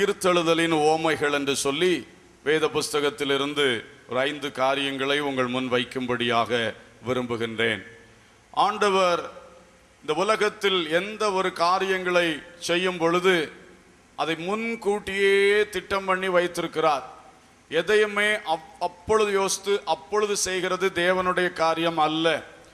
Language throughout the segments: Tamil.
உயிர்த்தெழுதலின் ஓமைகள் என்று சொல்லி வேத புஸ்தகத்திலிருந்து ஒரு ஐந்து காரியங்களை உங்கள் முன் வைக்கும்படியாக விரும்புகின்றேன் ஆண்டவர் இந்த உலகத்தில் எந்த ஒரு காரியங்களை செய்யும் பொழுது அதை முன்கூட்டியே திட்டம் பண்ணி வைத்திருக்கிறார் எதையுமே அப்- அப்பொழுது யோசித்து அப்பொழுது செய்கிறது தேவனுடைய காரியம் அல்ல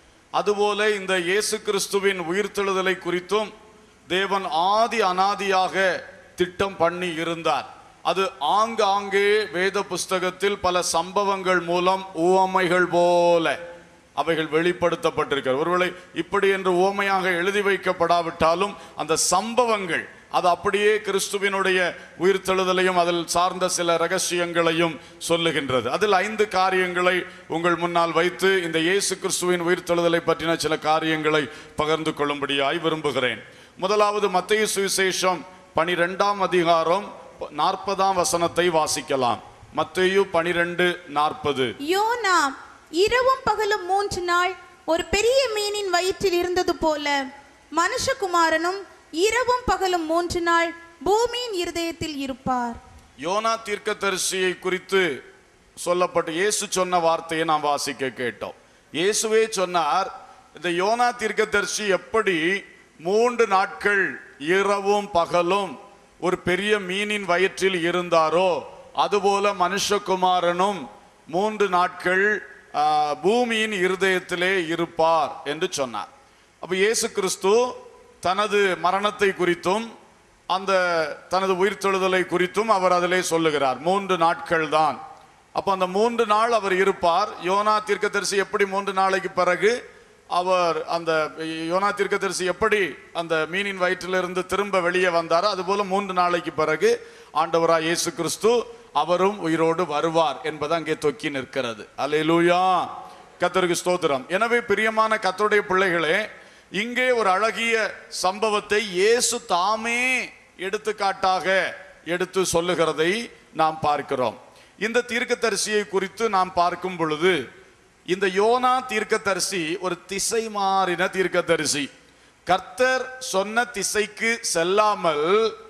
அதுபோல இந்த இயேசு கிறிஸ்துவின் உயிர்த்தெழுதலை குறித்தும் தேவன் ஆதி அனாதியாக திட்டம் பண்ணி இருந்தார் அது ஆங்காங்கே வேத புஸ்தகத்தில் பல சம்பவங்கள் மூலம் உவமைகள் போல அவைகள் வெளிப்படுத்தப்பட்டிருக்கிறது ஒருவேளை இப்படி என்று ஓமையாக எழுதி வைக்கப்படாவிட்டாலும் அந்த சம்பவங்கள் அது அப்படியே கிறிஸ்துவினுடைய உயிர்த்தெழுதலையும் அதில் சார்ந்த சில ரகசியங்களையும் சொல்லுகின்றது அதில் ஐந்து காரியங்களை உங்கள் முன்னால் வைத்து இந்த இயேசு கிறிஸ்துவின் உயிர்த்தெழுதலை பற்றின சில காரியங்களை பகிர்ந்து கொள்ளும்படியாய் விரும்புகிறேன் முதலாவது மத்திய சுவிசேஷம் பனிரெண்டாம் அதிகாரம் நாற்பதாம் வசனத்தை வாசிக்கலாம் மத்தேயு பனிரெண்டு நாற்பது யோனா இரவும் பகலும் மூன்று நாள் ஒரு பெரிய மீனின் வயிற்றில் இருந்தது போல மனுஷகுமாரனும் இரவும் பகலும் மூன்று நாள் பூமியின் இருதயத்தில் இருப்பார் யோனா தீர்க்கதரிசியை குறித்து சொல்லப்பட்ட இயேசு சொன்ன வார்த்தையை நாம் வாசிக்க கேட்டோம் இயேசுவே சொன்னார் இந்த யோனா தீர்க்கதரிசி எப்படி மூன்று நாட்கள் இரவும் பகலும் ஒரு பெரிய மீனின் வயிற்றில் இருந்தாரோ அதுபோல மனுஷகுமாரனும் மூன்று நாட்கள் ஆ, பூமியின் இருதயத்திலே இருப்பார் என்று சொன்னார் அப்ப இயேசு கிறிஸ்து தனது மரணத்தை குறித்தும் அந்த தனது உயிர்த்தெழுதலை குறித்தும் அவர் அதிலே சொல்லுகிறார் மூன்று நாட்கள் தான் அப்ப அந்த மூன்று நாள் அவர் இருப்பார் யோனா தீர்க்கதரிசி எப்படி மூன்று நாளைக்கு பிறகு அவர் அந்த யோனா தீர்க்கதரிசி எப்படி அந்த மீனின் வயிற்றிலிருந்து திரும்ப வெளியே வந்தாரோ அதுபோல மூன்று நாளைக்கு பிறகு ஆண்டவராய் இயேசு கிறிஸ்து அவரும் உயிரோடு வருவார் என்பது அங்கே தொக்கி நிற்கிறது அல்லேலூயா கத்தருக்கு ஸ்தோத்திரம் எனவே பிரியமான கத்தருடைய பிள்ளைகளே இங்கே ஒரு அழகிய சம்பவத்தை இயேசு தாமே எடுத்துக்காட்டாக எடுத்து சொல்லுகிறதை நாம் பார்க்கிறோம் இந்த தீர்க்கதரிசியை குறித்து நாம் பார்க்கும் பொழுது இந்த யோனா தீர்க்கதரிசி ஒரு திசை மாறின தீர்க்கதரிசி கர்த்தர் சொன்ன திசைக்கு செல்லாமல்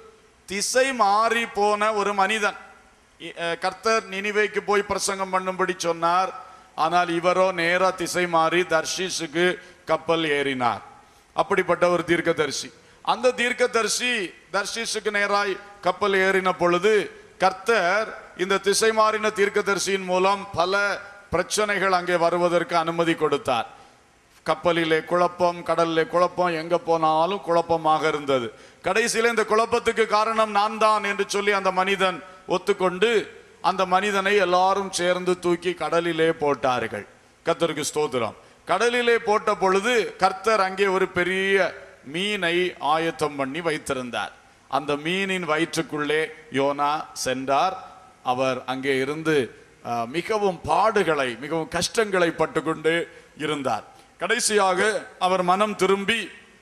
திசை மாறி போன ஒரு மனிதன் இ- அஹ் கர்த்தர் நினிவேக்கு போய் பிரசங்கம் பண்ணும்படி சொன்னார் ஆனால் இவரோ நேரா திசை மாறி தர்ஷீஸுக்கு கப்பல் ஏறினார் அப்படிப்பட்ட ஒரு தீர்க்கதரிசி அந்த தீர்க்கதரிசி தர்ஷீஸுக்கு நேராய் கப்பல் ஏறின பொழுது கர்த்தர் இந்த திசை மாறின தீர்க்கதரிசியின் மூலம் பல பிரச்சனைகள் அங்கே வருவதற்கு அனுமதி கொடுத்தார் கப்பலிலே குழப்பம் கடலிலே குழப்பம் எங்க போனாலும் குழப்பமாக இருந்தது கடைசியில இந்த குழப்பத்துக்கு காரணம் நான் தான் என்று சொல்லி அந்த மனிதன் ஒத்துக்கொண்டு அந்த மனிதனை எல்லாரும் சேர்ந்து தூக்கி கடலிலே போட்டார்கள் கர்த்தருக்கு ஸ்தோத்திரம் கடலிலே போட்ட பொழுது கர்த்தர் அங்கே ஒரு பெரிய மீனை ஆயத்தம் பண்ணி வைத்திருந்தார் அந்த மீனின் வயிற்றுக்குள்ளே யோனா சென்றார் அவர் அங்கே இருந்து அஹ், மிகவும் பாடுகளை மிகவும் கஷ்டங்களை பட்டுக்கொண்டு இருந்தார் கடைசியாக அவர் மனம் திரும்பி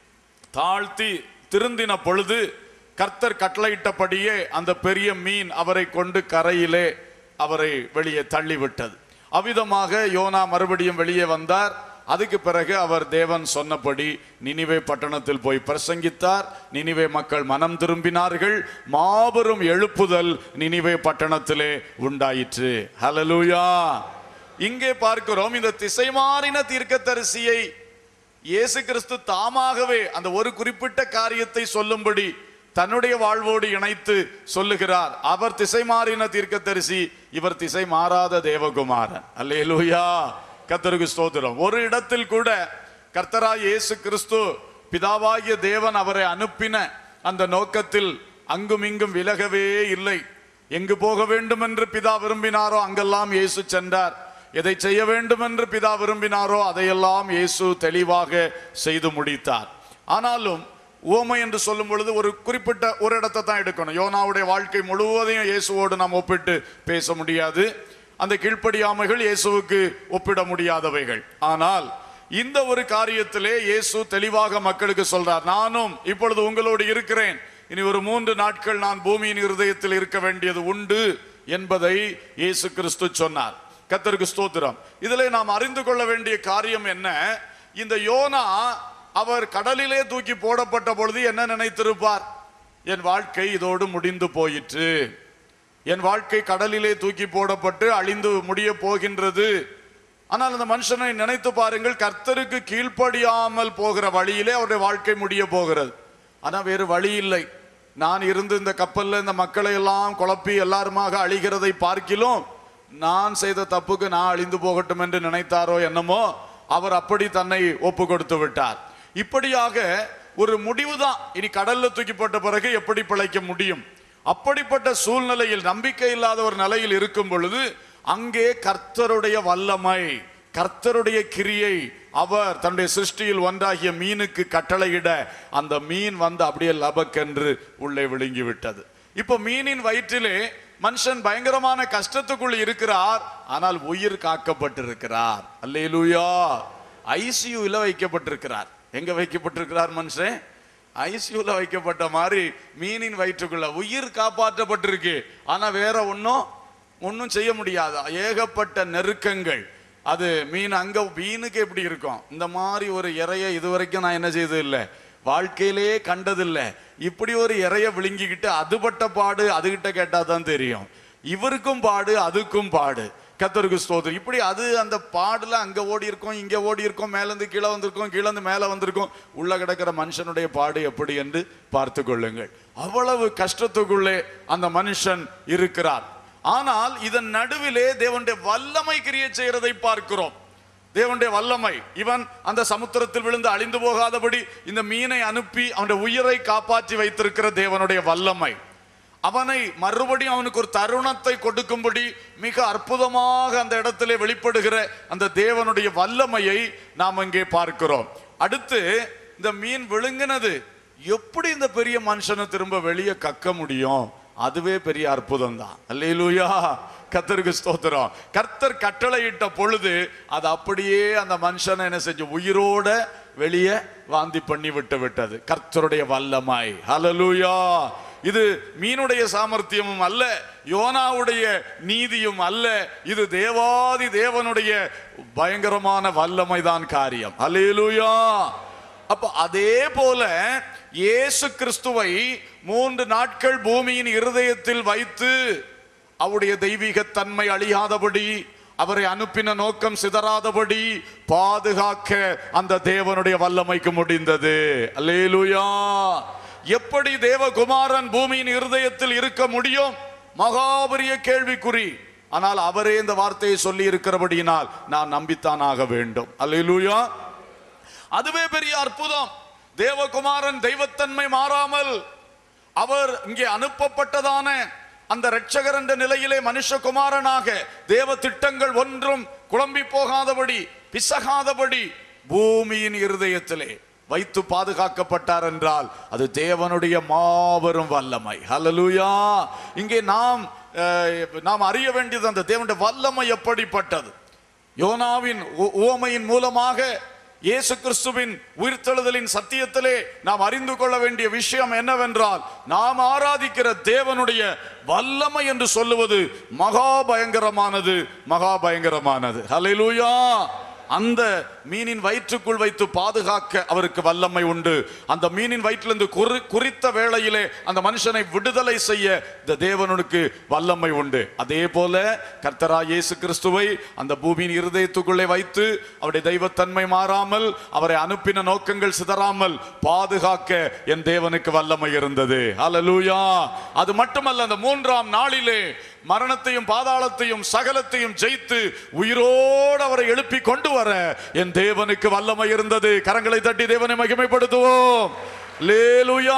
தாழ்த்தி திருந்தின பொழுது கர்த்தர் கட்டளையிட்டபடியே அந்த பெரிய மீன் அவரை கொண்டு கரையிலே அவரை வெளியே தள்ளிவிட்டது அவ்விதமாக யோனா மறுபடியும் வெளியே வந்தார் அதுக்கு பிறகு அவர் தேவன் சொன்னபடி நினிவே பட்டணத்தில் போய் பிரசங்கித்தார் நினிவே மக்கள் மனம் திரும்பினார்கள் மாபெரும் எழுப்புதல் நினிவே பட்டணத்திலே உண்டாயிற்று ஹalleluya இங்கே பார்க்கிறோம் இந்த திசை மாறின தீர்க்கதரிசியை இயேசு கிறிஸ்து தாமாகவே அந்த ஒரு குறிப்பிட்ட காரியத்தை சொல்லும்படி தன்னுடைய வாழ்வோடு இணைத்து சொல்லுகிறார் அவர் திசை மாறின தீர்க்கதரிசி இவர் திசை மாறாத தேவகுமாரன் அல்லேலூயா கர்த்தருக்கு ஸ்தோத்திரம் ஒரு இடத்தில் கூட கர்த்தராய் இயேசு கிறிஸ்து பிதாவாகிய தேவன் அவரை அனுப்பின அந்த நோக்கத்தில் அங்கும் இங்கும் விலகவே இல்லை எங்கு போக வேண்டும் என்று பிதா விரும்பினாரோ அங்கெல்லாம் இயேசு சென்றார் எதை செய்ய வேண்டும் என்று பிதா விரும்பினாரோ அதையெல்லாம் இயேசு தெளிவாக செய்து முடித்தார் ஆனாலும் உவமை என்று சொல்லும் பொழுது ஒரு குறிப்பிட்ட ஒரு இடத்தை தான் எடுக்கணும் யோனாவுடைய வாழ்க்கை முழுவதையும் இயேசுவோடு நாம் ஒப்பிட்டு பேச முடியாது அந்த கீழ்ப்படியாமைகள் இயேசுவுக்கு ஒப்பிட முடியாதவைகள் ஆனால் இந்த ஒரு காரியத்திலே இயேசு தெளிவாக மக்களுக்கு சொல்றார் நானும் இப்பொழுது உங்களோடு இருக்கிறேன் இனி ஒரு மூன்று நாட்கள் நான் பூமியின் இருதயத்தில் இருக்க வேண்டியது உண்டு என்பதை இயேசு கிறிஸ்து சொன்னார் கத்தருக்கு ஸ்தோத்திரம் இதிலே நாம் அறிந்து கொள்ள வேண்டிய காரியம் என்ன இந்த யோனா அவர் கடலிலே தூக்கி போடப்பட்ட பொழுது என்ன நினைத்திருப்பார் என் வாழ்க்கை இதோடு முடிந்து போயிற்று என் வாழ்க்கை கடலிலே தூக்கி போடப்பட்டு அழிந்து முடிய போகின்றது ஆனால் அந்த மனுஷனை நினைத்து பாருங்கள் கர்த்தருக்கு கீழ்ப்படியாமல் போகிற வழியிலே அவருடைய வாழ்க்கை முடிய போகிறது ஆனா வேறு வழி இல்லை நான் இருந்து இந்த கப்பல்ல இந்த மக்களை எல்லாம் குழப்பி எல்லாருமாக அழிகிறதை பார்க்கிலும் நான் செய்த தப்புக்கு நான் அழிந்து போகட்டும் என்று நினைத்தாரோ என்னமோ அவர் அப்படி தன்னை ஒப்பு கொடுத்து விட்டார் இப்படியாக ஒரு முடிவுதான் இனி கடல்ல தூக்கி போட்ட பிறகு எப்படி பிழைக்க முடியும் அப்படிப்பட்ட சூழ்நிலையில் நம்பிக்கை இல்லாத ஒரு நிலையில் இருக்கும் பொழுது அங்கே கர்த்தருடைய வல்லமை கர்த்தருடைய கிரியை அவர் தன்னுடைய சிருஷ்டியில் ஒன்றாகிய மீனுக்கு கட்டளையிட அந்த மீன் வந்து அப்படியே லபக்கென்று உள்ளே விழுங்கி விட்டது இப்போ மீனின் வயிற்றிலே மனுஷன் பயங்கரமான கஷ்டத்துக்குள் இருக்கிறார் ஆனால் உயிர் காக்கப்பட்டிருக்கிறார் அல்லேலூயா ஐசியூல வைக்கப்பட்டிருக்கிறார் எங்க வைக்கப்பட்டிருக்கிறார் மனுஷன் ஐசியூல வைக்கப்பட்ட மாதிரி மீனின் வயிற்றுக்குள்ள உயிர் காப்பாற்றப்பட்டிருக்கு ஆனா வேற ஒன்றும் ஒன்றும் செய்ய முடியாது ஏகப்பட்ட நெருக்கங்கள் அது மீன் அங்க மீனுக்கு எப்படி இருக்கும் இந்த மாதிரி ஒரு இறைய இதுவரைக்கும் நான் என்ன செய்தது இல்லை வாழ்க்கையிலே கண்டதில்லை இப்படி ஒரு இறைய விழுங்கிக்கிட்டு அதுபட்ட பாடு அதுகிட்ட கேட்டா தான் தெரியும் இவருக்கும் பாடு அதுக்கும் பாடு கத்தருக்கு ஸ்தோத்திரம் இப்படி அது அந்த பாடுல அங்க ஓடி இருக்கும் இங்க ஓடி இருக்கும் மேல இருந்து கீழே வந்திருக்கும் கீழே இருந்து மேல வந்திருக்கும் உள்ள கிடக்கிற மனுஷனுடைய பாடு எப்படி என்று பார்த்து கொள்ளுங்கள் அவ்வளவு கஷ்டத்துக்குள்ளே அந்த மனுஷன் இருக்கிறார் ஆனால் இதன் நடுவிலே தேவனுடைய வல்லமை கிரியை செய்யறதை பார்க்கிறோம் தேவனுடைய வல்லமை இவன் அந்த சமுத்திரத்தில் விழுந்து அழிந்து போகாதபடி இந்த மீனை அனுப்பி அவனுடைய உயிரை காப்பாற்றி வைத்திருக்கிற தேவனுடைய வல்லமை அவனை மறுபடியும் அவனுக்கு ஒரு தருணத்தை கொடுக்கும்படி மிக அற்புதமாக அந்த இடத்திலே வெளிப்படுகிற அந்த தேவனுடைய வல்லமையை நாம் இங்கே பார்க்கிறோம் அடுத்து இந்த மீன் விழுங்கினது எப்படி இந்த பெரிய மனுஷனை திரும்ப வெளியே கக்க முடியும் அதுவே பெரிய அற்புதம் தான் அல்லேலூயா கத்தருக்கு ஸ்தோத்திரம் கர்த்தர் கட்டளையிட்ட பொழுது அது அப்படியே அந்த மனுஷனை என்ன செஞ்சு உயிரோட வெளியே வாந்தி பண்ணி விட்டு விட்டது கர்த்தருடைய வல்லமாய் ஹalleluya இது மீனுடைய சாமர்த்தியமும் அல்ல யோனாவுடைய நீதியும் அல்ல இது தேவாதி தேவனுடைய பயங்கரமான வல்லமைதான் காரியம் ஹalleluya அப்ப அதே போல இயேசு கிறிஸ்துவை மூன்று நாட்கள் பூமியின் இருதயத்தில் வைத்து அவருடைய தெய்வீக தன்மை அழியாதபடி அவரை அனுப்பின நோக்கம் சிதறாதபடி பாதுகாக்க அந்த தேவனுடைய வல்லமைக்கு முடிந்தது அல்லேலூயா எப்படி தேவகுமாரன் பூமியின் இருதயத்தில் இருக்க முடியும் மகாபரிய கேள்விக்குறி ஆனால் அவரே இந்த வார்த்தையை சொல்லி இருக்கிறபடியினால் நான் நம்பித்தான் ஆக வேண்டும் அல்லேலூயா அதுவே பெரிய அற்புதம் தேவகுமாரன் தெய்வத்தன்மை மாறாமல் அவர் இங்கே அனுப்பப்பட்டதான அந்த இரட்சகர் என்ற நிலையிலே மனுஷகுமாரனாக தேவ திட்டங்கள் ஒன்றும் குழம்பி போகாதபடி பிசகாதபடி பூமியின் இருதயத்திலே வைத்து பாதுகாக்கப்பட்டார் என்றால் அது தேவனுடைய மாபெரும் வல்லமை ஹalleluya இங்கே நாம் அஹ், நாம் அறிய வேண்டியது அந்த தேவனுடைய வல்லமை எப்படிப்பட்டது யோனாவின் உ- உவமையின் மூலமாக இயேசு கிறிஸ்துவின் உயிர்த்தெழுதலின் சத்தியத்திலே நாம் அறிந்து கொள்ள வேண்டிய விஷயம் என்னவென்றால் நாம் ஆராதிக்கிற தேவனுடைய வல்லமை என்று சொல்லுவது மகா பயங்கரமானது மகா பயங்கரமானது ஹalleluya அந்த மீனின் வயிற்றுக்குள் வைத்து பாதுகாக்க அவருக்கு வல்லமை உண்டு அந்த மீனின் வயிற்றிலிருந்து குறி குறித்த வேளையிலே அந்த மனுஷனை விடுதலை செய்ய இந்த தேவனுக்கு வல்லமை உண்டு அதே போல கர்த்தரா இயேசு கிறிஸ்துவை அந்த பூமியின் இருதயத்துக்குள்ளே வைத்து அவருடைய தெய்வத்தன்மை மாறாமல் அவரை அனுப்பின நோக்கங்கள் சிதறாமல் பாதுகாக்க என் தேவனுக்கு வல்லமை இருந்தது ஹalleluya அது மட்டுமல்ல அந்த மூன்றாம் நாளிலே மரணத்தையும் பாதாளத்தையும் சகலத்தையும் ஜெயித்து உயிரோடு அவரை எழுப்பி கொண்டு வர என் தேவனுக்கு வல்லமை இருந்தது கரங்களை தட்டி தேவனை மகிமைப்படுத்துவோம் லேலுயா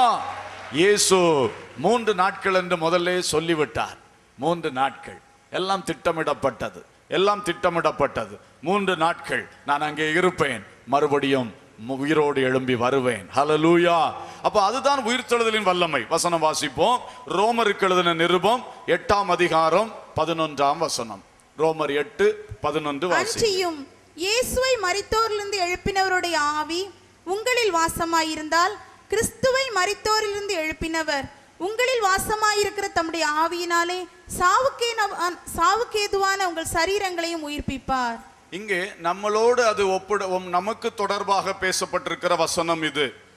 இயேசு மூன்று நாட்கள் என்று முதல்லே சொல்லிவிட்டார் மூன்று நாட்கள் எல்லாம் திட்டமிடப்பட்டது எல்லாம் திட்டமிடப்பட்டது மூன்று நாட்கள் நான் அங்கே இருப்பேன் மறுபடியும் மு- உயிரோடு எழும்பி வருவேன் ஹalleluya அப்ப அதுதான் உயிர்த்தெழுதலின் வல்லமை வசனம் வாசிப்போம் ரோமருக்கு எழுதின நிருபம் எட்டாம் அதிகாரம் பதினொன்றாம் வசனம் ரோமர் எட்டு பதினொன்று வாசி அன்றியும் இயேசுவை மரித்தோரிலிருந்து எழுப்பினவருடைய ஆவி உங்களில் வாசமாயிருந்தால் கிறிஸ்துவை மரித்தோரிலிருந்து எழுப்பினவர் உங்களில் வாசமாயிருக்கிற தம்முடைய ஆவியினாலே சாவுக்கே சாவுக்கேதுவான உங்கள் சரீரங்களையும் உயிர்ப்பிப்பார் இங்கே நம்மளோடு அது ஒப்பிட உம் நமக்கு தொடர்பாக பேசப்பட்டிருக்கிற வசனம் இது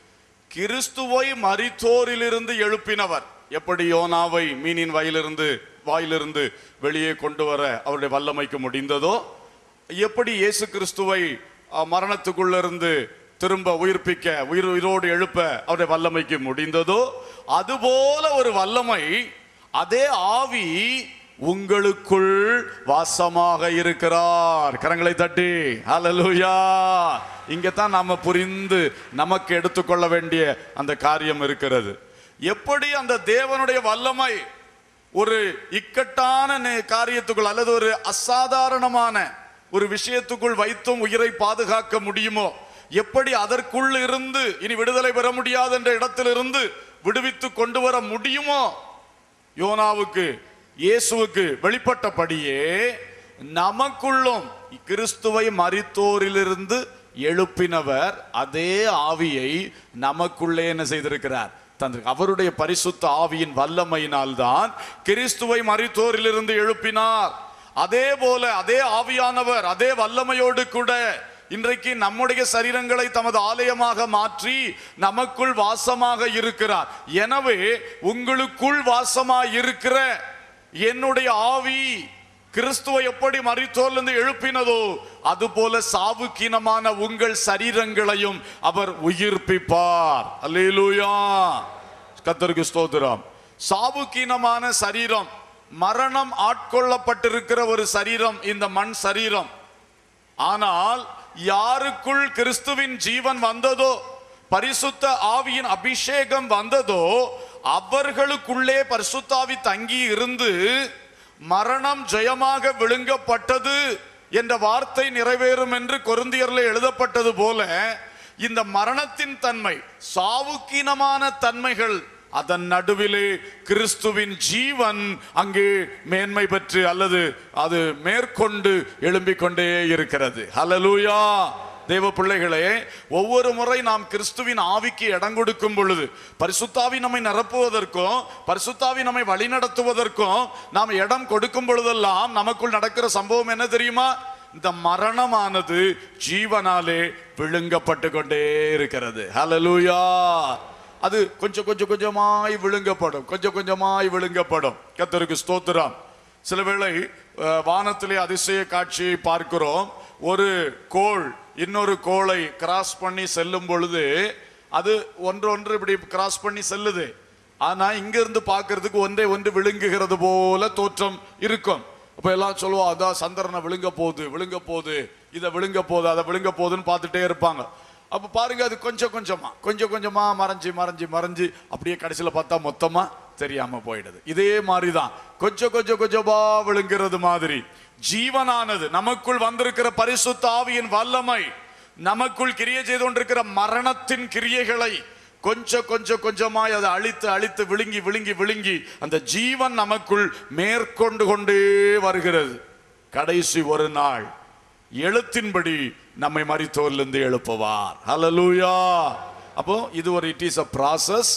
கிறிஸ்துவை மரித்தோரிலிருந்து எழுப்பினவர் எப்படி யோனாவை மீனின் வாயிலிருந்து வாயிலிருந்து வெளியே கொண்டு வர அவருடைய வல்லமைக்கு முடிந்ததோ எப்படி இயேசு கிறிஸ்துவை அஹ், மரணத்துக்குள்ளிருந்து திரும்ப உயிர்ப்பிக்க உயிர் உயிரோடு எழுப்ப அவருடைய வல்லமைக்கு முடிந்ததோ அதுபோல ஒரு வல்லமை அதே ஆவி உங்களுக்குள் வாசமாக இருக்கிறார் கரங்களை தட்டி ஹalleluya இங்க தான் நாம புரிந்து நமக்கு எடுத்துக்கொள்ள வேண்டிய அந்த காரியம் இருக்கிறது எப்படி அந்த தேவனுடைய வல்லமை ஒரு இக்கட்டான நே- காரியத்துக்குள் அல்லது ஒரு அசாதாரணமான ஒரு விஷயத்துக்குள் வைத்தும் உயிரை பாதுகாக்க முடியுமோ எப்படி அதற்குள் இருந்து இனி விடுதலை பெற முடியாது என்ற இடத்திலிருந்து விடுவித்து கொண்டு வர முடியுமோ யோனாவுக்கு இயேசுவுக்கு வெளிப்பட்டபடியே நமக்குள்ளும் கிறிஸ்துவை மரித்தோரிலிருந்து எழுப்பினவர் அதே ஆவியை நமக்குள்ளே என்ன செய்திருக்கிறார் தந்து அவருடைய பரிசுத்த ஆவியின் வல்லமையினால்தான் கிறிஸ்துவை மரித்தோரிலிருந்து எழுப்பினார் அதே போல அதே ஆவியானவர் அதே வல்லமையோடு கூட இன்றைக்கு நம்முடைய சரீரங்களை தமது ஆலயமாக மாற்றி நமக்குள் வாசமாக இருக்கிறார் எனவே உங்களுக்குள் வாசமாய் இருக்கிற என்னுடைய ஆவி கிறிஸ்துவை எப்படி மரித்தோர்லிருந்து எழுப்பினதோ அதுபோல சாவுக்கீனமான உங்கள் சரீரங்களையும் அவர் உயிர்ப்பிப்பார் அல்லேலூயா கத்தருக்கு ஸ்தோத்திரம் சாவுக்கீனமான சரீரம் மரணம் ஆட்கொள்ளப்பட்டிருக்கிற ஒரு சரீரம் இந்த மண் சரீரம் ஆனால் யாருக்குள் கிறிஸ்துவின் ஜீவன் வந்ததோ பரிசுத்த ஆவியின் அபிஷேகம் வந்ததோ அவர்களுக்குள்ளே பரிசுத்தாவி தங்கி இருந்து மரணம் ஜெயமாக விழுங்கப்பட்டது என்ற வார்த்தை நிறைவேறும் என்று கொருந்தியர்ல எழுதப்பட்டது போல இந்த மரணத்தின் தன்மை சாவுக்கீனமான தன்மைகள் அதன் நடுவிலே கிறிஸ்துவின் ஜீவன் அங்கே மேன்மை பெற்று அல்லது அது மேற்கொண்டு எழும்பிக் கொண்டே இருக்கிறது ஹalleluya தேவ பிள்ளைகளே ஒவ்வொரு முறை நாம் கிறிஸ்துவின் ஆவிக்கு இடம் கொடுக்கும் பொழுது பரிசுத்தாவி நம்மை நிரப்புவதற்கும் பரிசுத்தாவி நம்மை வழிநடத்துவதற்கும் நாம் இடம் கொடுக்கும் பொழுதெல்லாம் நமக்குள் நடக்கிற சம்பவம் என்ன தெரியுமா இந்த மரணமானது ஜீவனாலே விழுங்கப்பட்டு கொண்டே இருக்கிறது ஹalleluya அது கொஞ்சம் கொஞ்சம் கொஞ்சமாய் விழுங்கப்படும் கொஞ்சம் கொஞ்சமாய் விழுங்கப்படும் கத்தருக்கு ஸ்தோத்திரம் சில வேளை அஹ், வானத்திலே அதிசய காட்சியை பார்க்கிறோம் ஒரு கோள் இன்னொரு கோளை கிராஸ் பண்ணி செல்லும் பொழுது அது ஒன்றொன்று இப்படி கிராஸ் பண்ணி செல்லுது ஆனா இங்க இருந்து பார்க்கிறதுக்கு ஒன்றை ஒன்று விழுங்குகிறது போல தோற்றம் இருக்கும் அப்ப எல்லாம் சொல்லுவோம் அதான் சந்திரனை விழுங்க போகுது விழுங்க போகுது இதை விழுங்க போகுது அதை விழுங்க போகுதுன்னு பார்த்துட்டே இருப்பாங்க அப்ப பாருங்க அது கொஞ்சம் கொஞ்சமா கொஞ்சம் கொஞ்சமா மறைஞ்சு மறைஞ்சு மறைஞ்சு அப்படியே கடைசியில பார்த்தா மொத்தமா தெரியாம போயிடுது இதே மாதிரிதான் கொஞ்சம் கொஞ்சம் கொஞ்சமா விழுங்கிறது மாதிரி ஜீவனானது நமக்குள் வந்திருக்கிற பரிசுத்த ஆவியின் வல்லமை நமக்குள் கிரியை செய்து கொண்டிருக்கிற மரணத்தின் கிரியைகளை கொஞ்சம் கொஞ்சம் கொஞ்சமாய் அதை அழித்து அழித்து விழுங்கி விழுங்கி விழுங்கி அந்த ஜீவன் நமக்குள் மேற்கொண்டு கொண்டே வருகிறது கடைசி ஒரு நாள் எழுத்தின்படி நம்மை மரித்தோரிலிருந்து எழுப்புவார் ஹalleluya அப்போ இது ஒரு it is a process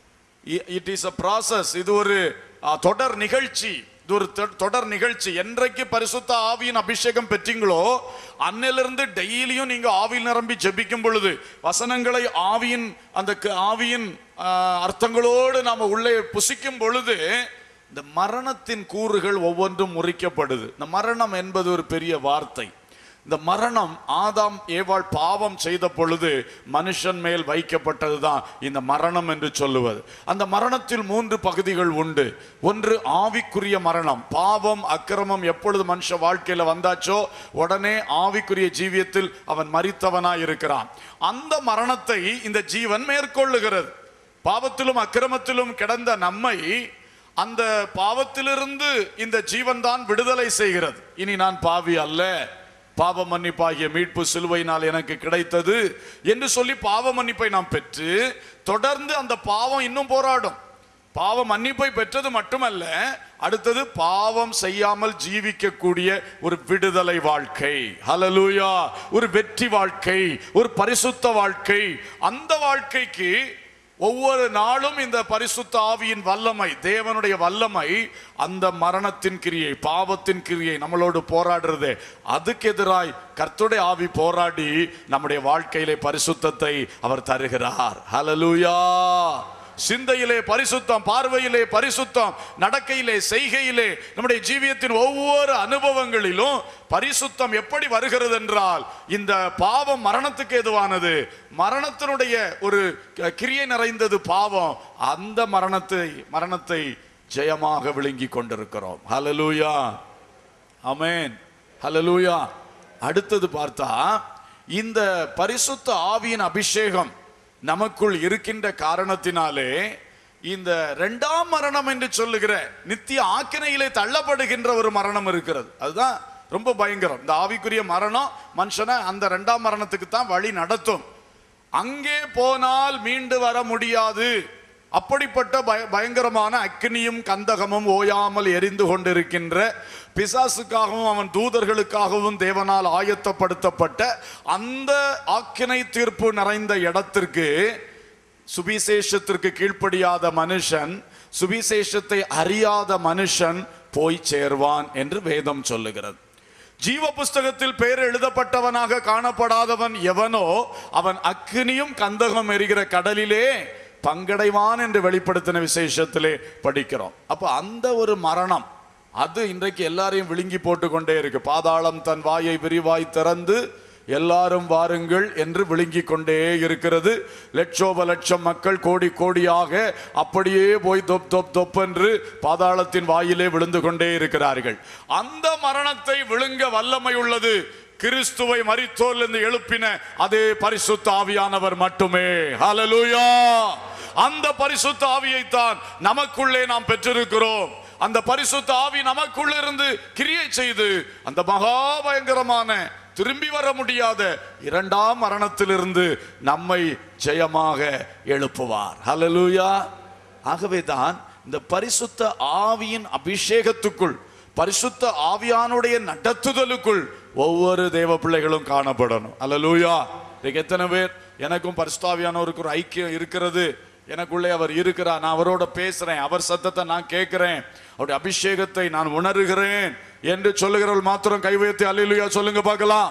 it is a process இது ஒரு ஆ, தொடர் நிகழ்ச்சி இது ஒரு தொ- தொடர் நிகழ்ச்சி என்றைக்கு பரிசுத்த ஆவியின் அபிஷேகம் பெற்றீங்களோ அன்னிலிருந்து டெய்லியும் நீங்க ஆவியில் நிரம்பி ஜெபிக்கும் பொழுது வசனங்களை ஆவியின் அந்த க- ஆவியின் ஆ, அர்த்தங்களோடு நாம உள்ளே புசிக்கும் பொழுது இந்த மரணத்தின் கூறுகள் ஒவ்வொன்றும் முறிக்கப்படுது இந்த மரணம் என்பது ஒரு பெரிய வார்த்தை இந்த மரணம் ஆதாம் ஏவாள் பாவம் செய்த பொழுது மனுஷன் மேல் வைக்கப்பட்டதுதான் இந்த மரணம் என்று சொல்லுவது அந்த மரணத்தில் மூன்று பகுதிகள் உண்டு ஒன்று ஆவிக்குரிய மரணம் பாவம் அக்கிரமம் எப்பொழுது மனுஷ வாழ்க்கையில வந்தாச்சோ உடனே ஆவிக்குரிய ஜீவியத்தில் அவன் மரித்தவனாய் இருக்கிறான் அந்த மரணத்தை இந்த ஜீவன் மேற்கொள்ளுகிறது பாவத்திலும் அக்கிரமத்திலும் கிடந்த நம்மை அந்த பாவத்திலிருந்து இந்த ஜீவன் தான் விடுதலை செய்கிறது இனி நான் பாவி அல்ல பாவ மன்னிப்பாகிய மீட்பு சிலுவையினால் எனக்கு கிடைத்தது என்று சொல்லி பாவ மன்னிப்பை நாம் பெற்று தொடர்ந்து அந்த பாவம் இன்னும் போராடும் பாவ மன்னிப்பை பெற்றது மட்டுமல்ல அடுத்தது பாவம் செய்யாமல் ஜீவிக்கக்கூடிய ஒரு விடுதலை வாழ்க்கை ஹalleluya ஒரு வெற்றி வாழ்க்கை ஒரு பரிசுத்த வாழ்க்கை அந்த வாழ்க்கைக்கு ஒவ்வொரு நாளும் இந்த பரிசுத்த ஆவியின் வல்லமை தேவனுடைய வல்லமை அந்த மரணத்தின் கிரியை பாவத்தின் கிரியை நம்மளோடு போராடுறது அதுக்கு எதிராய் கர்த்தருடைய ஆவி போராடி நம்முடைய வாழ்க்கையிலே பரிசுத்தத்தை அவர் தருகிறார் ஹalleluya சிந்தையிலே பரிசுத்தம் பார்வையிலே பரிசுத்தம் நடக்கையிலே செய்கையிலே நம்முடைய ஜீவியத்தின் ஒவ்வொரு அனுபவங்களிலும் பரிசுத்தம் எப்படி வருகிறது என்றால் இந்த பாவம் மரணத்துக்கு எதுவானது மரணத்தினுடைய ஒரு க- கிரியை நிறைந்தது பாவம் அந்த மரணத்தை மரணத்தை ஜெயமாக விழுங்கி கொண்டிருக்கிறோம் ஹalleluya ஆமென் ஹalleluya அடுத்தது பார்த்தா இந்த பரிசுத்த ஆவியின் அபிஷேகம் நமக்குள் இருக்கின்ற காரணத்தினாலே இந்த இரண்டாம் மரணம் என்று சொல்லுகிற நித்திய ஆக்கினையிலே தள்ளப்படுகின்ற ஒரு மரணம் இருக்கிறது அதுதான் ரொம்ப பயங்கரம் இந்த ஆவிக்குரிய மரணம் மனுஷனை அந்த இரண்டாம் மரணத்துக்கு தான் வழி நடத்தும் அங்கே போனால் மீண்டு வர முடியாது அப்படிப்பட்ட பய பயங்கரமான அக்னியும் கந்தகமும் ஓயாமல் எரிந்து கொண்டிருக்கின்ற பிசாசுக்காகவும் அவன் தூதர்களுக்காகவும் தேவனால் ஆயத்தப்படுத்தப்பட்ட அந்த ஆக்கினை தீர்ப்பு நிறைந்த இடத்திற்கு சுவிசேஷத்திற்கு கீழ்ப்படியாத மனுஷன் சுவிசேஷத்தை அறியாத மனுஷன் போய் சேர்வான் என்று வேதம் சொல்லுகிறது ஜீவ புஸ்தகத்தில் பெயர் எழுதப்பட்டவனாக காணப்படாதவன் எவனோ அவன் அக்னியும் கந்தகம் எரிகிற கடலிலே பங்கடைவான் என்று வெளிப்படுத்தின விசேஷத்திலே படிக்கிறோம் அப்ப அந்த ஒரு மரணம் அது இன்றைக்கு எல்லாரையும் விழுங்கி போட்டு கொண்டே இருக்கு பாதாளம் தன் வாயை விரிவாய் திறந்து எல்லாரும் வாருங்கள் என்று விழுங்கிக் கொண்டே இருக்கிறது லட்சோப லட்சம் மக்கள் கோடி கோடியாக அப்படியே போய் தொப் தொப் தொப் என்று பாதாளத்தின் வாயிலே விழுந்து கொண்டே இருக்கிறார்கள் அந்த மரணத்தை விழுங்க வல்லமை உள்ளது கிறிஸ்துவை மரித்தோரிலிருந்து எழுப்பின அதே பரிசுத்த ஆவியானவர் மட்டுமே ஹalleluya அந்த பரிசுத்த ஆவியைத்தான் நமக்குள்ளே நாம் பெற்றிருக்கிறோம் அந்த பரிசுத்த ஆவி நமக்குள்ளிருந்து கிரியை செய்து அந்த மகா பயங்கரமான திரும்பி வர முடியாத இரண்டாம் மரணத்திலிருந்து நம்மை ஜெயமாக எழுப்புவார் ஹalleluya ஆகவே தான் இந்த பரிசுத்த ஆவியின் அபிஷேகத்துக்குள் பரிசுத்த ஆவியானுடைய நடத்துதலுக்குள் ஒவ்வொரு தேவ பிள்ளைகளும் காணப்படணும் அல்லலூயா இன்னைக்கு எத்தனை பேர் எனக்கும் பரிசுத்தாவியானவருக்கு ஒரு ஐக்கியம் இருக்கிறது எனக்குள்ளே அவர் இருக்கிறார் நான் அவரோட பேசுறேன் அவர் சத்தத்தை நான் கேட்கிறேன் அவருடைய அபிஷேகத்தை நான் உணர்கிறேன் என்று சொல்லுகிறவர்கள் மாத்திரம் கை வைத்து அல்லேலூயா சொல்லுங்க பார்க்கலாம்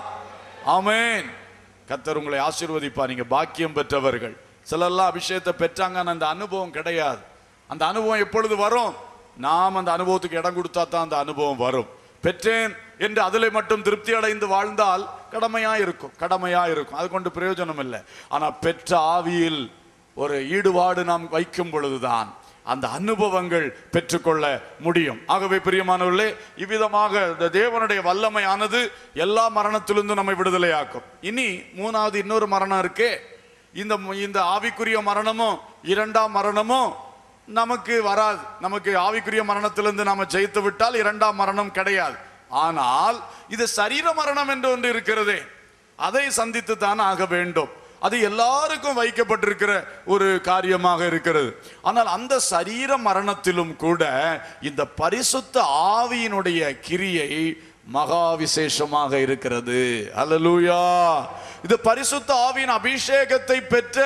ஆமென் கத்தர் உங்களை ஆசீர்வதிப்பா நீங்க பாக்கியம் பெற்றவர்கள் சிலர்லாம் அபிஷேகத்தை பெற்றாங்க ஆனா அந்த அனுபவம் கிடையாது அந்த அனுபவம் எப்பொழுது வரும் நாம் அந்த அனுபவத்துக்கு இடம் கொடுத்தா தான் அந்த அனுபவம் வரும் பெற்றேன் என்று அதிலே மட்டும் திருப்தி அடைந்து வாழ்ந்தால் கடமையா இருக்கும் கடமையா இருக்கும் அது கொண்டு பிரயோஜனம் இல்லை ஆனா பெற்ற ஆவியில் ஒரு ஈடுபாடு நாம் வைக்கும் பொழுதுதான் அந்த அனுபவங்கள் பெற்றுக்கொள்ள முடியும் ஆகவே பிரியமானவர்களே இவ்விதமாக இந்த தேவனுடைய வல்லமையானது எல்லா மரணத்திலிருந்தும் நம்மை விடுதலையாக்கும் இனி மூணாவது இன்னொரு மரணம் இருக்கே இந்த இந்த ஆவிக்குரிய மரணமும் இரண்டாம் மரணமும் நமக்கு வராது நமக்கு ஆவிக்குரிய மரணத்திலிருந்து நாம ஜெயித்து விட்டால் இரண்டாம் மரணம் கிடையாது ஆனால் இது சரீர மரணம் என்று ஒன்று இருக்கிறதே அதை சந்தித்து தான் ஆக வேண்டும் அது எல்லாருக்கும் வைக்கப்பட்டிருக்கிற ஒரு காரியமாக இருக்கிறது ஆனால் அந்த சரீர மரணத்திலும் கூட இந்த பரிசுத்த ஆவியினுடைய கிரியை மகா விசேஷமாக இருக்கிறது அல்லேலூயா இது பரிசுத்த ஆவியின் அபிஷேகத்தை பெற்ற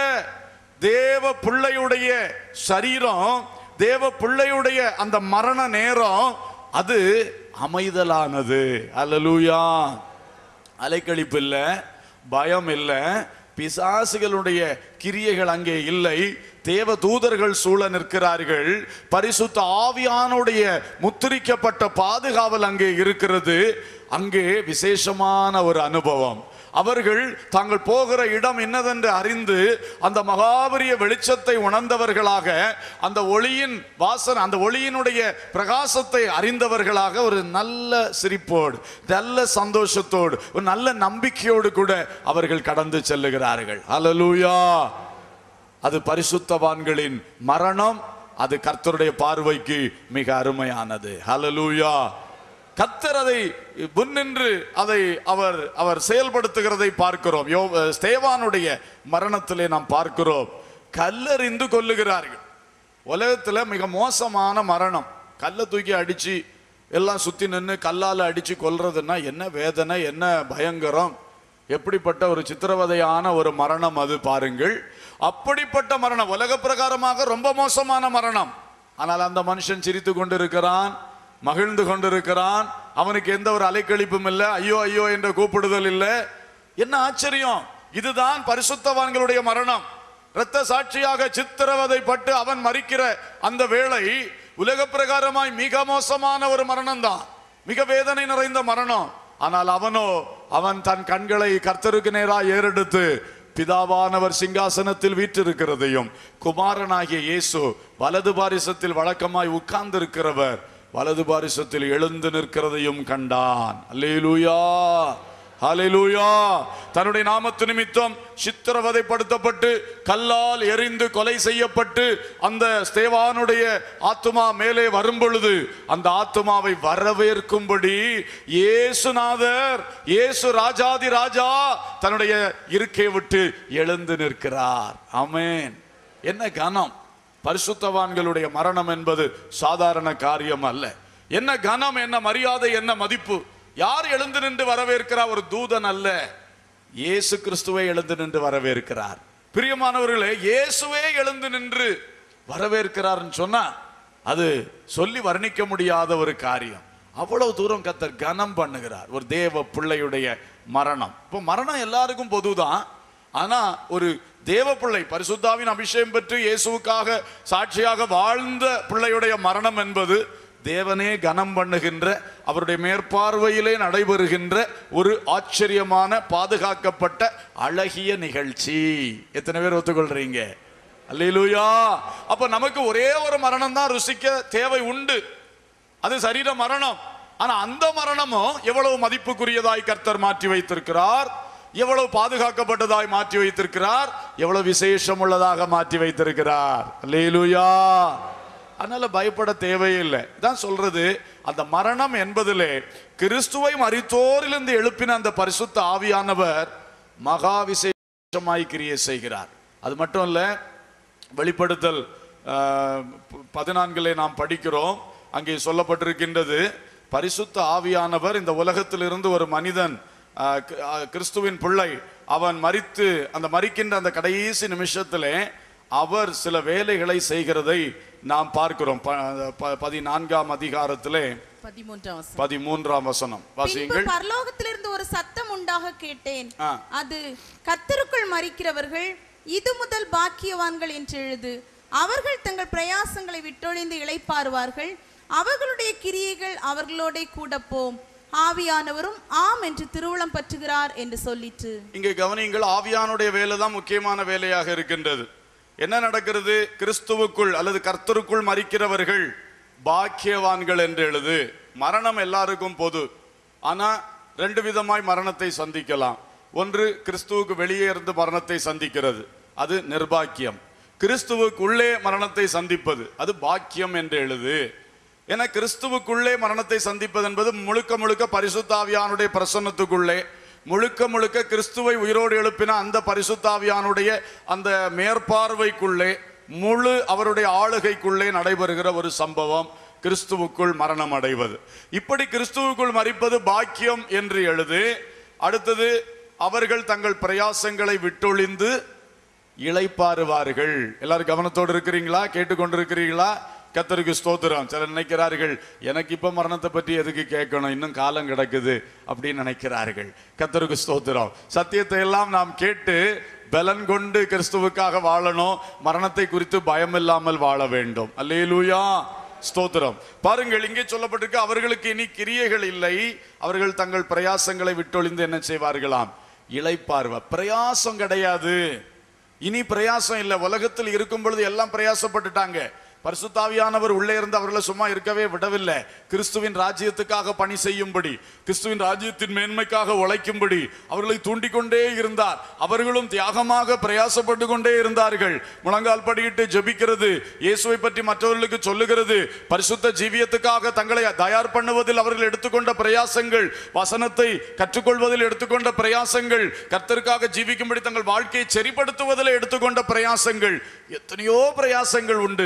தேவ பிள்ளையுடைய சரீரம் தேவ பிள்ளையுடைய அந்த மரண நேரம் அது அமைதலானது அல்லேலூயா அலைக்கழிப்பு இல்லை பயம் இல்லை பிசாசுகளுடைய கிரியைகள் அங்கே இல்லை தேவ தூதர்கள் சூழ நிற்கிறார்கள் பரிசுத்த ஆவியானுடைய முத்திரிக்கப்பட்ட பாதுகாவல் அங்கே இருக்கிறது அங்கே விசேஷமான ஒரு அனுபவம் அவர்கள் தாங்கள் போகிற இடம் என்னதென்று அறிந்து அந்த மகாபரிய வெளிச்சத்தை உணர்ந்தவர்களாக அந்த ஒளியின் வாசனை அந்த ஒளியினுடைய பிரகாசத்தை அறிந்தவர்களாக ஒரு நல்ல சிரிப்போடு நல்ல சந்தோஷத்தோடு ஒரு நல்ல நம்பிக்கையோடு கூட அவர்கள் கடந்து செல்லுகிறார்கள் ஹalleluya அது பரிசுத்தவான்களின் மரணம் அது கர்த்தருடைய பார்வைக்கு மிக அருமையானது ஹalleluya கர்த்தர் அதை முன்னின்று அதை அவர் அவர் செயல்படுத்துகிறதை பார்க்கிறோம் யோ ஸ்தேவானுடைய மரணத்திலே நாம் பார்க்கிறோம் கல்லறிந்து கொல்லுகிறார்கள் உலகத்துல மிக மோசமான மரணம் கல்லை தூக்கி அடிச்சு எல்லாம் சுத்தி நின்று கல்லால அடிச்சு கொல்றதுன்னா என்ன வேதனை என்ன பயங்கரம் எப்படிப்பட்ட ஒரு சித்திரவதையான ஒரு மரணம் அது பாருங்கள் அப்படிப்பட்ட மரணம் உலக பிரகாரமாக ரொம்ப மோசமான மரணம் ஆனால் அந்த மனுஷன் சிரித்து கொண்டிருக்கிறான் மகிழ்ந்து கொண்டிருக்கிறான் அவனுக்கு எந்த ஒரு அலைக்கழிப்பும் இல்லை ஐயோ ஐயோ என்ற கூப்பிடுதல் இல்லை என்ன ஆச்சரியம் இதுதான் பரிசுத்தவான்களுடைய மரணம் இரத்த சாட்சியாக சித்திரவதைப்பட்டு அவன் மறிக்கிற அந்த வேளை உலக பிரகாரமாய் மிக மோசமான ஒரு மரணம் தான் மிக வேதனை நிறைந்த மரணம் ஆனால் அவனோ அவன் தன் கண்களை கர்த்தருக்கு நேராக ஏறெடுத்து பிதாவானவர் சிங்காசனத்தில் வீற்றிருக்கிறதையும் குமாரனாகிய இயேசு வலது பாரிசத்தில் வழக்கமாய் உட்கார்ந்திருக்கிறவர் வலது பாரிசத்தில் எழுந்து நிற்கிறதையும் கண்டான் அல்லேலூயா ஹalleluya தன்னுடைய நாமத்து நிமித்தம் சித்திரவதைப்படுத்தப்பட்டு கல்லால் எரிந்து கொலை செய்யப்பட்டு அந்த ஸ்தேவானுடைய ஆத்துமா மேலே வரும் பொழுது அந்த ஆத்துமாவை வரவேற்கும்படி இயேசுநாதர் இயேசு ராஜாதி ராஜா தன்னுடைய இருக்கையை விட்டு எழுந்து நிற்கிறார் ஆமென் என்ன கனம் பரிசுத்தவான்களுடைய மரணம் என்பது சாதாரண காரியம் அல்ல என்ன கனம் என்ன மரியாதை என்ன மதிப்பு யார் எழுந்து நின்று வரவேற்கிறார் ஒரு தூதன் அல்ல இயேசு கிறிஸ்துவை எழுந்து நின்று வரவேற்கிறார் பிரியமானவர்களே இயேசுவே எழுந்து நின்று வரவேற்கிறார்னு சொன்னா அது சொல்லி வர்ணிக்க முடியாத ஒரு காரியம் அவ்வளவு தூரம் கத்தர் கனம் பண்ணுகிறார் ஒரு தேவ பிள்ளையுடைய மரணம் இப்போ மரணம் எல்லாருக்கும் பொதுதான் ஆனா ஒரு தேவ பிள்ளை பரிசுத்தாவின் அபிஷேகம் பெற்று இயேசுவுக்காக சாட்சியாக வாழ்ந்த பிள்ளையுடைய மரணம் என்பது தேவனே கனம் பண்ணுகின்ற அவருடைய மேற்பார்வையிலே நடைபெறுகின்ற ஒரு ஆச்சரியமான பாதுகாக்கப்பட்ட அழகிய நிகழ்ச்சி எத்தனை பேர் ஒத்துக்கொள்றீங்க அல்லேலூயா அப்ப நமக்கு ஒரே ஒரு மரணம் தான் ருசிக்க தேவை உண்டு அது சரீர மரணம் ஆனா அந்த மரணமும் எவ்வளவு மதிப்புக்குரியதாய் கர்த்தர் மாற்றி வைத்திருக்கிறார் எவ்வளவு பாதுகாக்கப்பட்டதாய் மாற்றி வைத்திருக்கிறார் எவ்வளவு விசேஷம் உள்ளதாக மாற்றி வைத்திருக்கிறார் அல்லேலூயா அதனால பயப்பட தேவையில்லை தான் சொல்றது அந்த மரணம் என்பதிலே கிறிஸ்துவை மரித்தோரிலிருந்து எழுப்பின அந்த பரிசுத்த ஆவியானவர் மகா விசேஷமாய் கிரியை செய்கிறார் அது மட்டும் இல்ல வெளிப்படுத்தல் ஆஹ், ப- பதினான்கிலே நாம் படிக்கிறோம் அங்கே சொல்லப்பட்டிருக்கின்றது பரிசுத்த ஆவியானவர் இந்த உலகத்திலிருந்து ஒரு மனிதன் ஆஹ், கி- ஆஹ், கிறிஸ்துவின் பிள்ளை அவன் மரித்து அந்த மரிக்கின்ற அந்த கடைசி நிமிஷத்திலே அவர் சில வேலைகளை செய்கிறதை நாம் பார்க்கிறோம் ப- ப- பதினான்காம் அதிகாரத்திலே பதிமூன்றாம் வசனம். பதிமூன்றாம் வசனம் பின்பு வாசியுங்கள் பரலோகத்திலிருந்து ஒரு சத்தம் உண்டாக கேட்டேன் ஆ. அது கத்தருக்குள் மறிக்கிறவர்கள் இது முதல் பாக்கியவான்கள் என்று எழுது அவர்கள் தங்கள் பிரயாசங்களை விட்டொழிந்து இளைப்பாறுவார்கள் அவர்களுடைய கிரியைகள் அவர்களோட கூட போம் ஆவியானவரும் ஆம் என்று திருவுளம் பற்றுகிறார் என்று சொல்லிற்று இங்கே கவனியுங்கள் ஆவியானுடைய வேலை தான் முக்கியமான வேலையாக இருக்கின்றது என்ன நடக்கிறது கிறிஸ்துவுக்குள் அல்லது கர்த்தருக்குள் மறிக்கிறவர்கள் பாக்கியவான்கள் என்று எழுது மரணம் எல்லாருக்கும் பொது ஆனா ரெண்டு விதமாய் மரணத்தை சந்திக்கலாம் ஒன்று கிறிஸ்துவுக்கு வெளியே இருந்து மரணத்தை சந்திக்கிறது அது நிர்பாக்கியம் கிறிஸ்துவுக்குள்ளே மரணத்தை சந்திப்பது அது பாக்கியம் என்று எழுது ஏன்னா கிறிஸ்துவுக்குள்ளே மரணத்தை சந்திப்பது என்பது முழுக்க முழுக்க பரிசுத்தாவியானுடைய பிரசன்னத்துக்குள்ளே முழுக்க முழுக்க கிறிஸ்துவை உயிரோடு எழுப்பின அந்த பரிசுத்தாவியானுடைய அந்த மேற்பார்வைக்குள்ளே முழு அவருடைய ஆளுகைக்குள்ளே நடைபெறுகிற ஒரு சம்பவம் கிறிஸ்துவுக்குள் மரணம் அடைவது இப்படி கிறிஸ்துவுக்குள் மறிப்பது பாக்கியம் என்று எழுது அடுத்தது அவர்கள் தங்கள் பிரயாசங்களை விட்டொழிந்து இளைப்பாறுவார்கள் எல்லாரும் கவனத்தோடு இருக்கிறீங்களா கேட்டுக்கொண்டிருக்கிறீங்களா கத்தருக்கு ஸ்தோத்திரம் சிலர் நினைக்கிறார்கள் எனக்கு இப்ப மரணத்தை பற்றி எதுக்கு கேட்கணும் இன்னும் காலம் கிடக்குது அப்படின்னு நினைக்கிறார்கள் கத்தருக்கு ஸ்தோத்திரம் சத்தியத்தை எல்லாம் நாம் கேட்டு பலன் கொண்டு கிறிஸ்துவுக்காக வாழணும் மரணத்தை குறித்து பயம் இல்லாமல் வாழ வேண்டும் அல்லேலூயா ஸ்தோத்திரம் பாருங்கள் இங்கே சொல்லப்பட்டிருக்கு அவர்களுக்கு இனி கிரியைகள் இல்லை அவர்கள் தங்கள் பிரயாசங்களை விட்டொழிந்து என்ன செய்வார்களாம் இளைப்பார்வ பிரயாசம் கிடையாது இனி பிரயாசம் இல்லை உலகத்தில் இருக்கும் பொழுது எல்லாம் பிரயாசப்பட்டுட்டாங்க பரிசுத்தாவியானவர் உள்ளே இருந்து அவர்களை சும்மா இருக்கவே விடவில்லை கிறிஸ்துவின் ராஜ்யத்துக்காக பணி செய்யும்படி கிறிஸ்துவின் ராஜ்யத்தின் மேன்மைக்காக உழைக்கும்படி அவர்களை தூண்டிக் கொண்டே இருந்தார் அவர்களும் தியாகமாக பிரயாசப்பட்டு கொண்டே இருந்தார்கள் முழங்கால் படியிட்டு ஜெபிக்கிறது இயேசுவை பற்றி மற்றவர்களுக்கு சொல்லுகிறது பரிசுத்த ஜீவியத்துக்காக தங்களை தயார் பண்ணுவதில் அவர்கள் எடுத்துக்கொண்ட பிரயாசங்கள் வசனத்தை கற்றுக்கொள்வதில் எடுத்துக்கொண்ட பிரயாசங்கள் கர்த்தருக்காக ஜீவிக்கும்படி தங்கள் வாழ்க்கையை செறிப்படுத்துவதில் எடுத்துக்கொண்ட பிரயாசங்கள் எத்தனையோ பிரயாசங்கள் உண்டு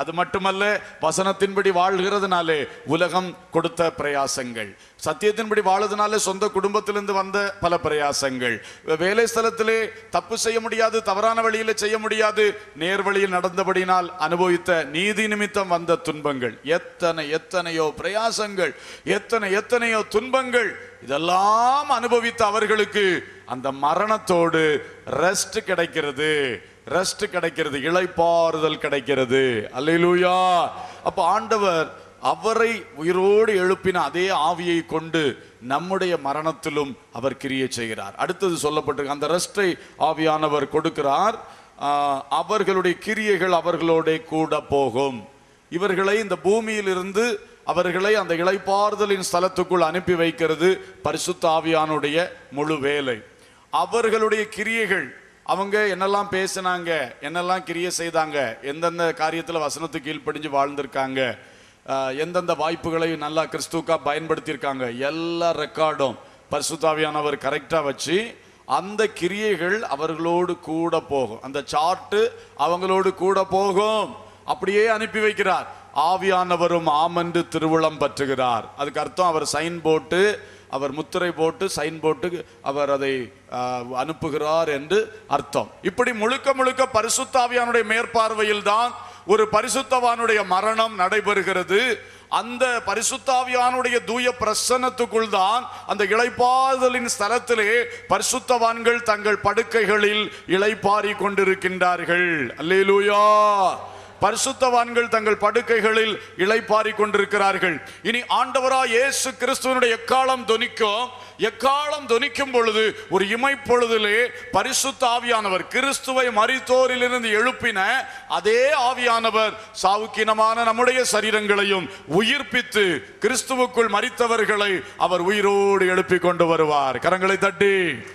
அது மட்டுமல்ல வசனத்தின்படி வாழ்கிறதுனாலே உலகம் கொடுத்த பிரயாசங்கள் சத்தியத்தின்படி வாழறதுனால சொந்த குடும்பத்திலிருந்து வந்த பல பிரயாசங்கள் வேலை ஸ்தலத்திலே தப்பு செய்ய முடியாது தவறான வழியில செய்ய முடியாது நேர் வழியில் நடந்தபடினால் அனுபவித்த நீதி நிமித்தம் வந்த துன்பங்கள் எத்தனை எத்தனையோ பிரயாசங்கள் எத்தனை எத்தனையோ துன்பங்கள் இதெல்லாம் அனுபவித்த அவர்களுக்கு அந்த மரணத்தோடு ரெஸ்ட் கிடைக்கிறது ரெஸ்ட் கிடைக்கிறது இளைப்பாறுதல் கிடைக்கிறது அல்லேலூயா அப்ப ஆண்டவர் அவரை உயிரோடு எழுப்பின அதே ஆவியை கொண்டு நம்முடைய மரணத்திலும் அவர் கிரியை செய்கிறார் அடுத்தது சொல்லப்பட்டிருக்கு அந்த ரெஸ்டை ஆவியானவர் கொடுக்கிறார் ஆஹ், அவர்களுடைய கிரியைகள் அவர்களோட கூட போகும் இவர்களை இந்த பூமியிலிருந்து அவர்களை அந்த இளைப்பாறுதலின் ஸ்தலத்துக்குள் அனுப்பி வைக்கிறது பரிசுத்த ஆவியானுடைய முழு வேலை அவர்களுடைய கிரியைகள் அவங்க என்னெல்லாம் பேசினாங்க என்னெல்லாம் கிரியை செய்தாங்க எந்தெந்த காரியத்தில் வசனத்துக்கு கீழ்ப்படிஞ்சு வாழ்ந்திருக்காங்க ஆஹ், எந்தெந்த வாய்ப்புகளை நல்லா கிறிஸ்துக்கா பயன்படுத்தியிருக்காங்க எல்லா ரெக்கார்டும் பரிசுத்தாவியானவர் கரெக்டாக வச்சு அந்த கிரியைகள் அவர்களோடு கூட போகும் அந்த சார்ட்டு அவங்களோடு கூட போகும் அப்படியே அனுப்பி வைக்கிறார் ஆவியானவரும் ஆமென்று திருவுளம் பற்றுகிறார் அதுக்கு அர்த்தம் அவர் சைன் போட்டு அவர் முத்திரை போட்டு சைன் போட்டு அவர் அதை ஆ, அனுப்புகிறார் என்று அர்த்தம் இப்படி முழுக்க முழுக்க பரிசுத்தாவியானுடைய மேற்பார்வையில் தான் ஒரு பரிசுத்தவானுடைய மரணம் நடைபெறுகிறது அந்த பரிசுத்தாவியானுடைய தூய பிரசன்னத்துக்குள் தான் அந்த இளைப்பாறுதலின் ஸ்தலத்திலே பரிசுத்தவான்கள் தங்கள் படுக்கைகளில் இளைப்பாரி கொண்டிருக்கின்றார்கள் அல்லேலூயா பரிசுத்தவான்கள் தங்கள் படுக்கைகளில் இளைப்பாரி கொண்டிருக்கிறார்கள் இனி ஆண்டவரா இயேசு கிறிஸ்துவனுடைய எக்காலம் தொனிக்கும் எக்காலம் தொனிக்கும் பொழுது ஒரு இமைப்பொழுதிலே பரிசுத்த ஆவியானவர் கிறிஸ்துவை மரித்தோரிலிருந்து எழுப்பின அதே ஆவியானவர் சாவுக்கினமான நம்முடைய சரீரங்களையும் உயிர்ப்பித்து கிறிஸ்துவுக்குள் மரித்தவர்களை அவர் உயிரோடு எழுப்பி கொண்டு வருவார் கரங்களை தட்டி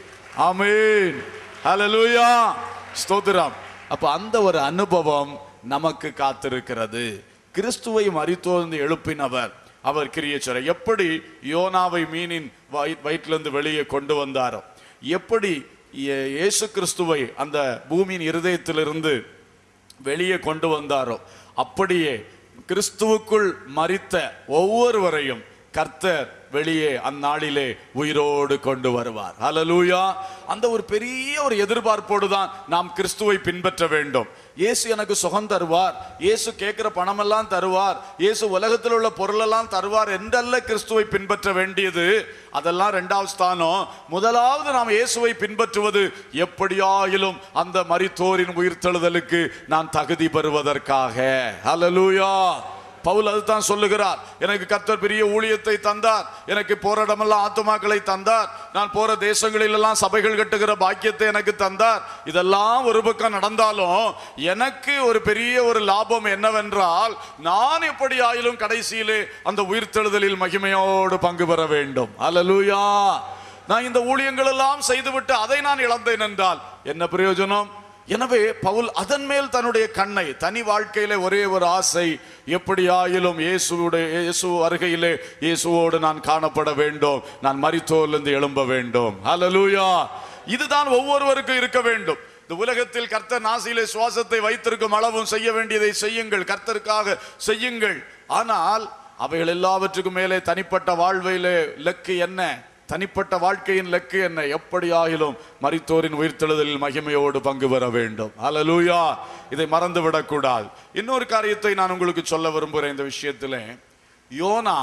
ஆமென் ஹalleluya ஸ்தோத்திரம் அப்ப அந்த ஒரு அனுபவம் நமக்கு காத்திருக்கிறது கிறிஸ்துவை மரித்தோர்ந்து எழுப்பினவர் அவர் கிரியேச்சரை எப்படி யோனாவை மீனின் வயி- வயிற்றிலிருந்து வெளியே கொண்டு வந்தாரோ எப்படி இயே- இயேசு கிறிஸ்துவை அந்த பூமியின் இருதயத்திலிருந்து வெளியே கொண்டு வந்தாரோ அப்படியே கிறிஸ்துவுக்குள் மரித்த ஒவ்வொருவரையும் கர்த்தர் வெளியே அந்நாளிலே உயிரோடு கொண்டு வருவார் ஹalleluya அந்த ஒரு பெரிய ஒரு எதிர்பார்ப்போடு தான் நாம் கிறிஸ்துவை பின்பற்ற வேண்டும் இயேசு எனக்கு சுகம் தருவார் இயேசு கேட்கிற பணமெல்லாம் தருவார் இயேசு உலகத்தில் உள்ள பொருளெல்லாம் தருவார் என்றல்ல கிறிஸ்துவை பின்பற்ற வேண்டியது அதெல்லாம் ரெண்டாவது ஸ்தானம் முதலாவது நாம் இயேசுவை பின்பற்றுவது எப்படியாயிலும் அந்த மரித்தோரின் உயிர்த்தெழுதலுக்கு நான் தகுதி பெறுவதற்காக ஹalleluya பவுல் அதுதான் சொல்லுகிறார் எனக்கு கர்த்தர் பெரிய ஊழியத்தை தந்தார் எனக்கு போற இடமெல்லாம் ஆத்துமாக்களை தந்தார் நான் போற தேசங்களிலெல்லாம் சபைகள் கட்டுகிற பாக்கியத்தை எனக்கு தந்தார் இதெல்லாம் ஒரு பக்கம் நடந்தாலும் எனக்கு ஒரு பெரிய ஒரு லாபம் என்னவென்றால் நான் எப்படி ஆயிலும் கடைசியிலே அந்த உயிர்த்தெழுதலில் மகிமையோடு பங்கு பெற வேண்டும் அல்லேலூயா நான் இந்த ஊழியங்கள் எல்லாம் செய்துவிட்டு அதை நான் இழந்தேன் என்றால் என்ன பிரயோஜனம் எனவே பவுல் அதன் மேல் தன்னுடைய கண்ணை தனி வாழ்க்கையிலே ஒரே ஒரு ஆசை எப்படியாயிலும் இயேசுவுடைய இயேசு அருகையிலே இயேசுவோடு நான் காணப்பட வேண்டும் நான் மரித்தோரிலிருந்து எழும்ப வேண்டும் ஹalleluya இதுதான் ஒவ்வொருவருக்கும் இருக்க வேண்டும் இந்த உலகத்தில் கர்த்தர் நாசியிலே சுவாசத்தை வைத்திருக்கும் அளவும் செய்ய வேண்டியதை செய்யுங்கள் கர்த்தருக்காக செய்யுங்கள் ஆனால் அவைகள் எல்லாவற்றுக்கும் மேலே தனிப்பட்ட வாழ்வையிலே லக்கு என்ன தனிப்பட்ட வாழ்க்கையின் லக்கு என்ன எப்படியாயிலும் மரித்தோரின் உயிர்த்தெழுதலில் மகிமையோடு பங்கு பெற வேண்டும் அல்லேலூயா இதை மறந்து விடக்கூடாது இன்னொரு காரியத்தை நான் உங்களுக்கு சொல்ல விரும்புகிறேன் இந்த விஷயத்தில் யோனா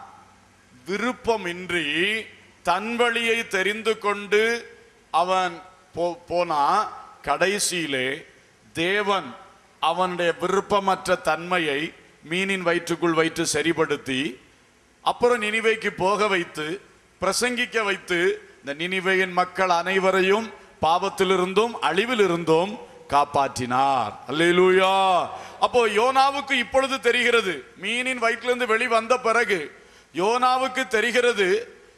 விருப்பமின்றி தன் வழியை தெரிந்து கொண்டு அவன் போ- போனா கடைசியிலே தேவன் அவனுடைய விருப்பமற்ற தன்மையை மீனின் வயிற்றுக்குள் வைத்து சரிப்படுத்தி அப்புறம் நினிவைக்கு போக வைத்து பிரசங்கிக்க வைத்து இந்த நினிவையின் மக்கள் அனைவரையும் பாவத்திலிருந்தும் அழிவிலிருந்தும் காப்பாற்றினார் அல்லேலூயா அப்போ யோனாவுக்கு இப்பொழுது தெரிகிறது மீனின் வயிற்றிலிருந்து வெளிவந்த பிறகு யோனாவுக்கு தெரிகிறது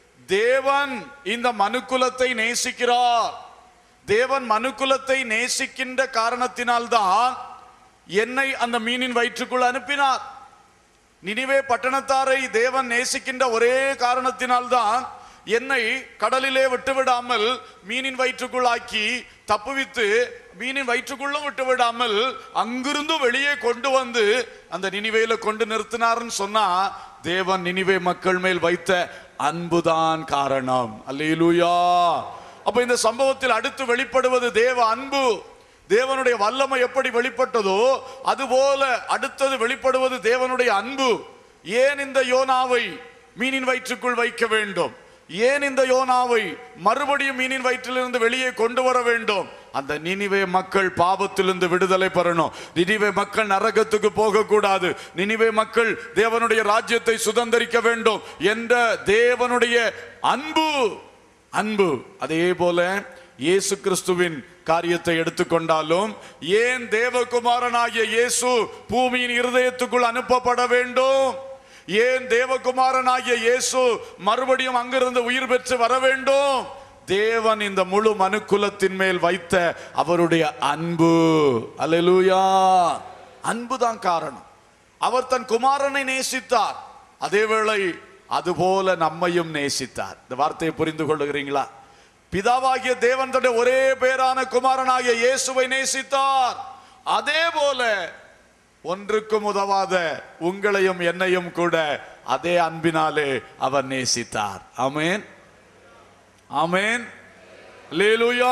தேவன் இந்த மனுக்குலத்தை நேசிக்கிறார் தேவன் மனுக்குலத்தை நேசிக்கின்ற காரணத்தினால்தான் என்னை அந்த மீனின் வயிற்றுக்குள் அனுப்பினார் நினிவே பட்டணத்தாரை தேவன் நேசிக்கின்ற ஒரே காரணத்தினால்தான் என்னை கடலிலே விட்டுவிடாமல் மீனின் வயிற்றுக்குள் ஆக்கி தப்புவித்து மீனின் வயிற்றுக்குள்ளும் விட்டு விடாமல் அங்கிருந்து வெளியே கொண்டு வந்து அந்த நினிவேல கொண்டு நிறுத்தினார்னு சொன்னா தேவன் நினிவே மக்கள் மேல் வைத்த அன்புதான் காரணம் அல்லேலூயா அப்ப இந்த சம்பவத்தில் அடுத்து வெளிப்படுவது தேவ அன்பு தேவனுடைய வல்லமை எப்படி வெளிப்பட்டதோ அதுபோல அடுத்தது வெளிப்படுவது தேவனுடைய அன்பு ஏன் இந்த யோனாவை மீனின் வயிற்றுக்குள் வைக்க வேண்டும் ஏன் இந்த யோனாவை மறுபடியும் மீனின் வயிற்றிலிருந்து வெளியே கொண்டு வர வேண்டும் அந்த நினிவே மக்கள் பாவத்திலிருந்து விடுதலை பெறணும் நினிவே மக்கள் நரகத்துக்கு போக கூடாது நினிவே மக்கள் தேவனுடைய ராஜ்யத்தை சுதந்தரிக்க வேண்டும் என்ற தேவனுடைய அன்பு அன்பு அதே போல இயேசு கிறிஸ்துவின் காரியத்தை எடுத்துக்கொண்டாலும் ஏன் தேவகுமாரனாகிய இயேசு பூமியின் இருதயத்துக்குள் அனுப்பப்பட வேண்டும் ஏன் தேவகுமாரனாகிய இயேசு மறுபடியும் அங்கிருந்து உயிர் பெற்று வர வேண்டும் தேவன் இந்த முழு மனுக்குலத்தின் மேல் வைத்த அவருடைய அன்பு அல்லேலூயா அன்புதான் காரணம் அவர் தன் குமாரனை நேசித்தார் அதேவேளை அதுபோல நம்மையும் நேசித்தார் இந்த வார்த்தையை புரிந்து கொள்ளுகிறீங்களா பிதாவாகிய தேவன் தன்னுடைய ஒரே பேரான குமாரனாகிய இயேசுவை நேசித்தார் அதே போல ஒன்றுக்கும் உதவாத உங்களையும் என்னையும் கூட அதே அன்பினாலே அவர் நேசித்தார் ஆமென் ஆமென் அல்லேலூயா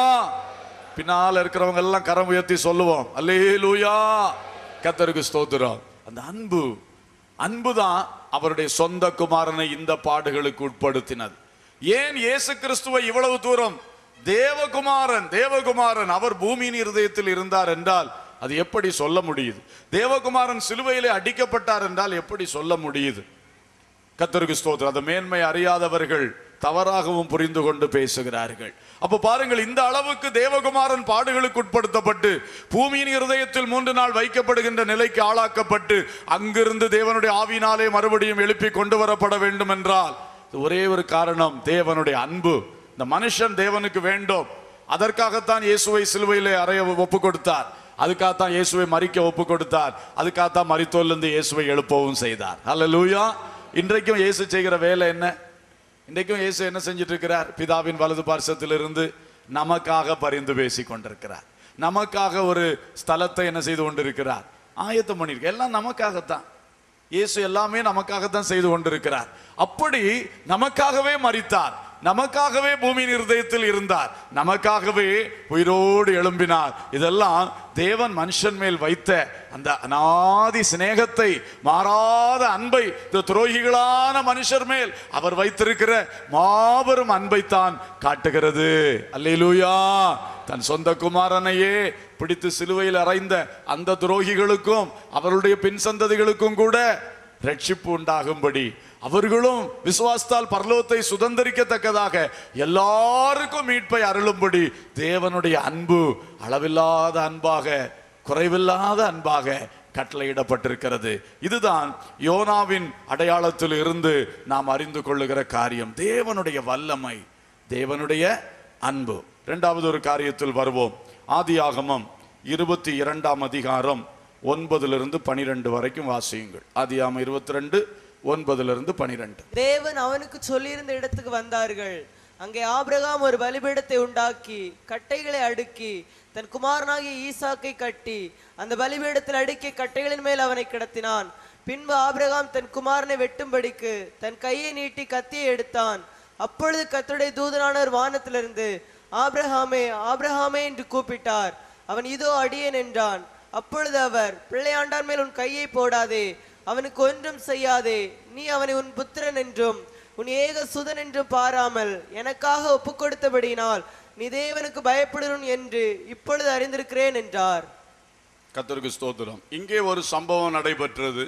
பின்னால இருக்கிறவங்க எல்லாம் கரம் உயர்த்தி சொல்லுவோம் அல்லேலூயா கத்தருக்கு ஸ்தோத்திரம் அந்த அன்பு அன்புதான் அவருடைய சொந்த குமாரனை இந்த பாடுகளுக்கு உட்படுத்தினது ஏன் இயேசு கிறிஸ்துவை இவ்வளவு தூரம் தேவகுமாரன் தேவகுமாரன் அவர் பூமியின் இருதயத்தில் இருந்தார் என்றால் அது எப்படி சொல்ல முடியுது தேவகுமாரன் சிலுவையிலே அடிக்கப்பட்டார் என்றால் எப்படி சொல்ல முடியுது கத்தருக்கு ஸ்தோத்திரம் அந்த மேன்மை அறியாதவர்கள் தவறாகவும் புரிந்து கொண்டு பேசுகிறார்கள் அப்ப பாருங்கள் இந்த அளவுக்கு தேவகுமாரன் பாடுகளுக்கு உட்படுத்தப்பட்டு பூமியின் இருதயத்தில் மூன்று நாள் வைக்கப்படுகின்ற நிலைக்கு ஆளாக்கப்பட்டு அங்கிருந்து தேவனுடைய ஆவினாலே மறுபடியும் எழுப்பி கொண்டு வரப்பட வேண்டும் என்றால் இது ஒரே ஒரு காரணம் தேவனுடைய அன்பு இந்த மனுஷன் தேவனுக்கு வேண்டும் அதற்காகத்தான் இயேசுவை சிலுவையிலே அறைய ஒப்பு கொடுத்தார் அதுக்காகத்தான் இயேசுவை மறிக்க ஒப்பு கொடுத்தார் அதுக்காகத்தான் மரித்தோலிருந்து இயேசுவை எழுப்பவும் செய்தார் அல்லேலூயா இன்றைக்கும் இயேசு செய்கிற வேலை என்ன இன்றைக்கும் இயேசு என்ன செஞ்சிட்டு இருக்கிறார் பிதாவின் வலது பார்சத்திலிருந்து நமக்காக பரிந்து பேசி கொண்டிருக்கிறார் நமக்காக ஒரு ஸ்தலத்தை என்ன செய்து கொண்டிருக்கிறார் ஆயத்தம் பண்ணியிருக்க எல்லாம் நமக்காகத்தான் இயேசு எல்லாமே நமக்காகத்தான் செய்து கொண்டிருக்கிறார் அப்படி நமக்காகவே மரித்தார் நமக்காகவே பூமியின் இருதயத்தில் இருந்தார் நமக்காகவே உயிரோடு எழும்பினார் இதெல்லாம் தேவன் மனுஷன் மேல் வைத்த அந்த அநாதி சிநேகத்தை மாறாத அன்பை இந்த துரோகிகளான மனுஷர் மேல் அவர் வைத்திருக்கிற மாபெரும் அன்பைத்தான் காட்டுகிறது அல்லேலூயா தன் சொந்த குமாரனையே பிடித்து சிலுவையில் அறைந்த அந்த துரோகிகளுக்கும் அவருடைய பின் சந்ததிகளுக்கும் கூட ரட்சிப்பு உண்டாகும்படி அவர்களும் விசுவாசத்தால் பரலோகத்தை சுதந்திரிக்கத்தக்கதாக எல்லாருக்கும் மீட்பை அருளும்படி தேவனுடைய அன்பு அளவில்லாத அன்பாக குறைவில்லாத அன்பாக கட்டளையிடப்பட்டிருக்கிறது இதுதான் யோனாவின் அடையாளத்தில் இருந்து நாம் அறிந்து கொள்ளுகிற காரியம் தேவனுடைய வல்லமை தேவனுடைய அன்பு இரண்டாவது ஒரு காரியத்தில் வருவோம் ஆதியாகமம் இருபத்தி இரண்டாம் அதிகாரம் ஒன்பதிலிருந்து பனிரெண்டு வரைக்கும் வாசியுங்கள் ஆதியாகமம் இருபத்தி ரெண்டு ஒன்பதிலிருந்து பனிரெண்டு தேவன் அவனுக்கு சொல்லியிருந்த இடத்துக்கு வந்தார்கள் அங்கே ஆபிரகாம் ஒரு பலிபீடத்தை உண்டாக்கி கட்டைகளை அடுக்கி தன் குமாரனாகிய ஈசாக்கை கட்டி அந்த பலிபீடத்தில் அடுக்கிய கட்டைகளின் மேல் அவனை கிடத்தினான் பின்பு ஆபிரகாம் தன் குமாரனை வெட்டும்படிக்கு தன் கையை நீட்டி கத்தியை எடுத்தான் அப்பொழுது கர்த்தருடைய தூதனானவர் வானத்திலிருந்து ஆபிரகாமே ஆபிரகாமே என்று கூப்பிட்டார் அவன் இதோ அடியேன் என்றான் அப்பொழுது அவர் பிள்ளையாண்டான் மேல் உன் கையை போடாதே அவனுக்கு ஒன்றும் செய்யாதே நீ அவனை உன் புத்திரன் என்றும் உன் ஏக சுதன் என்றும் பாராமல் எனக்காக ஒப்புக் கொடுத்தபடியினால் நீ தேவனுக்கு பயப்படுவன் என்று இப்பொழுது அறிந்திருக்கிறேன் என்றார் கத்தருக்கு ஸ்தோத்திரம் இங்கே ஒரு சம்பவம் நடைபெற்றது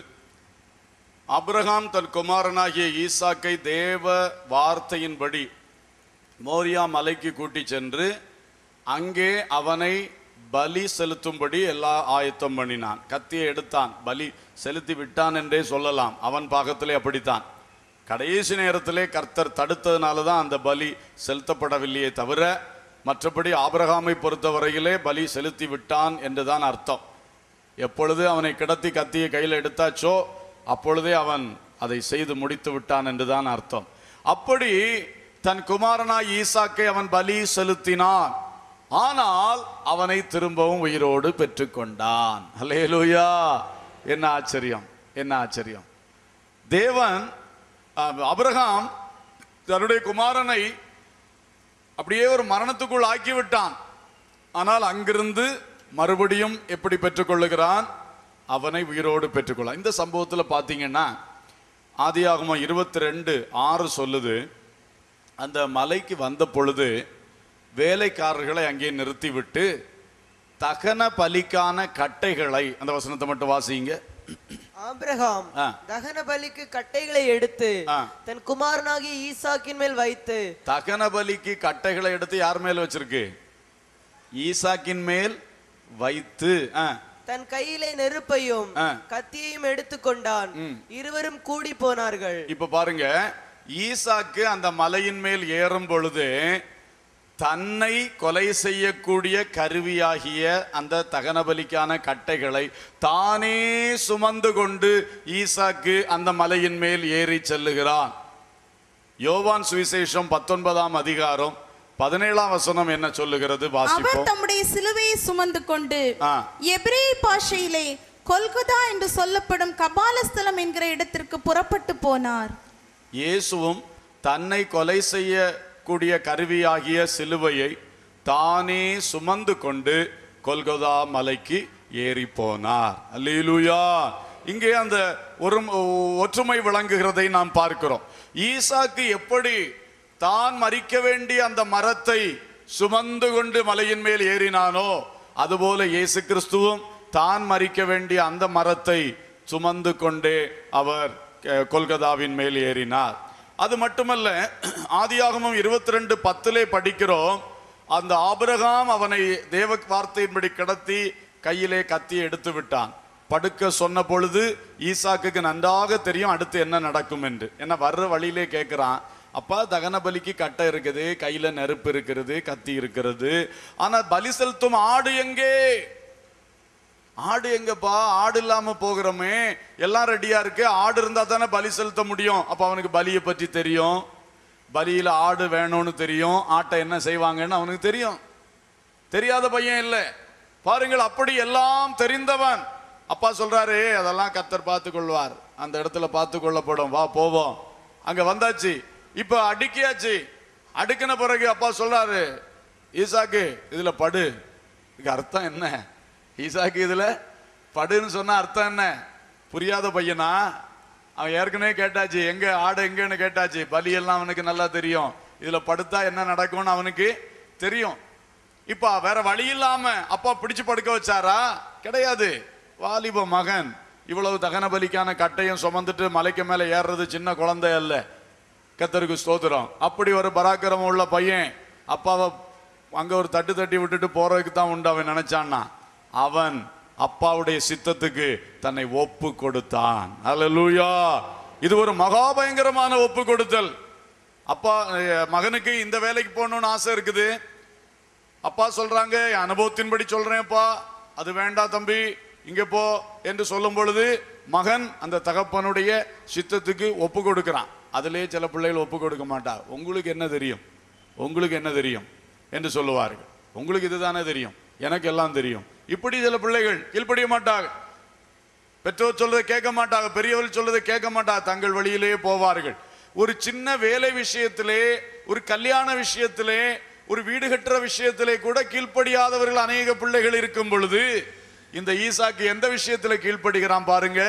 அப்ரஹாம் தன் குமாரனாகிய ஈசாக்கை தேவ வார்த்தையின்படி மோரியா மலைக்கு கூட்டி சென்று அங்கே அவனை பலி செலுத்தும்படி எல்லா ஆயத்தம் பண்ணினான் கத்தியை எடுத்தான் பலி செலுத்தி விட்டான் என்றே சொல்லலாம் அவன் பாகத்திலே அப்படித்தான் கடைசி நேரத்திலே கர்த்தர் தடுத்ததுனால தான் அந்த பலி செலுத்தப்படவில்லையே தவிர மற்றபடி ஆபிரகாமை பொறுத்தவரையிலே பலி செலுத்தி விட்டான் என்றுதான் அர்த்தம் எப்பொழுது அவனை கிடத்தி கத்தியை கையில் எடுத்தாச்சோ அப்பொழுதே அவன் அதை செய்து முடித்து விட்டான் என்றுதான் அர்த்தம் அப்படி தன் குமாரனாய் ஈசாக்கை அவன் பலி செலுத்தினான் ஆனால் அவனை திரும்பவும் உயிரோடு பெற்றுக்கொண்டான் அல்லேலூயா என்ன ஆச்சரியம் என்ன ஆச்சரியம் தேவன் அஹ், அபிரகாம் தன்னுடைய குமாரனை அப்படியே ஒரு மரணத்துக்குள் ஆக்கி விட்டான் ஆனால் அங்கிருந்து மறுபடியும் எப்படி பெற்றுக்கொள்ளுகிறான் அவனை உயிரோடு பெற்றுக்கொள்ள இந்த சம்பவத்தில் பார்த்தீங்கன்னா ஆதியாகமம் இருபத்தி ரெண்டு ஆறு சொல்லுது அந்த மலைக்கு வந்த பொழுது வேலைக்காரர்களை அங்கே நிறுத்திவிட்டு தகன பலிக்கான கட்டைகளை அந்த வசனத்தை மட்டும் வாசிங்க ஆபிரகாம் ஆ. தகன பலிக்கு கட்டைகளை எடுத்து ஆ. தன் குமாரனாகிய ஈசாக்கின் மேல் வைத்து தகன பலிக்கு கட்டைகளை எடுத்து யார் மேல் வச்சிருக்கு ஈசாக்கின் மேல் வைத்து ஆ, தன் கையிலே நெருப்பையும் ஆ. கத்தியையும் எடுத்துக்கொண்டான் இருவரும் கூடி போனார்கள் இப்ப பாருங்க ஈசாக்கு அந்த மலையின் மேல் ஏறும் பொழுது தன்னை கொலை செய்யக்கூடிய கருவியாகிய அந்த தகனபலிக்கான கட்டைகளை தானே சுமந்து கொண்டு ஈசாக்கு அந்த மலையின் மேல் ஏறி செல்லுகிறான் யோவான் சுவிசேஷம் பத்தொன்பதாம் அதிகாரம் பதினேழாம் வசனம் என்ன சொல்லுகிறது அவர் வாசிப்போம் தம்முடைய சிலுவையை சுமந்து கொண்டு ஆ. எபிரே பாஷையிலே கொல்கதா என்று சொல்லப்படும் கபாலஸ்தலம் என்கிற இடத்திற்கு புறப்பட்டு போனார் இயேசுவும் தன்னை கொலை செய்யக்கூடிய கருவியாகிய சிலுவையை தானே சுமந்து கொண்டு கொல்கொதா மலைக்கு ஏறி போனார் அல்லேலூயா இங்கே அந்த ஒரு ஒற்றுமை விளங்குகிறதை நாம் பார்க்கிறோம் ஈசாக்கு எப்படி தான் மறிக்க வேண்டிய அந்த மரத்தை சுமந்து கொண்டு மலையின் மேல் ஏறினானோ அதுபோல இயேசு கிறிஸ்துவும் தான் மறிக்க வேண்டிய அந்த மரத்தை சுமந்து கொண்டே அவர் அஹ், கொல்கதாவின் மேல் ஏறினார் அது மட்டுமல்ல ஆதியாகமம் இருபத்தி ரெண்டு பத்திலே படிக்கிறோம் அந்த ஆபிரகாம் அவனை தேவ வார்த்தையின்படி கிடத்தி கையிலே கத்தி எடுத்து விட்டான் படுக்க சொன்ன பொழுது ஈசாக்குக்கு நன்றாக தெரியும் அடுத்து என்ன நடக்கும் என்று என்ன வர்ற வழியிலே கேட்கிறான் அப்பா தகன பலிக்கு கட்டை இருக்குது கையில நெருப்பு இருக்கிறது கத்தி இருக்கிறது ஆனா பலி செலுத்தும் ஆடு எங்கே ஆடு எங்கப்பா ஆடு இல்லாம போகிறோமே எல்லாம் ரெடியா இருக்கு ஆடு இருந்தா தானே பலி செலுத்த முடியும் அப்ப அவனுக்கு பலியை பற்றி தெரியும் பலியில ஆடு வேணும்னு தெரியும் ஆட்டை என்ன செய்வாங்கன்னு அவனுக்கு தெரியும் தெரியாத பையன் இல்லை பாருங்கள் அப்படி எல்லாம் தெரிந்தவன் அப்பா சொல்றாரு அதெல்லாம் கத்தர் பார்த்து கொள்வார் அந்த இடத்துல பார்த்து கொள்ளப்படும் வா போவோம் அங்க வந்தாச்சு இப்ப அடுக்கியாச்சு அடுக்கின பிறகு அப்பா சொல்றாரு ஈசாக்கு இதுல படு இதுக்கு அர்த்தம் என்ன ஈசாக்கு இதுல படுன்னு சொன்னா அர்த்தம் என்ன புரியாத பையனா அவன் ஏற்கனவே கேட்டாச்சு எங்க ஆடு எங்கன்னு கேட்டாச்சு பலி எல்லாம் அவனுக்கு நல்லா தெரியும் இதுல படுத்தா என்ன நடக்கும்னு அவனுக்கு தெரியும் இப்ப வேற வழி இல்லாம அப்பா பிடிச்சு படுக்க வச்சாரா கிடையாது வாலிப மகன் இவ்வளவு தகன பலிக்கான கட்டையும் சுமந்துட்டு மலைக்கு மேல ஏறுறது சின்ன குழந்தை அல்ல கத்தருக்கு ஸ்தோத்திரம் அப்படி ஒரு பராக்கிரமம் உள்ள பையன் அப்பாவை அங்க ஒரு தட்டு தட்டி விட்டுட்டு போறதுக்கு தான் உண்டு அவன் நினைச்சான்னா அவன் அப்பாவுடைய சித்தத்துக்கு தன்னை ஒப்பு கொடுத்தான் அல்லேலூயா இது ஒரு மகா பயங்கரமான ஒப்பு கொடுத்தல் அப்பா அஹ், மகனுக்கு இந்த வேலைக்கு போகணும்னு ஆசை இருக்குது அப்பா சொல்றாங்க என் அனுபவத்தின்படி சொல்றேன்ப்பா அது வேண்டாம் தம்பி இங்க போ என்று சொல்லும் பொழுது மகன் அந்த தகப்பனுடைய சித்தத்துக்கு ஒப்பு கொடுக்கிறான் அதிலே சில பிள்ளைகள் ஒப்பு கொடுக்க மாட்டா உங்களுக்கு என்ன தெரியும் உங்களுக்கு என்ன தெரியும் என்று சொல்லுவார்கள் உங்களுக்கு இதுதானே தெரியும் எனக்கு எல்லாம் தெரியும் இப்படி சில பிள்ளைகள் கீழ்ப்படிய மாட்டாங்க பெற்றோர் சொல்றதை கேட்க மாட்டாங்க பெரியவர்கள் சொல்றதை கேட்க மாட்டாங்க தங்கள் வழியிலே போவார்கள் ஒரு சின்ன வேலை விஷயத்திலே ஒரு கல்யாண விஷயத்திலே ஒரு வீடு கட்டுற விஷயத்திலே கூட கீழ்ப்படியாதவர்கள் அநேக பிள்ளைகள் இருக்கும் பொழுது இந்த ஈசாக்கு எந்த விஷயத்துல கீழ்ப்படுகிறான் பாருங்க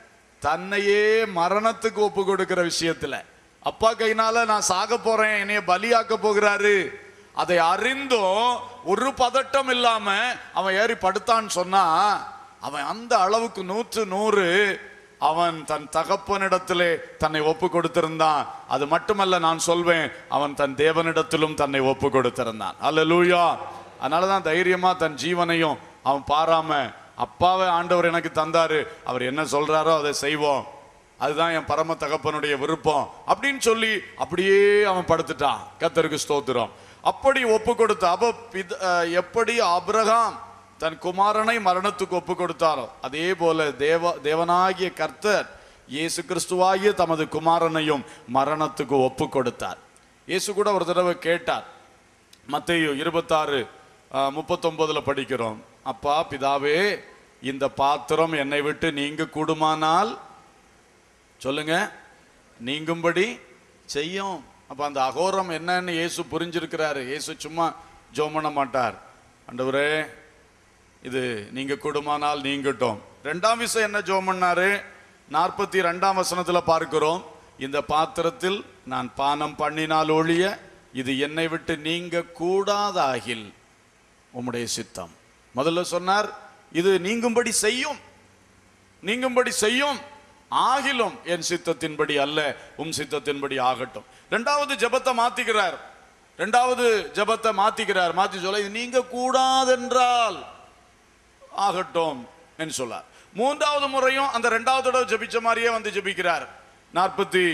தன்னையே மரணத்துக்கு ஒப்பு கொடுக்கிற விஷயத்துல அப்பா கையினால நான் சாக போறேன் என்னைய பலியாக்க போகிறாரு அதை அறிந்தும் ஒரு பதட்டம் இல்லாம அவன் ஏறி படுத்தான்னு சொன்னா அவன் அந்த அளவுக்கு நூற்று நூறு அவன் தன் தகப்பனிடத்திலே தன்னை ஒப்பு கொடுத்திருந்தான் அது மட்டுமல்ல நான் சொல்வேன் அவன் தன் தேவனிடத்திலும் தன்னை ஒப்பு கொடுத்திருந்தான் அல்லேலூயா அதனாலதான் தைரியமா தன் ஜீவனையும் அவன் பாராம அப்பாவை ஆண்டவர் எனக்கு தந்தாரு அவர் என்ன சொல்றாரோ அதை செய்வோம் அதுதான் என் பரம தகப்பனுடைய விருப்பம் அப்படின்னு சொல்லி அப்படியே அவன் படுத்துட்டான் கத்தருக்கு ஸ்தோத்திரம் அப்படி ஒப்பு கொடுத்த அப்ப பித- அஹ் எப்படி ஆபிரகாம் தன் குமாரனை மரணத்துக்கு ஒப்பு கொடுத்தாரோ அதே போல தேவ தேவனாகிய கர்த்தர் இயேசு கிறிஸ்துவாகிய தமது குமாரனையும் மரணத்துக்கு ஒப்பு கொடுத்தார் இயேசு கூட ஒரு தடவை கேட்டார் மத்தேயு இருபத்தாறு முப்பத்தொன்பதுல படிக்கிறோம் அப்பா பிதாவே இந்த பாத்திரம் என்னை விட்டு நீங்க கூடுமானால் சொல்லுங்க நீங்கும்படி செய்யும் அப்ப அந்த அகோரம் என்னன்னு இயேசு புரிஞ்சிருக்கிறாரு இயேசு சும்மா ஜோம் பண்ண மாட்டார் ஆண்டவரே இது நீங்க கூடுமானால் நீங்கட்டும் ரெண்டாம் விஷயம் என்ன ஜோம் பண்ணாரு நாற்பத்தி ரெண்டாம் வசனத்துல பார்க்கிறோம் இந்த பாத்திரத்தில் நான் பானம் பண்ணினால் ஒழிய இது என்னை விட்டு நீங்க கூடாதாகில் உம்முடைய சித்தம் முதல்ல சொன்னார் இது நீங்கும்படி செய்யும் நீங்கும்படி செய்யும் ஆகிலும் என் சித்தத்தின்படி அல்ல உம் சித்தத்தின்படி ஆகட்டும் ரெண்டாவது ஜெபத்தை மாத்திக்கிறார் ரெண்டாவது ஜெபத்தை மாத்திக்கிறார் மாத்தி சொல்ல இது நீங்க கூடாதென்றால் ஆகட்டும் என்று சொல்லார் மூன்றாவது முறையும் அந்த ரெண்டாவது தடவை ஜெபிச்ச மாதிரியே வந்து ஜெபிக்கிறார் நாற்பத்தி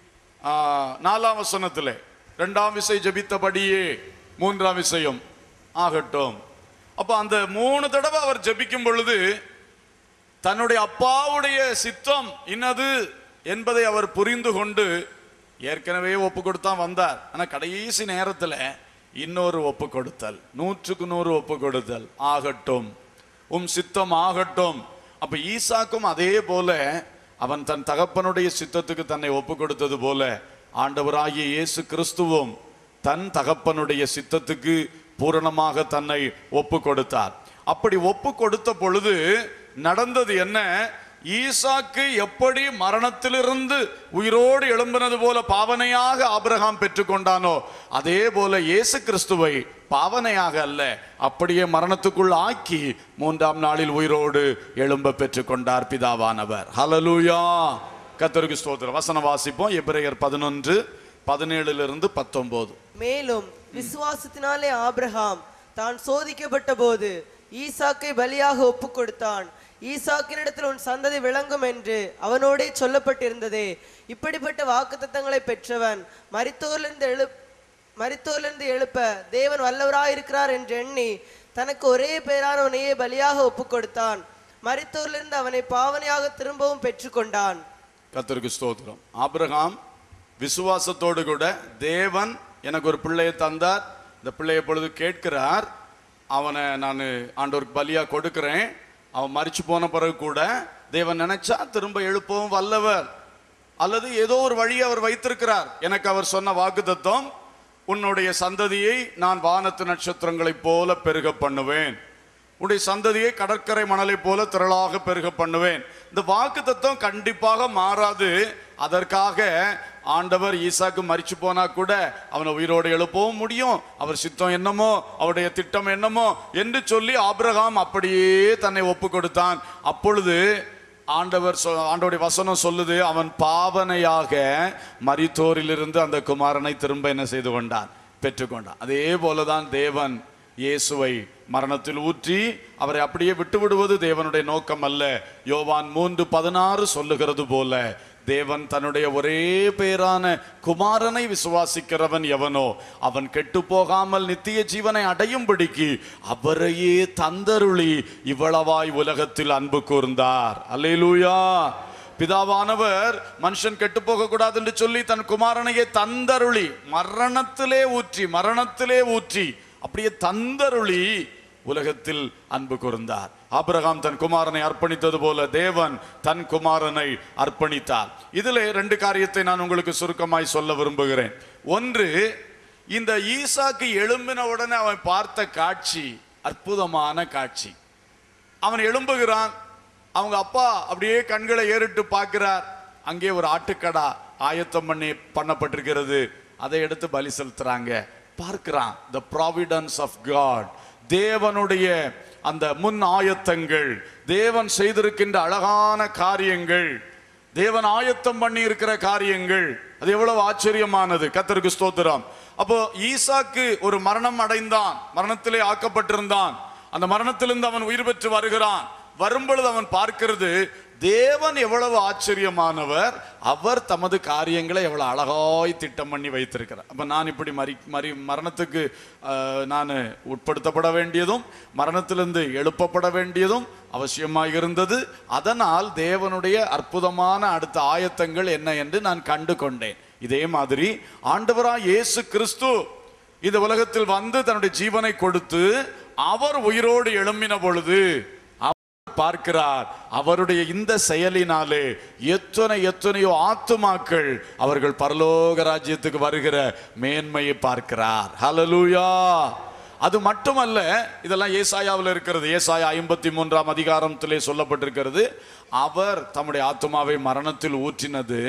ஆ, நாலாம் வசனத்திலே ரெண்டாம் விசை ஜெபித்தபடியே மூன்றாம் விஷயம் ஆகட்டும் அப்ப அந்த மூணு தடவை அவர் ஜெபிக்கும் பொழுது தன்னுடைய அப்பாவுடைய சித்தம் இன்னது என்பதை அவர் புரிந்து கொண்டு ஏற்கனவே ஒப்பு கொடுத்தான் வந்தார் ஆனா கடைசி நேரத்துல இன்னொரு ஒப்பு கொடுத்தல் நூற்றுக்கு நூறு ஒப்பு கொடுத்தல் ஆகட்டும் உம் சித்தம் ஆகட்டும் அப்ப ஈசாக்கும் அதே போல அவன் தன் தகப்பனுடைய சித்தத்துக்கு தன்னை ஒப்பு கொடுத்தது போல ஆண்டவராகிய இயேசு கிறிஸ்துவும் தன் தகப்பனுடைய சித்தத்துக்கு பூரணமாக தன்னை ஒப்பு கொடுத்தார் அப்படி ஒப்பு கொடுத்த பொழுது நடந்தது என்ன ஈசாக்கு எப்படி மரணத்திலிருந்து உயிரோடு எழும்பினது போல பாவனையாக ஆபிரகாம் பெற்றுக்கொண்டானோ அதே போல இயேசு கிறிஸ்துவை பாவனையாக அல்ல அப்படியே மரணத்துக்குள் ஆக்கி மூன்றாம் நாளில் உயிரோடு எழும்ப பெற்றுக்கொண்டார் பிதாவானவர் ஹalleluya கர்த்தருக்கு ஸ்தோத்திரம் வசனம் வாசிப்போம் எபிரேயர் பதினொன்று பதினேழுலிருந்து பத்தொன்பது மேலும் விசுவாசத்தினாலே ஆபிரகாம் தான் சோதிக்கப்பட்ட போது ஈசாக்கை பலியாக ஒப்பு கொடுத்தான் ஈசாக்கினிடத்தில் உன் சந்ததி விளங்கும் என்று அவனோடே சொல்லப்பட்டிருந்ததே இப்படிப்பட்ட வாக்குத்தத்தங்களை பெற்றவன் மரித்தோரிலிருந்து எழு மரித்தோரிலிருந்து எழுப்ப தேவன் வல்லவராயிருக்கிறார் என்று எண்ணி தனக்கு ஒரே பேரானவனையே பலியாக ஒப்பு கொடுத்தான் மரித்தோரிலிருந்து அவனை பாவனையாக திரும்பவும் பெற்றுக்கொண்டான் கர்த்தருக்கு ஸ்தோத்திரம் ஆபிரகாம் விசுவாசத்தோடு கூட தேவன் எனக்கு ஒரு பிள்ளையை தந்தார் இந்த பிள்ளையை பொழுது கேட்கிறார் அவனை நான் ஆண்டவருக்கு பலியா கொடுக்கிறேன் அவன் மரிச்சு போன பிறகு கூட தேவன் நினைச்சா திரும்ப எழுப்பவும் வல்லவர் அல்லது ஏதோ ஒரு வழி அவர் வைத்திருக்கிறார் எனக்கு அவர் சொன்ன வாக்குத்தத்தம் உன்னுடைய சந்ததியை நான் வானத்து நட்சத்திரங்களைப் போல பெருக பண்ணுவேன் உன்னுடைய சந்ததியை கடற்கரை மணலைப் போல திரளாக பெருக பண்ணுவேன் இந்த வாக்கு தத்துவம் கண்டிப்பாக மாறாது அதற்காக ஆண்டவர் ஈசாக்கு மரிச்சு போனா கூட அவனை உயிரோடு எழுப்பவும் முடியும் அவர் சித்தம் என்னமோ அவருடைய திட்டம் என்னமோ என்று சொல்லி ஆபிரகாம் அப்படியே தன்னை ஒப்பு கொடுத்தான் அப்பொழுது ஆண்டவர் சொ- ஆண்டவருடைய வசனம் சொல்லுது அவன் பாவனையாக மரித்தோரிலிருந்து அந்த குமாரனை திரும்ப என்ன செய்து கொண்டான் பெற்றுக்கொண்டான் அதே போலதான் தேவன் இயேசுவை மரணத்தில் ஊற்றி அவரை அப்படியே விட்டு விடுவது தேவனுடைய நோக்கம் அல்ல யோவான் மூன்று பதினாறு சொல்லுகிறது போல தேவன் தன்னுடைய ஒரே பேரான குமாரனை விசுவாசிக்கிறவன் எவனோ அவன் கெட்டு போகாமல் நித்திய ஜீவனை அடையும்படிக்கு அவரையே தந்தருளி இவ்வளவாய் உலகத்தில் அன்பு கூர்ந்தார் அல்லேலூயா பிதாவானவர் மனுஷன் கெட்டு போக கூடாது என்று சொல்லி தன் குமாரனையே தந்தருளி மரணத்திலே ஊற்றி மரணத்திலே ஊற்றி அப்படியே தந்தருளி உலகத்தில் அன்பு கூர்ந்தார் ஆபிரகாம் தன் குமாரனை அர்ப்பணித்தது போல தேவன் தன் குமாரனை அர்ப்பணித்தார் இதிலே ரெண்டு காரியத்தை நான் உங்களுக்கு சுருக்கமாய் சொல்ல விரும்புகிறேன் ஒன்று இந்த ஈசாக்கு எழும்பின உடனே அவன் பார்த்த காட்சி அற்புதமான காட்சி அவன் எழும்புகிறான் அவங்க அப்பா அப்படியே கண்களை ஏறிட்டு பார்க்கிறார் அங்கே ஒரு ஆட்டுக்கடா ஆயத்தம் பண்ணி பண்ணப்பட்டிருக்கிறது அதை எடுத்து பலி செலுத்துறாங்க பார்க்கிறான் த ப்ராவிடன்ஸ் ஆஃப் காட் தேவனுடைய அந்த முன் ஆயத்தங்கள் தேவன் செய்திருக்கின்ற அழகான காரியங்கள் தேவன் ஆயத்தம் பண்ணி இருக்கிற காரியங்கள் அது எவ்வளவு ஆச்சரியமானது கத்தருக்கு ஸ்தோத்திரம் அப்போ ஈசாக்கு ஒரு மரணம் அடைந்தான் மரணத்திலே ஆக்கப்பட்டிருந்தான் அந்த மரணத்திலிருந்து அவன் உயிர் பெற்று வருகிறான் வரும்பொழுது அவன் பார்க்கிறது தேவன் எவ்வளவு ஆச்சரியமானவர் அவர் தமது காரியங்களை எவ்வளவு அழகாய் திட்டம் பண்ணி வைத்திருக்கிறார் அப்ப நான் இப்படி மறி மறி மரணத்துக்கு ஆஹ், நான் உட்படுத்தப்பட வேண்டியதும் மரணத்திலிருந்து எழுப்பப்பட வேண்டியதும் அவசியமாக இருந்தது அதனால் தேவனுடைய அற்புதமான அடுத்த ஆயத்தங்கள் என்ன என்று நான் கண்டு கொண்டேன் இதே மாதிரி ஆண்டவராய் இயேசு கிறிஸ்து இந்த உலகத்தில் வந்து தன்னுடைய ஜீவனை கொடுத்து அவர் உயிரோடு எழும்பின பொழுது அவர் பார்க்கிறார் அவருடைய இந்த செயலினாலே எத்தனை எத்தனையோ ஆத்துமாக்கள் அவர்கள் பரலோக ராஜ்யத்துக்கு வருகிற மேன்மையை பார்க்கிறார் ஹalleluya அது மட்டுமல்ல இதெல்லாம் ஏசாயாவில் இருக்கிறது ஏசாயா ஐம்பத்தி மூன்றாம் அதிகாரத்திலே சொல்லப்பட்டிருக்கிறது அவர் தம்முடைய ஆத்துமாவை மரணத்தில் ஊற்றினது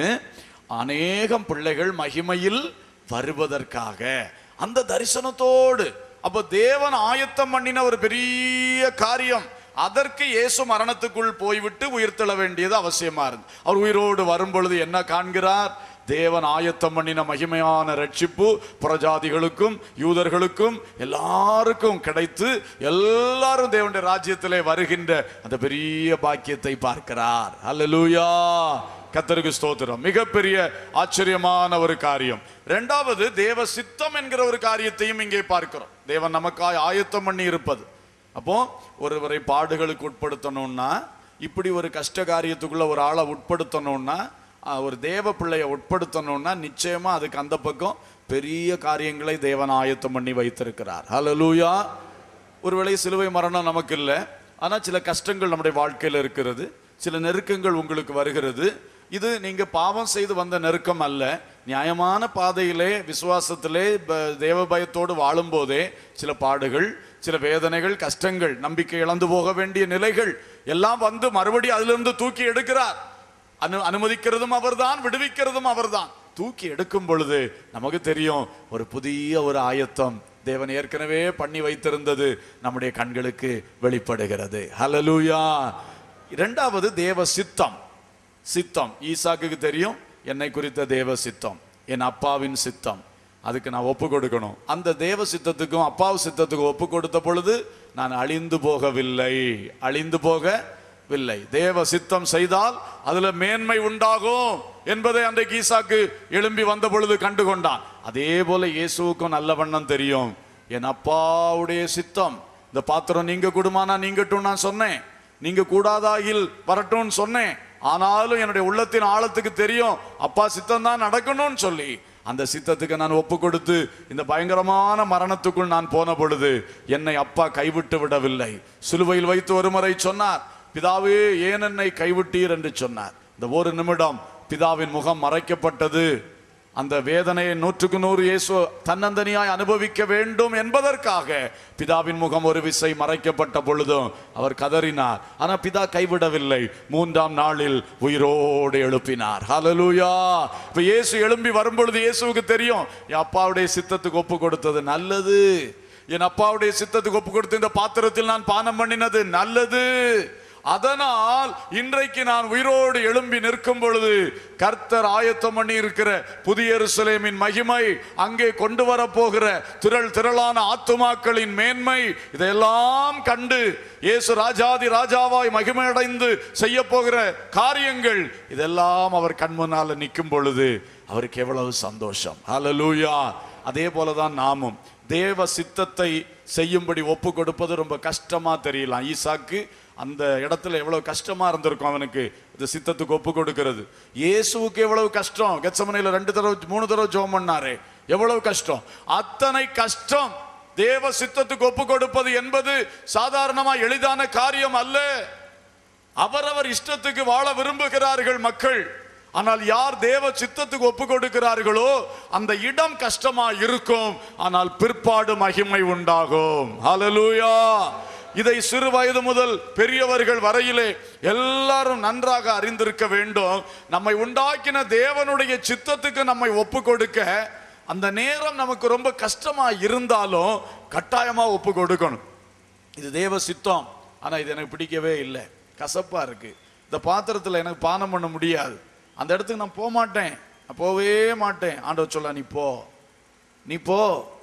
அநேகம் பிள்ளைகள் மகிமையில் வருவதற்காக அந்த தரிசனத்தோடு அப்ப தேவன் ஆயத்தம் பண்ணின ஒரு பெரிய காரியம் அதற்கு இயேசு மரணத்துக்குள் போய்விட்டு உயிர்த்தெழ வேண்டியது அவசியமா இருந்து அவர் உயிரோடு வரும் பொழுது என்ன காண்கிறார் தேவன் ஆயத்தம் பண்ணின மகிமையான ரட்சிப்பு புறஜாதிகளுக்கும் யூதர்களுக்கும் எல்லாருக்கும் கிடைத்து எல்லாரும் தேவனுடைய ராஜ்யத்திலே வருகின்ற அந்த பெரிய பாக்கியத்தை பார்க்கிறார் அல்லேலூயா கத்தருக்கு ஸ்தோத்திரம் மிகப்பெரிய ஆச்சரியமான ஒரு காரியம் இரண்டாவது தேவ சித்தம் என்கிற ஒரு காரியத்தையும் இங்கே பார்க்கிறோம் தேவன் நமக்காய் ஆயத்தம் பண்ணி இருப்பது அப்போ ஒருவரை பாடுகளுக்கு உட்படுத்தணும்னா இப்படி ஒரு கஷ்ட காரியத்துக்குள்ள ஒரு ஆளை உட்படுத்தணும்னா ஆஹ், ஒரு தேவ பிள்ளையை உட்படுத்தணும்னா நிச்சயமா அதுக்கு அந்த பக்கம் பெரிய காரியங்களை தேவன் ஆயத்தம் பண்ணி வைத்திருக்கிறார் ஹalleluya ஒருவேளை சிலுவை மரணம் நமக்கு இல்லை ஆனால் சில கஷ்டங்கள் நம்முடைய வாழ்க்கையில் இருக்கிறது சில நெருக்கங்கள் உங்களுக்கு வருகிறது இது நீங்க பாவம் செய்து வந்த நெருக்கம் அல்ல நியாயமான பாதையிலே விசுவாசத்திலே ப- தேவ பயத்தோடு வாழும்போதே சில பாடுகள் சில வேதனைகள் கஷ்டங்கள் நம்பிக்கை இழந்து போக வேண்டிய நிலைகள் எல்லாம் வந்து மறுபடியும் அதிலிருந்து தூக்கி எடுக்கிறார் அனு அனுமதிக்கிறதும் அவர்தான் விடுவிக்கிறதும் அவர்தான் தூக்கி எடுக்கும் பொழுது நமக்கு தெரியும் ஒரு புதிய ஒரு ஆயத்தம் தேவன் ஏற்கனவே பண்ணி வைத்திருந்தது நம்முடைய கண்களுக்கு வெளிப்படுகிறது ஹalleluya இரண்டாவது தேவ சித்தம் சித்தம் ஈசாக்குக்கு தெரியும் என்னை குறித்த தேவ சித்தம் என் அப்பாவின் சித்தம் அதுக்கு நான் ஒப்பு கொடுக்கணும் அந்த தேவ சித்தத்துக்கும் அப்பாவு சித்தத்துக்கும் ஒப்பு கொடுத்த பொழுது நான் அழிந்து போகவில்லை அழிந்து போகவில்லை தேவ சித்தம் செய்தால் அதுல மேன்மை உண்டாகும் என்பதை அன்றைக்கு ஈசாக்கு எழும்பி வந்த பொழுது கண்டு கொண்டான் அதே போல இயேசுவுக்கும் நல்ல வண்ணம் தெரியும் என் அப்பாவுடைய சித்தம் இந்த பாத்திரம் நீங்க கூடுமானா நீங்கட்டும் நான் சொன்னேன் நீங்க கூடாதாகில் வரட்டும்னு சொன்னேன் ஆனாலும் என்னுடைய உள்ளத்தின் ஆழத்துக்கு தெரியும் அப்பா சித்தம் தான் நடக்கணும்னு சொல்லி அந்த சித்தத்துக்கு நான் ஒப்பு கொடுத்து இந்த பயங்கரமான மரணத்துக்குள் நான் போன பொழுது என்னை அப்பா கைவிட்டு விடவில்லை சிலுவையில் வைத்து ஒரு முறை சொன்னார் பிதாவே ஏன் என்னை கைவிட்டீர் என்று சொன்னார் இந்த ஒரு நிமிடம் பிதாவின் முகம் மறைக்கப்பட்டது அந்த வேதனையை நூற்றுக்கு நூறு இயேசு தன்னந்தனியாய் அனுபவிக்க வேண்டும் என்பதற்காக பிதாவின் முகம் ஒரு விசை மறைக்கப்பட்ட பொழுதும் அவர் கதறினார் ஆனா பிதா கைவிடவில்லை மூன்றாம் நாளில் உயிரோடு எழுப்பினார் ஹalleluya இப்ப இயேசு எழும்பி வரும்பொழுது இயேசுவுக்கு தெரியும் என் அப்பாவுடைய சித்தத்துக்கு ஒப்பு கொடுத்தது நல்லது என் அப்பாவுடைய சித்தத்துக்கு ஒப்பு கொடுத்து இந்த பாத்திரத்தில் நான் பானம் பண்ணினது நல்லது அதனால் இன்றைக்கு நான் உயிரோடு எழும்பி நிற்கும் பொழுது கர்த்தர் ஆயத்தம் பண்ணி இருக்கிற புதிய எருசலேமின் மகிமை அங்கே கொண்டு வரப்போகிற திரள் திரளான ஆத்துமாக்களின் மேன்மை இதையெல்லாம் கண்டு இயேசு ராஜாதி ராஜாவாய் மகிமையடைந்து செய்ய போகிற காரியங்கள் இதெல்லாம் அவர் கண் முன்னால நிற்கும் பொழுது அவருக்கு எவ்வளவு சந்தோஷம் ஹalleluya அதே போலதான் நாமும் தேவ சித்தத்தை செய்யும்படி ஒப்பு கொடுப்பது ரொம்ப கஷ்டமா தெரியலாம் ஈசாக்கு அந்த இடத்துல எவ்வளவு கஷ்டமா இருந்திருக்கும் அவனுக்கு இந்த சித்தத்துக்கு ஒப்பு கொடுக்கிறது இயேசுவுக்கு எவ்வளவு கஷ்டம் கெச்சமனையில ரெண்டு தடவை மூணு தடவை ஜெபம் பண்ணாரு எவ்வளவு கஷ்டம் அத்தனை கஷ்டம் தேவ சித்தத்துக்கு ஒப்பு கொடுப்பது என்பது சாதாரணமா எளிதான காரியம் அல்ல அவரவர் இஷ்டத்துக்கு வாழ விரும்புகிறார்கள் மக்கள் ஆனால் யார் தேவ சித்தத்துக்கு ஒப்பு கொடுக்கிறார்களோ அந்த இடம் கஷ்டமா இருக்கும் ஆனால் பிற்பாடு மகிமை உண்டாகும் ஹalleluya இதை சிறு வயது முதல் பெரியவர்கள் வரையிலே எல்லாரும் நன்றாக அறிந்திருக்க வேண்டும் நம்மை உண்டாக்கின தேவனுடைய சித்தத்துக்கு நம்மை ஒப்பு கொடுக்க அந்த நேரம் நமக்கு ரொம்ப கஷ்டமா இருந்தாலும் கட்டாயமா ஒப்பு கொடுக்கணும் இது தேவ சித்தம் ஆனா இது எனக்கு பிடிக்கவே இல்லை கசப்பா இருக்கு இந்த பாத்திரத்துல எனக்கு பானம் பண்ண முடியாது அந்த இடத்துக்கு நான் போக மாட்டேன் நான் போகவே மாட்டேன் ஆண்டவர் சொல்ல நீ போ நீ போ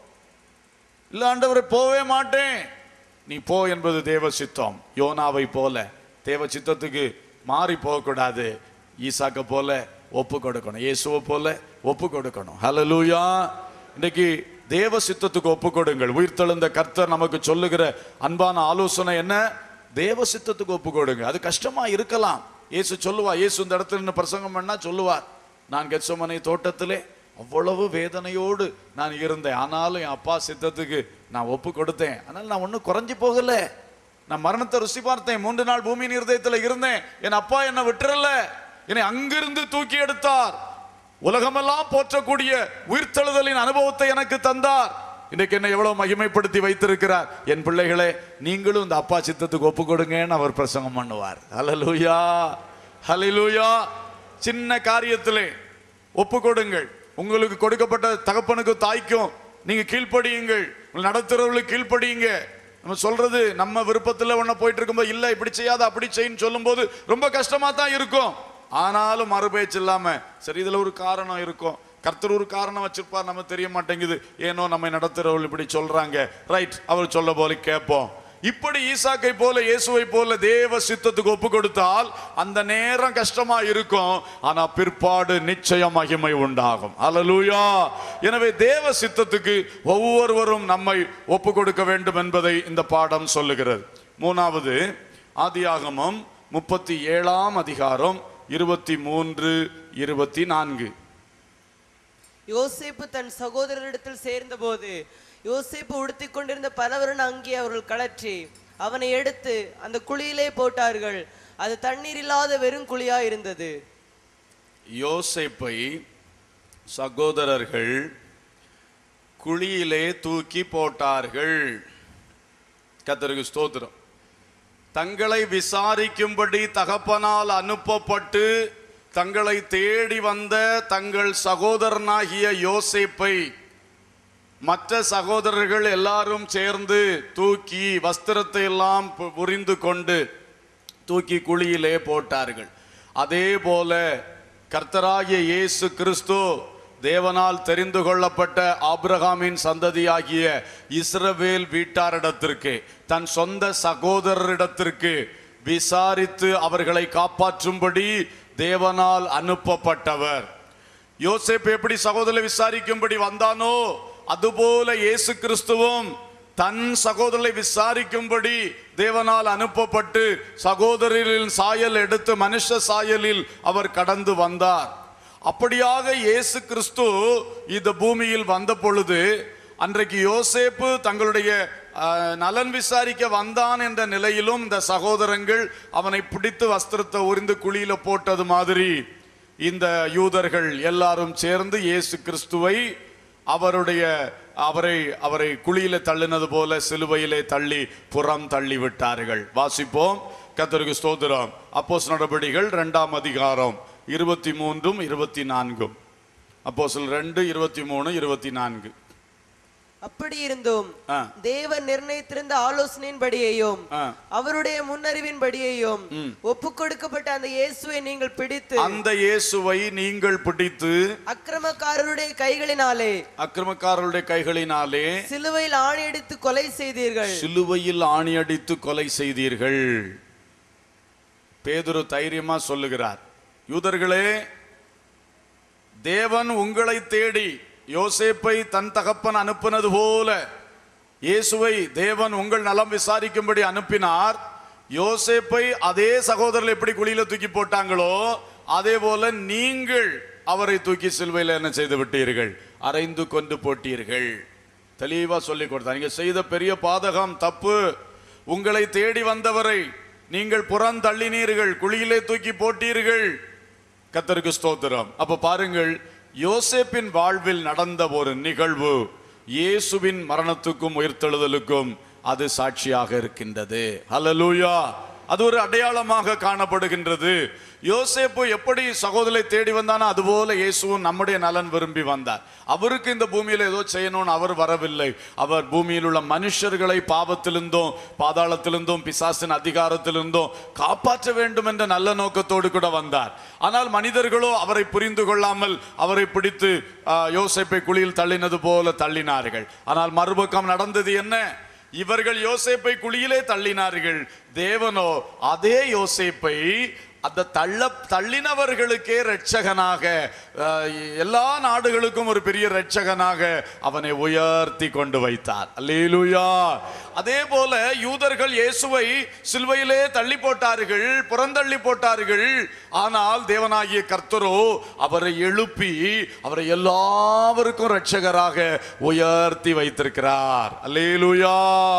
இல்ல ஆண்டவரை போவே மாட்டேன் நீ போ என்பது தேவ சித்தம் யோனாவை போல தேவ சித்தத்துக்கு மாறி போகக்கூடாது ஈசாக்க போல ஒப்பு கொடுக்கணும் இயேசுவை போல ஒப்பு கொடுக்கணும் ஹalleluya இன்னைக்கு தேவ சித்தத்துக்கு ஒப்பு கொடுங்கள் உயிர்த்தெழுந்த கர்த்தர் நமக்கு சொல்லுகிற அன்பான ஆலோசனை என்ன தேவ சித்தத்துக்கு ஒப்பு கொடுங்க அது கஷ்டமா இருக்கலாம் இயேசு சொல்லுவா இயேசு இந்த இடத்துல நின்னு பிரசங்கம் பண்ணா சொல்லுவார் நான் கெச்சமனை தோட்டத்திலே அவ்வளவு வேதனையோடு நான் இருந்தேன் ஆனாலும் என் அப்பா சித்தத்துக்கு நான் ஒப்பு கொடுத்தேன் அதனால நான் ஒன்றும் குறைஞ்சு போகல நான் மரணத்தை ருசி பார்த்தேன் மூன்று நாள் பூமியின் இருதயத்தில் இருந்தேன் என் அப்பா என்னை விட்டுறல என்னை அங்கிருந்து தூக்கி எடுத்தார் உலகமெல்லாம் போற்றக்கூடிய உயிர்த்தெழுதலின் அனுபவத்தை எனக்கு தந்தார் இன்னைக்கு என்ன எவ்வளவு மகிமைப்படுத்தி வைத்திருக்கிறார் என் பிள்ளைகளே நீங்களும் இந்த அப்பா சித்தத்துக்கு ஒப்பு கொடுங்கன்னு அவர் பிரசங்கம் பண்ணுவார் ஹalleluya ஹalleluya சின்ன காரியத்திலே ஒப்பு கொடுங்கள் உங்களுக்கு கொடுக்கப்பட்ட தகப்பனுக்கு தாய்க்கும் நீங்க கீழ்ப்படியுங்கள் உங்கள் நடத்துறவர்களுக்கு கீழ்ப்படியுங்க நம்ம சொல்றது நம்ம விருப்பத்துல ஒண்ணு போயிட்டு இருக்கும்போது இல்ல இப்படி செய்யாத அப்படி செய்யுன்னு சொல்லும்போது ரொம்ப கஷ்டமா தான் இருக்கும் ஆனாலும் மறுபேச்சு இல்லாம சரி இதுல ஒரு காரணம் இருக்கும் கர்த்தர் ஒரு காரணம் வச்சிருப்பார் நம்ம தெரிய மாட்டேங்குது ஏனோ நம்மை நடத்துறவர்கள் இப்படி சொல்றாங்க ரைட் அவர் சொல்ல போல கேட்போம் இப்படி ஈசாக்கை போல இயேசுவை போல தேவ சித்தத்துக்கு ஒப்பு கொடுத்தால் அந்த நேரம் கஷ்டமா இருக்கும் ஆனா பிற்பாடு நிச்சயம் மகிமை உண்டாகும் அல்லேலூயா எனவே தேவ சித்தத்துக்கு ஒவ்வொருவரும் நம்மை ஒப்பு கொடுக்க வேண்டும் என்பதை இந்த பாடம் சொல்லுகிறது மூணாவது ஆதியாகமம் முப்பத்தி ஏழாம் அதிகாரம் இருபத்தி மூன்று இருபத்தி நான்கு யோசேப்பு தன் சகோதரரிடத்தில் சேர்ந்தபோது யோசேப்பு உடுத்திக் கொண்டிருந்த பலவரன் அங்கே அவர்கள் கழற்றி அவனை எடுத்து அந்த குழியிலே போட்டார்கள் அது தண்ணீர் இல்லாத வெறும் குழியா இருந்தது யோசேப்பை சகோதரர்கள் குழியிலே தூக்கி போட்டார்கள் கத்தருக்கு ஸ்தோத்திரம் தங்களை விசாரிக்கும்படி தகப்பனால் அனுப்பப்பட்டு தங்களை தேடி வந்த தங்கள் சகோதரனாகிய யோசேப்பை மற்ற சகோதரர்கள் எல்லாரும் சேர்ந்து தூக்கி வஸ்திரத்தை எல்லாம் பு- புரிந்து கொண்டு தூக்கி குழியிலே போட்டார்கள் அதே போல கர்த்தராகிய இயேசு கிறிஸ்து தேவனால் தெரிந்து கொள்ளப்பட்ட ஆபிரகாமின் சந்ததியாகிய இஸ்ரவேல் வீட்டாரிடத்திற்கு தன் சொந்த சகோதரரிடத்திற்கு விசாரித்து அவர்களை காப்பாற்றும்படி தேவனால் அனுப்பப்பட்டவர் யோசேப்பு எப்படி சகோதரரை விசாரிக்கும்படி வந்தானோ அதுபோல இயேசு கிறிஸ்துவும் தன் சகோதரரை விசாரிக்கும்படி தேவனால் அனுப்பப்பட்டு சகோதரரின் சாயல் எடுத்து மனுஷ சாயலில் அவர் கடந்து வந்தார் அப்படியாக இயேசு கிறிஸ்து இந்த பூமியில் வந்த பொழுது அன்றைக்கு யோசேப்பு தங்களுடைய அஹ், நலன் விசாரிக்க வந்தான் என்ற நிலையிலும் இந்த சகோதரங்கள் அவனை பிடித்து வஸ்திரத்தை உரிந்து குழியில போட்டது மாதிரி இந்த யூதர்கள் எல்லாரும் சேர்ந்து இயேசு கிறிஸ்துவை அவருடைய அவரை அவரை குழியில தள்ளினது போல சிலுவையிலே தள்ளி புறம் தள்ளி விட்டார்கள் வாசிப்போம் கத்தருக்கு ஸ்தோத்திரம் அப்போஸ் நடபடிகள் இரண்டாம் அதிகாரம் இருபத்தி மூன்றும் இருபத்தி நான்கும் அப்போஸ்தலர் ரெண்டு இருபத்தி மூணு இருபத்தி நான்கு அப்படி இருந்தும் ஆ. தேவன் நிர்ணயித்திருந்த ஆலோசனையின்படியையும் ஆ. அவருடைய முன்னறிவின்படியையும் ஒப்பு கொடுக்கப்பட்ட அந்த இயேசுவை நீங்கள் பிடித்து அந்த இயேசுவை நீங்கள் பிடித்து அக்கிரமக்காரருடைய கைகளினாலே அக்கிரமக்காரருடைய கைகளினாலே சிலுவையில் ஆணையடித்து கொலை செய்தீர்கள் சிலுவையில் ஆணியடித்து கொலை செய்தீர்கள் பேதுரு தைரியமா சொல்லுகிறார் யூதர்களே தேவன் உங்களை தேடி யோசேப்பை தன் தகப்பன் அனுப்பினது போல இயேசுவை தேவன் உங்கள் நலம் விசாரிக்கும்படி அனுப்பினார் யோசேப்பை அதே சகோதரர்கள் எப்படி குழியில தூக்கி போட்டாங்களோ அதே போல நீங்கள் அவரை தூக்கி சிலுவையில் என்ன செய்து விட்டீர்கள் அரைந்து கொண்டு போட்டீர்கள் தெளிவா சொல்லி கொடுத்தார் நீங்க செய்த பெரிய பாதகம் தப்பு உங்களை தேடி வந்தவரை நீங்கள் புறம் தள்ளினீர்கள் குழியிலே தூக்கி போட்டீர்கள் கத்தருக்கு ஸ்தோத்திரம் அப்ப பாருங்கள் யோசேப்பின் வாழ்வில் நடந்த ஒரு நிகழ்வு இயேசுவின் மரணத்துக்கும் உயிர்த்தெழுதலுக்கும் அது சாட்சியாக இருக்கின்றது ஹalleluya அது ஒரு அடையாளமாக காணப்படுகின்றது யோசேப்பு எப்படி சகோதரை தேடி வந்தானோ அதுபோல இயேசுவும் நம்முடைய நலன் விரும்பி வந்தார் அவருக்கு இந்த பூமியில ஏதோ செய்யணும்னு அவர் வரவில்லை அவர் பூமியில் உள்ள மனுஷர்களை பாவத்திலிருந்தும் பாதாளத்திலிருந்தும் பிசாசின் அதிகாரத்திலிருந்தும் காப்பாற்ற வேண்டும் என்ற நல்ல நோக்கத்தோடு கூட வந்தார் ஆனால் மனிதர்களோ அவரை புரிந்து கொள்ளாமல் அவரை பிடித்து ஆ, யோசேப்பை குழியில் தள்ளினது போல தள்ளினார்கள் ஆனால் மறுபக்கம் நடந்தது என்ன இவர்கள் யோசேப்பை குழியிலே தள்ளினார்கள் தேவனோ அதே யோசேப்பை அந்த தள்ள தள்ளினவர்களுக்கே இரட்சகனாக அஹ், எல்லா நாடுகளுக்கும் ஒரு பெரிய இரட்சகனாக அவனை உயர்த்தி கொண்டு வைத்தார் அல்லேலூயா அதே போல யூதர்கள் இயேசுவை சிலுவையிலே தள்ளி போட்டார்கள் புறந்தள்ளி போட்டார்கள் ஆனால் தேவனாகிய கர்த்தரோ அவரை எழுப்பி அவரை எல்லாருக்கும் இரட்சகராக உயர்த்தி வைத்திருக்கிறார் அல்லேலூயா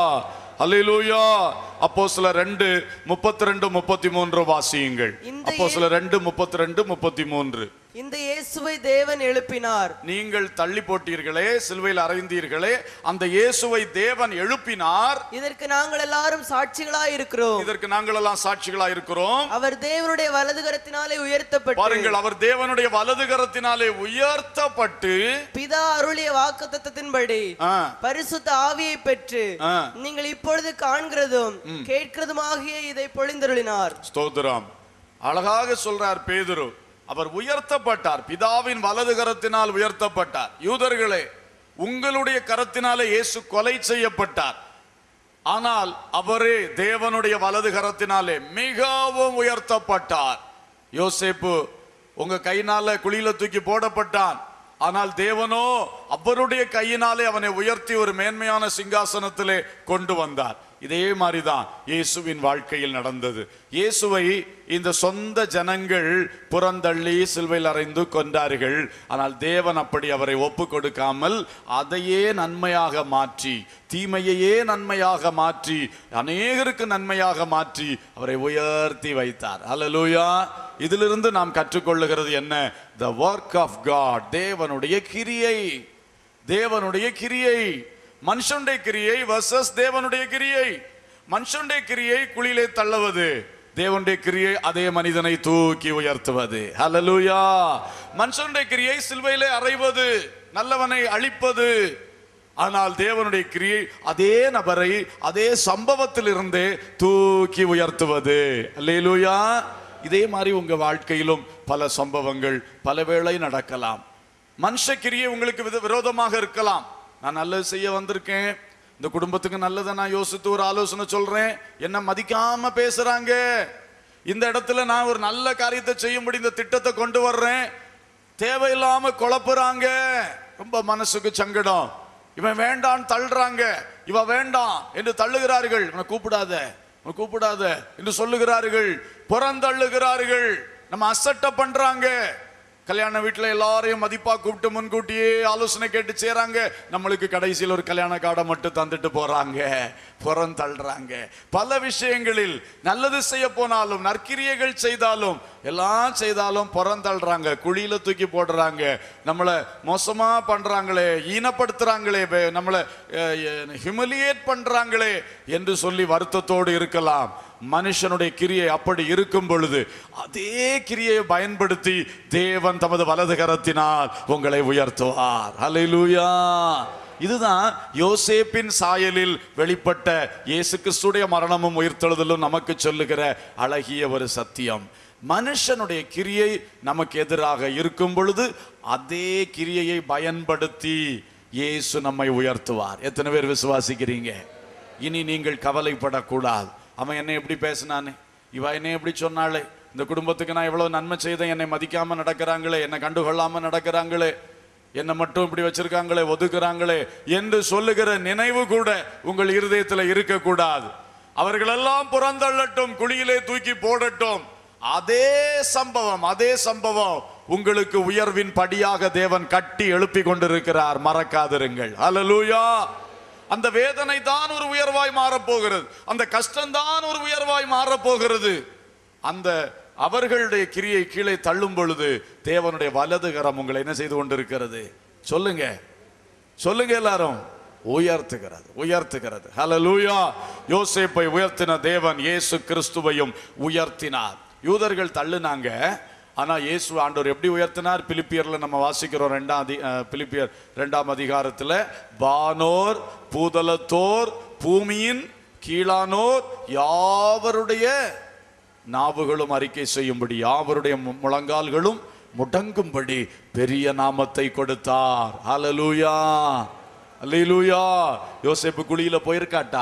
அல்லேலூயா அப்போ சில ரெண்டு முப்பத்தி ரெண்டு முப்பத்தி மூன்று வாசியுங்கள் இந்த அப்போ சில ரெண்டு முப்பத்தி ரெண்டு முப்பத்தி மூன்று இந்த இயேசுவை தேவன் எழுப்பினார் நீங்கள் தள்ளி போட்டீர்களே சிலுவையில் அறைந்தீர்களே அந்த இயேசுவை தேவன் எழுப்பினார் இதற்கு நாங்கள் எல்லாரும் சாட்சிகளாய் இருக்கிறோம் இதற்கு நாங்கள் எல்லாம் சாட்சிகளா இருக்கிறோம் அவர் தேவனுடைய வலது கரத்தினாலே உயர்த்தப்பட்டு பாருங்கள் அவர் தேவனுடைய வலது கரத்தினாலே உயர்த்தப்பட்டு பிதா அருளிய வாக்கு தத்தத்தின்படி ஆ, பரிசுத்த ஆவியை பெற்று ஆ. நீங்கள் இப்பொழுது காண்கிறதும் கேட்கிறதுமாகிய இதை பொழிந்தருளினார் ஸ்தோத்திரம் அழகாக சொல்றார் பேதுரு அவர் உயர்த்தப்பட்டார் பிதாவின் வலது கரத்தினால் உயர்த்தப்பட்டார் யூதர்களே உங்களுடைய கரத்தினாலே இயேசு கொலை செய்யப்பட்டார் ஆனால் அவரே தேவனுடைய வலது கரத்தினாலே மிகவும் உயர்த்தப்பட்டார் யோசேப்பு உங்க கையினால குழியில தூக்கி போடப்பட்டான் ஆனால் தேவனோ அவருடைய கையினாலே அவனை உயர்த்தி ஒரு மேன்மையான சிங்காசனத்திலே கொண்டு வந்தார் இதே மாதிரிதான் இயேசுவின் வாழ்க்கையில் நடந்தது இயேசுவை இந்த சொந்த ஜனங்கள் புறந்தள்ளி சிலுவையில் அறைந்து கொண்டார்கள் ஆனால் தேவன் அப்படி அவரை ஒப்பு கொடுக்காமல் அதையே நன்மையாக மாற்றி தீமையையே நன்மையாக மாற்றி அநேகருக்கு நன்மையாக மாற்றி அவரை உயர்த்தி வைத்தார் அல்லேலூயா இதிலிருந்து நாம் கற்றுக்கொள்ளுகிறது என்ன த ஒர்க் ஆஃப் காட் தேவனுடைய கிரியை தேவனுடைய கிரியை மனுஷனுடைய கிரியை வர்சஸ் தேவனுடைய கிரியை மனுஷனுடைய கிரியை குழியிலே தள்ளுவது தேவனுடைய கிரியை அதே மனிதனை தூக்கி உயர்த்துவது ஹalleluya மனுஷனுடைய கிரியை சிலுவையிலே அறைவது நல்லவனை அழிப்பது ஆனால் தேவனுடைய கிரியை அதே நபரை அதே சம்பவத்திலிருந்தே தூக்கி உயர்த்துவது அல்லேலூயா இதே மாதிரி உங்க வாழ்க்கையிலும் பல சம்பவங்கள் பல வேளை நடக்கலாம் மனுஷ கிரியை உங்களுக்கு வித- விரோதமாக இருக்கலாம் நான் நல்லது செய்ய வந்திருக்கேன் இந்த குடும்பத்துக்கு நல்லதை நான் யோசித்து ஒரு ஆலோசனை சொல்றேன் என்ன மதிக்காம பேசுறாங்க இந்த இடத்துல நான் ஒரு நல்ல காரியத்தை செய்யும்படி இந்த திட்டத்தை கொண்டு வர்றேன் தேவையில்லாம குழப்புறாங்க ரொம்ப மனசுக்கு சங்கடம் இவன் வேண்டான்னு தள்ளுறாங்க இவ வேண்டாம் என்று தள்ளுகிறார்கள் இவனை கூப்பிடாத இவனை கூப்பிடாத என்று சொல்லுகிறார்கள் புறந்தள்ளுகிறார்கள் நம்ம அசட்ட பண்றாங்க கல்யாண வீட்டுல எல்லாரையும் மதிப்பா கூப்பிட்டு முன்கூட்டியே ஆலோசனை கேட்டு செய்றாங்க நம்மளுக்கு கடைசியில் ஒரு கல்யாண கார்டை மட்டும் தந்துட்டு போறாங்க புறம் தள்ளுறாங்க பல விஷயங்களில் நல்லது செய்ய போனாலும் நற்கிரியைகள் செய்தாலும் எல்லாம் செய்தாலும் புறம் தள்ளுறாங்க குழியில தூக்கி போடுறாங்க நம்மளை மோசமா பண்றாங்களே ஈனப்படுத்துறாங்களே பே- நம்மளை ஹியூமிலியேட் பண்றாங்களே என்று சொல்லி வருத்தத்தோடு இருக்கலாம் மனுஷனுடைய கிரியை அப்படி இருக்கும் பொழுது அதே கிரியை பயன்படுத்தி தேவன் தமது வலது கரத்தினால் உங்களை உயர்த்துவார் ஹalleluya இதுதான் யோசேப்பின் சாயலில் வெளிப்பட்ட இயேசு கிறிஸ்துடைய மரணமும் உயிர்த்தெழுதலும் நமக்கு சொல்லுகிற அழகிய ஒரு சத்தியம் மனுஷனுடைய கிரியை நமக்கு எதிராக இருக்கும் பொழுது அதே கிரியையை பயன்படுத்தி இயேசு நம்மை உயர்த்துவார் எத்தனை பேர் விசுவாசிக்கிறீங்க இனி நீங்கள் கவலைப்படக்கூடாது அவன் என்னை எப்படி பேசினானே இவ என்னை எப்படி சொன்னாளே இந்த குடும்பத்துக்கு நான் எவ்வளவு நன்மை செய்தேன் என்னை மதிக்காம நடக்கிறாங்களே என்னை கண்டுகொள்ளாம நடக்கிறாங்களே என்னை மட்டும் இப்படி வச்சிருக்காங்களே ஒதுக்குறாங்களே என்று சொல்லுகிற நினைவு கூட உங்கள் இருதயத்தில் இருக்கக்கூடாது அவர்களெல்லாம் புறந்தள்ளட்டும் குழியிலே தூக்கி போடட்டும் அதே சம்பவம் அதே சம்பவம் உங்களுக்கு உயர்வின் படியாக தேவன் கட்டி எழுப்பி கொண்டிருக்கிறார் மறக்காதிருங்கள் அல்லேலூயா அந்த வேதனை தான் ஒரு உயர்வாய் மாறப்போகிறது அந்த கஷ்டம் தான் ஒரு உயர்வாய் மாறப்போகிறது அந்த அவர்களுடைய கிரியை கீழே தள்ளும் பொழுது தேவனுடைய வலது கரம் உங்களை என்ன செய்து கொண்டிருக்கிறது சொல்லுங்க சொல்லுங்க எல்லாரும் உயர்த்துகிறது உயர்த்துகிறது ஹalleluya யோசேப்பை உயர்த்தின தேவன் இயேசு கிறிஸ்துவையும் உயர்த்தினார் யூதர்கள் தள்ளுனாங்க ஆனா இயேசு ஆண்டவர் எப்படி உயர்த்தினார் பிலிப்பியர்ல நம்ம வாசிக்கிறோம் ரெண்டாம் அதி அஹ், பிலிப்பியர் ரெண்டாம் அதிகாரத்துல வானோர் பூதலத்தோர் பூமியின் கீழானோர் யாவருடைய நாவுகளும் அறிக்கை செய்யும்படி யாவருடைய மு- முழங்கால்களும் முடங்கும்படி பெரிய நாமத்தை கொடுத்தார் ஹalleluya அல்லேலூயா யோசேப்பு குழியில போயிருக்காட்டா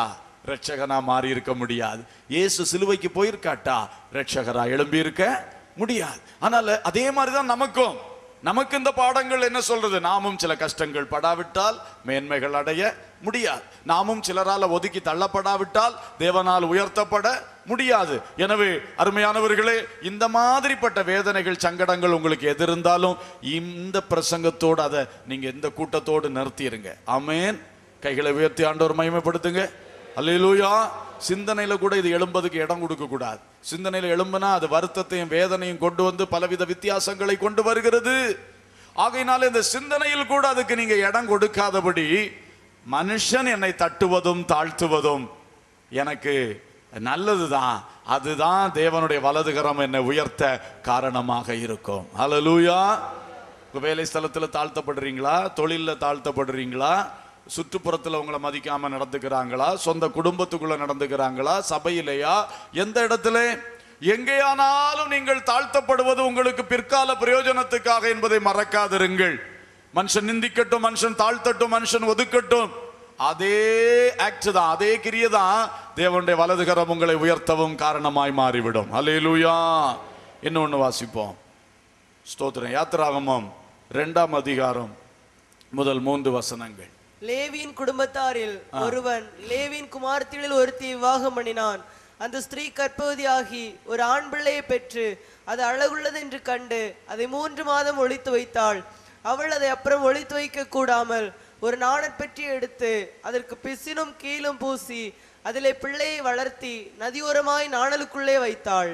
ரட்சகனா மாறி இருக்க முடியாது இயேசு சிலுவைக்கு போயிருக்காட்டா ரட்சகரா எழும்பி இருக்க முடியாது ஆனால் அதே மாதிரிதான் நமக்கும் நமக்கு இந்த பாடங்கள் என்ன சொல்றது நாமும் சில கஷ்டங்கள் படாவிட்டால் மேன்மைகள் அடைய முடியாது நாமும் சிலரால் ஒதுக்கி தள்ளப்படாவிட்டால் தேவனால் உயர்த்தப்பட முடியாது எனவே அருமையானவர்களே இந்த மாதிரிப்பட்ட வேதனைகள் சங்கடங்கள் உங்களுக்கு எது இருந்தாலும் இந்த பிரசங்கத்தோடு அதை நீங்க இந்த கூட்டத்தோடு நிறுத்திடுங்க ஆமென் கைகளை உயர்த்தி ஆண்டவர் மகிமைப்படுத்துங்க அல்லேலூயா சிந்தனையில கூட இது எழும்பதுக்கு இடம் கொடுக்க கூடாது சிந்தனையில எழும்புனா அது வருத்தத்தையும் வேதனையும் கொண்டு வந்து பலவித வித்தியாசங்களை கொண்டு வருகிறது ஆகையினால இந்த சிந்தனையில் கூட அதுக்கு நீங்க இடம் கொடுக்காதபடி மனுஷன் என்னை தட்டுவதும் தாழ்த்துவதும் எனக்கு நல்லதுதான் அதுதான் தேவனுடைய வலதுகரம் என்னை உயர்த்த காரணமாக இருக்கும் ஹalleluya உங்க வேலை ஸ்தலத்துல தாழ்த்தப்படுறீங்களா தொழில்ல தாழ்த்தப்படுறீங்களா சுற்றுப்புறத்துல உங்களை மதிக்காம நடந்துக்கிறாங்களா சொந்த குடும்பத்துக்குள்ள நடந்துக்கிறாங்களா சபையிலையா எந்த இடத்துல எங்கேயானாலும் நீங்கள் தாழ்த்தப்படுவது உங்களுக்கு பிற்கால பிரயோஜனத்துக்காக என்பதை மறக்காதிருங்கள் மனுஷன் நிந்திக்கட்டும் மனுஷன் தாழ்த்தட்டும் மனுஷன் ஒதுக்கட்டும் அதே ஆக்ட் தான் அதே கிரிய தான் தேவனுடைய வலதுகரம் உங்களை உயர்த்தவும் காரணமாய் மாறிவிடும் அல்லேலூயா இன்னொன்னு வாசிப்போம் ஸ்தோத்திரம் யாத்திராகமம் இரண்டாம் அதிகாரம் முதல் மூன்று வசனங்கள் லேவியின் குடும்பத்தாரில் ஒருவன் லேவியின் குமார்த்திகளில் ஒருத்தி விவாகம் பண்ணினான் அந்த ஸ்திரீ கர்ப்பவதியாகி ஒரு ஆண் பிள்ளையை பெற்று அது அழகுள்ளது என்று கண்டு அதை மூன்று மாதம் ஒளித்து வைத்தாள் அவள் அதை அப்புறம் ஒளித்து வைக்க கூடாமல் ஒரு நாணற்பெட்டி எடுத்து அதற்கு பிசினும் கீழும் பூசி அதிலே பிள்ளையை வளர்த்தி நதியோரமாய் நாணலுக்குள்ளே வைத்தாள்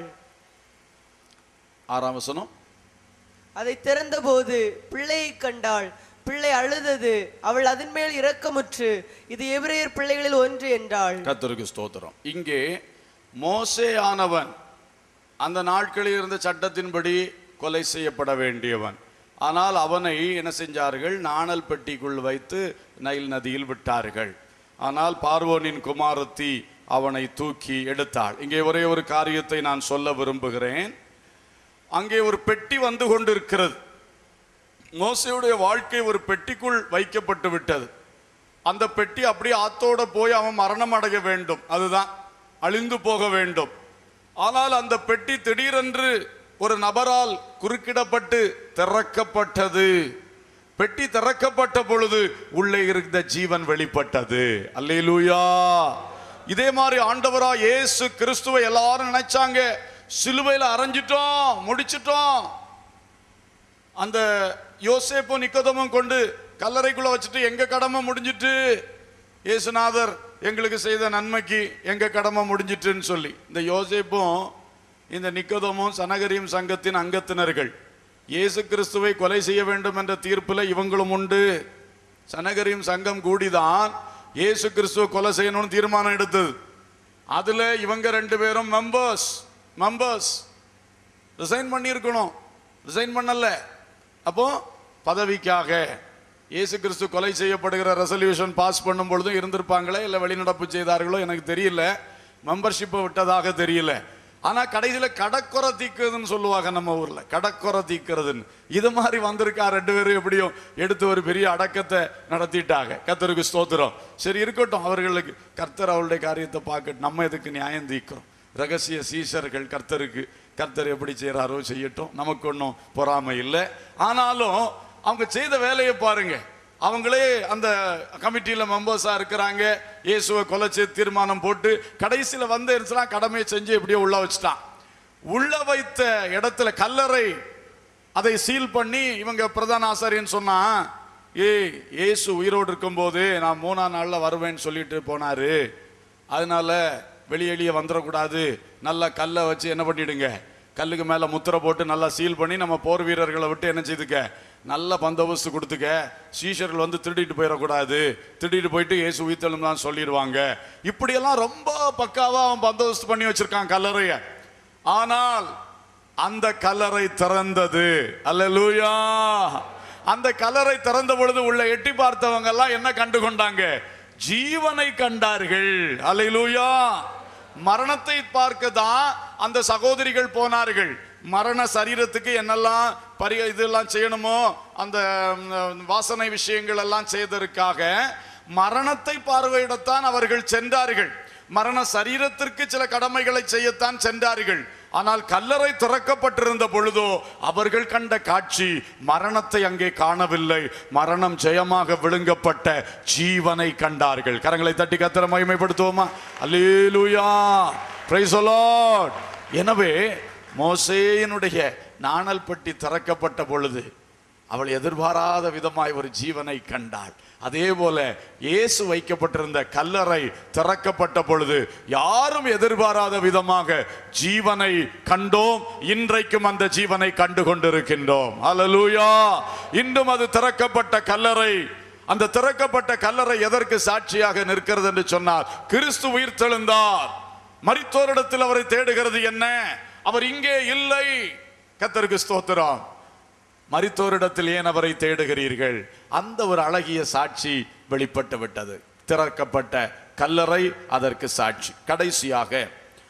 ஆறாம் வசனம் அதை திறந்தபோது பிள்ளையை கண்டாள் பிள்ளை அழுதது அவள் அதன் மேல் இரக்கமுற்று இது எபிரேயர் பிள்ளைகளில் ஒன்று என்றாள் கர்த்தருக்கு ஸ்தோத்திரம் இங்கே மோசே ஆனவன் அந்த நாட்களில் இருந்த சட்டத்தின்படி கொலை செய்யப்பட வேண்டியவன் ஆனால் அவனை என்ன செஞ்சார்கள் நாணல் பெட்டிக்குள் வைத்து நைல் நதியில் விட்டார்கள் ஆனால் பார்வோனின் குமாரத்தி அவனை தூக்கி எடுத்தாள் இங்கே ஒரே ஒரு காரியத்தை நான் சொல்ல விரும்புகிறேன் அங்கே ஒரு பெட்டி வந்து கொண்டிருக்கிறது மோசையுடைய வாழ்க்கை ஒரு பெட்டிக்குள் வைக்கப்பட்டு விட்டது அந்த பெட்டி அப்படியே ஆத்தோட போய் அவன் மரணம் அடைய வேண்டும் அதுதான் அழிந்து போக வேண்டும் ஆனால் அந்த பெட்டி திடீரென்று ஒரு நபரால் குறுக்கிடப்பட்டு திறக்கப்பட்டது பெட்டி திறக்கப்பட்ட பொழுது உள்ளே இருந்த ஜீவன் வெளிப்பட்டது அல்லேலூயா இதே மாதிரி ஆண்டவரா இயேசு கிறிஸ்துவை எல்லாரும் நினைச்சாங்க சிலுவையில அரைஞ்சிட்டோம் முடிச்சிட்டோம் அந்த யோசேப்பு நிக்கோதமும் கொண்டு கல்லறைக்குள்ள வச்சுட்டு எங்க கடமை முடிஞ்சிட்டு இயேசுநாதர் எங்களுக்கு செய்த நன்மைக்கு எங்க கடமை முடிஞ்சிட்டுன்னு சொல்லி இந்த யோசேப்பும் இந்த நிக்கோதமும் சனகரியும் சங்கத்தின் அங்கத்தினர்கள் இயேசு கிறிஸ்துவை கொலை செய்ய வேண்டும் என்ற தீர்ப்புல இவங்களும் உண்டு சனகரியும் சங்கம் கூடிதான் இயேசு கிறிஸ்துவை கொலை செய்யணும்னு தீர்மானம் எடுத்தது அதுல இவங்க ரெண்டு பேரும் மெம்பர்ஸ் மெம்பர்ஸ் ரிசைன் பண்ணியிருக்கணும் ரிசைன் பண்ணல அப்போ பதவிக்காக இயேசு கிறிஸ்து கொலை செய்யப்படுகிற ரெசல்யூஷன் பாஸ் பண்ணும் பொழுதும் இருந்திருப்பாங்களே இல்லை வெளிநடப்பு செய்தார்களோ எனக்கு தெரியல மெம்பர்ஷிப்பை விட்டதாக தெரியல ஆனா கடைசியில கடற்கொரை தீக்குறதுன்னு சொல்லுவாங்க நம்ம ஊர்ல கடற்கொரை தீக்குறதுன்னு இது மாதிரி வந்திருக்கா ரெண்டு பேரும் எப்படியும் எடுத்து ஒரு பெரிய அடக்கத்தை நடத்திட்டாங்க கர்த்தருக்கு ஸ்தோத்திரம் சரி இருக்கட்டும் அவர்களுக்கு கர்த்தர் அவளுடைய காரியத்தை பார்க்கட்டும் நம்ம எதுக்கு நியாயம் தீக்கிறோம் ரகசிய சீஷர்கள் கர்த்தருக்கு கர்த்தர் எப்படி செய்கிறாரோ செய்யட்டும் நமக்கு ஒன்றும் பொறாமை இல்லை ஆனாலும் அவங்க செய்த வேலையை பாருங்க அவங்களே அந்த கமிட்டியில மெம்பர்ஸா இருக்கிறாங்க இயேசுவை கொலை செய்து தீர்மானம் போட்டு கடைசியில வந்து இருந்துச்சுலாம் கடமையை செஞ்சு எப்படியோ உள்ள வச்சுட்டான் உள்ள வைத்த இடத்துல கல்லறை அதை சீல் பண்ணி இவங்க பிரதான ஆசாரியன்னு சொன்னா ஏய் இயேசு உயிரோடு இருக்கும்போது நான் மூணாம் நாள்ல வருவேன்னு சொல்லிட்டு போனாரு அதனால வெளியேளியே வந்துடக்கூடாது நல்லா கல்லை வச்சு என்ன பண்ணிடுங்க கல்லுக்கு மேல முத்திரை போட்டு நல்லா சீல் பண்ணி நம்ம போர் வீரர்களை விட்டு என்ன செய்துக்க நல்ல பந்தோபஸ்து கொடுத்துக்க சீஷர்கள் வந்து திருடிட்டு போயிடக்கூடாது திருடிட்டு போயிட்டு இயேசு உயிர்த்தெழும் தான் சொல்லிடுவாங்க இப்படியெல்லாம் ரொம்ப பக்காவா அவன் பந்தோபஸ்து பண்ணி வச்சிருக்கான் கல்லறைய ஆனால் அந்த கல்லறை திறந்தது அல்லேலூயா அந்த கல்லறை திறந்த பொழுது உள்ள எட்டி பார்த்தவங்க எல்லாம் என்ன கண்டு கொண்டாங்க ஜீவனை கண்டார்கள் அல்லேலூயா மரணத்தை பார்க்க தான் அந்த சகோதரிகள் போனார்கள் மரண சரீரத்துக்கு என்னெல்லாம் பரி இதெல்லாம் செய்யணுமோ அந்த ம், வாசனை விஷயங்கள் எல்லாம் செய்ததற்காக மரணத்தை பார்வையிடத்தான் அவர்கள் சென்றார்கள் மரண சரீரத்திற்கு சில கடமைகளை செய்யத்தான் சென்றார்கள் ஆனால் கல்லறை திறக்கப்பட்டிருந்த பொழுதோ அவர்கள் கண்ட காட்சி மரணத்தை அங்கே காணவில்லை மரணம் ஜெயமாக விழுங்கப்பட்ட ஜீவனை கண்டார்கள் கரங்களை தட்டி கத்திர மகிமைப்படுத்துவோமா அல்லேலூயா பிரைஸ் எனவே மோசேயினுடைய நாணல் பெட்டி திறக்கப்பட்ட பொழுது அவள் எதிர்பாராத விதமாய் ஒரு ஜீவனை கண்டாள் அதே போல இயேசு வைக்கப்பட்டிருந்த கல்லறை திறக்கப்பட்ட பொழுது யாரும் எதிர்பாராத விதமாக ஜீவனை கண்டோம் இன்றைக்கும் அந்த ஜீவனை கண்டு கொண்டிருக்கின்றோம் அல்லேலூயா இன்றும் அது திறக்கப்பட்ட கல்லறை அந்த திறக்கப்பட்ட கல்லறை எதற்கு சாட்சியாக நிற்கிறது என்று சொன்னார் கிறிஸ்து உயிர் தெழுந்தார் மரித்தோரிடத்தில் அவரை தேடுகிறது என்ன அவர் இங்கே இல்லை கத்தருக்கு ஸ்தோத்திரம் மரித்தோரிடத்தில் ஏன் அவரை தேடுகிறீர்கள் அந்த ஒரு அழகிய சாட்சி வெளிப்பட்டு விட்டது திறக்கப்பட்ட கல்லறை அதற்கு சாட்சி கடைசியாக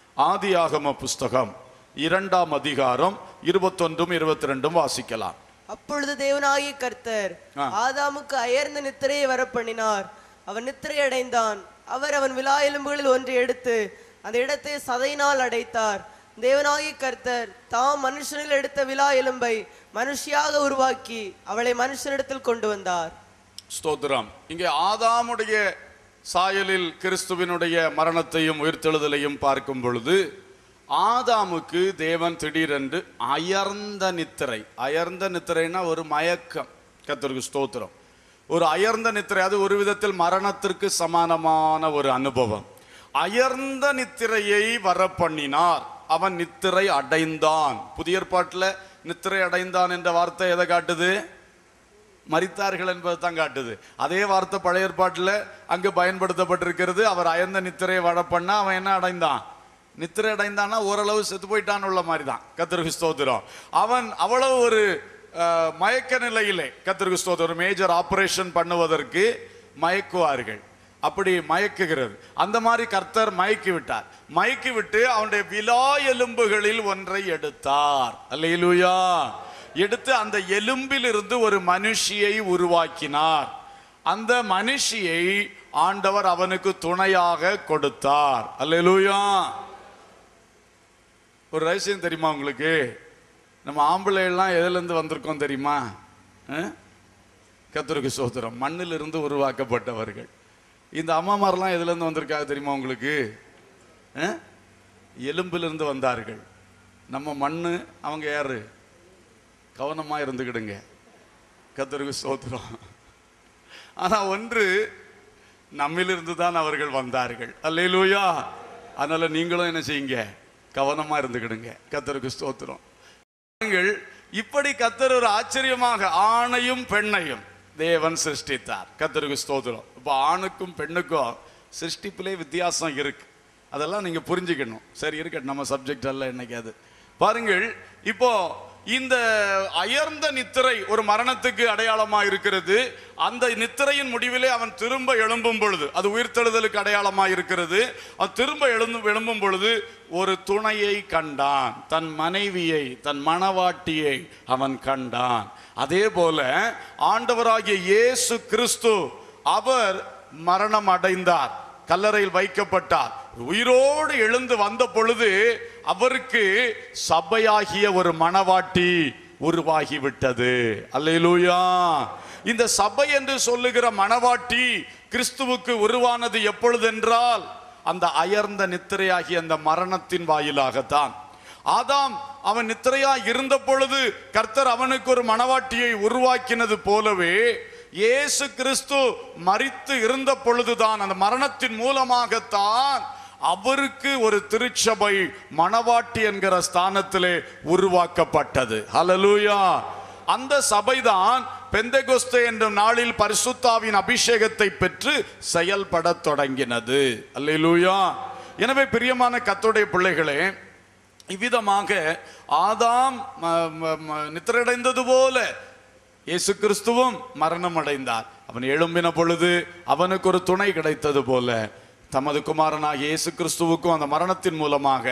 ஆதியாகம புஸ்தகம் இரண்டாம் அதிகாரம் இருபத்தொன்றும் இருபத்தி ரெண்டும் வாசிக்கலாம் அப்பொழுது தேவனாகிய கர்த்தர் ஆ. ஆதாமுக்கு அயர்ந்த நித்திரையை வரப்பண்ணினார் அவன் நித்திரை அடைந்தான் அவர் அவன் விலா எலும்புகளில் ஒன்றை எடுத்து அந்த இடத்தை சதையினால் அடைத்தார் தேவனாகிய கர்த்தர் தாம் மனுஷனில் எடுத்த விலா எலும்பை மனுஷியாக உருவாக்கி அவளை மனுஷனிடத்தில் கொண்டு வந்தார் ஸ்தோத்திரம் இங்கே ஆதாமுடைய சாயலில் கிறிஸ்துவினுடைய மரணத்தையும் உயிர்த்தெழுதலையும் பார்க்கும் பொழுது ஆதாமுக்கு தேவன் திடீரென்று அயர்ந்த நித்திரை அயர்ந்த நித்திரைனா ஒரு மயக்கம் கர்த்தருக்கு ஸ்தோத்திரம் ஒரு அயர்ந்த நித்திரை அது ஒரு விதத்தில் மரணத்திற்கு சமானமான ஒரு அனுபவம் அயர்ந்த நித்திரையை வர பண்ணினார் அவன் நித்திரை அடைந்தான் புதிய ஏற்பாட்டுல நித்திரை அடைந்தான் என்ற வார்த்தை எதை காட்டுது மரித்தார்கள் என்பது தான் காட்டுது அதே வார்த்தை பழைய ஏற்பாட்டில் அங்கு பயன்படுத்தப்பட்டிருக்கிறது அவர் அயர்ந்த நித்திரையை வட பண்ணா அவன் என்ன அடைந்தான் நித்திரை அடைந்தான்னா ஓரளவு செத்து போயிட்டான் உள்ள மாதிரி தான் கத்திருக்கு ஸ்தோத்திரம் அவன் அவ்வளவு ஒரு அஹ், மயக்க நிலையிலே கத்திருக்கு ஸ்தோத்திரம் மேஜர் ஆபரேஷன் பண்ணுவதற்கு மயக்குவார்கள் அப்படி மயக்குகிறது அந்த மாதிரி கர்த்தர் மயக்கி விட்டார் மயக்கி விட்டு அவனுடைய விலா எலும்புகளில் ஒன்றை எடுத்தார் அல்லேலூயா எடுத்து அந்த எலும்பிலிருந்து ஒரு மனுஷியை உருவாக்கினார் அந்த மனுஷியை ஆண்டவர் அவனுக்கு துணையாக கொடுத்தார் அல்லேலூயா ஒரு ரகசியம் தெரியுமா உங்களுக்கு நம்ம ஆம்பளை எல்லாம் எதுல இருந்து வந்திருக்கோம் தெரியுமா அஹ்? கர்த்தருக்கு சோதரம் மண்ணிலிருந்து உருவாக்கப்பட்டவர்கள் இந்த அம்மாமாரெல்லாம் எதுல இருந்து வந்திருக்காங்க தெரியுமா உங்களுக்கு அஹ்? எலும்பிலிருந்து வந்தார்கள் நம்ம மண்ணு அவங்க யாரு கவனமா இருந்துக்கிடுங்க கத்தருக்கு சோத்திரம் ஆனா ஒன்று நம்மிலிருந்து தான் அவர்கள் வந்தார்கள் அல்லேலூயா அதனால நீங்களும் என்ன செய்யுங்க கவனமா இருந்துக்கிடுங்க கத்தருக்கு ஸ்தோத்திரம் பாருங்கள் இப்படி கத்தர் ஒரு ஆச்சரியமாக ஆணையும் பெண்ணையும் தேவன் சிருஷ்டித்தார் கத்தருக்கு ஸ்தோத்திரம் இப்போ ஆணுக்கும் பெண்ணுக்கும் சிருஷ்டிப்பிலே வித்தியாசம் இருக்கு அதெல்லாம் நீங்க புரிஞ்சுக்கணும் சரி இருக்கட்டும் நம்ம சப்ஜெக்ட் அல்ல இன்னைக்கு அது பாருங்கள் இப்போ இந்த அயர்ந்த நித்திரை ஒரு மரணத்துக்கு அடையாளமா இருக்கிறது அந்த நித்திரையின் முடிவிலே அவன் திரும்ப எழும்பும் பொழுது அது உயிர்த்தெழுதலுக்கு அடையாளமா இருக்கிறது அவன் திரும்ப எழுந்து எழும்பும் பொழுது ஒரு துணையை கண்டான் தன் மனைவியை தன் மணவாட்டியை அவன் கண்டான் அதே போல ஆண்டவராகிய இயேசு கிறிஸ்து அவர் மரணம் அடைந்தார் கல்லறையில் வைக்கப்பட்டார் உயிரோடு எழுந்து வந்த பொழுது அவருக்கு சபையாகிய ஒரு மணவாட்டி உருவாகி விட்டது அல்லேலூயா இந்த சபை என்று சொல்லுகிற மணவாட்டி கிறிஸ்துவுக்கு உருவானது எப்பொழுதென்றால் அந்த அயர்ந்த நித்திரையாகிய அந்த மரணத்தின் வாயிலாகத்தான் ஆதாம் அவன் நித்திரையா இருந்த பொழுது கர்த்தர் அவனுக்கு ஒரு மணவாட்டியை உருவாக்கினது போலவே இயேசு கிறிஸ்து மரித்து இருந்த பொழுதுதான் அந்த மரணத்தின் மூலமாகத்தான் அவருக்கு ஒரு திருச்சபை மணவாட்டி என்கிற ஸ்தானத்திலே உருவாக்கப்பட்டது ஹalleluya அந்த சபைதான் பெந்தெகொஸ்தே என்ற நாளில் பரிசுத்தாவின் அபிஷேகத்தை பெற்று செயல்படத் தொடங்கினது அல்லேலூயா எனவே பிரியமான கத்தோடைய பிள்ளைகளே இவ்விதமாக ஆதாம் ம- ம- ம- நித்திரடைந்தது போல இயேசு கிறிஸ்துவும் மரணம் அடைந்தார் அவன் எழும்பின பொழுது அவனுக்கு ஒரு துணை கிடைத்தது போல தமது குமாரனாகிய இயேசு கிறிஸ்துவுக்கும் அந்த மரணத்தின் மூலமாக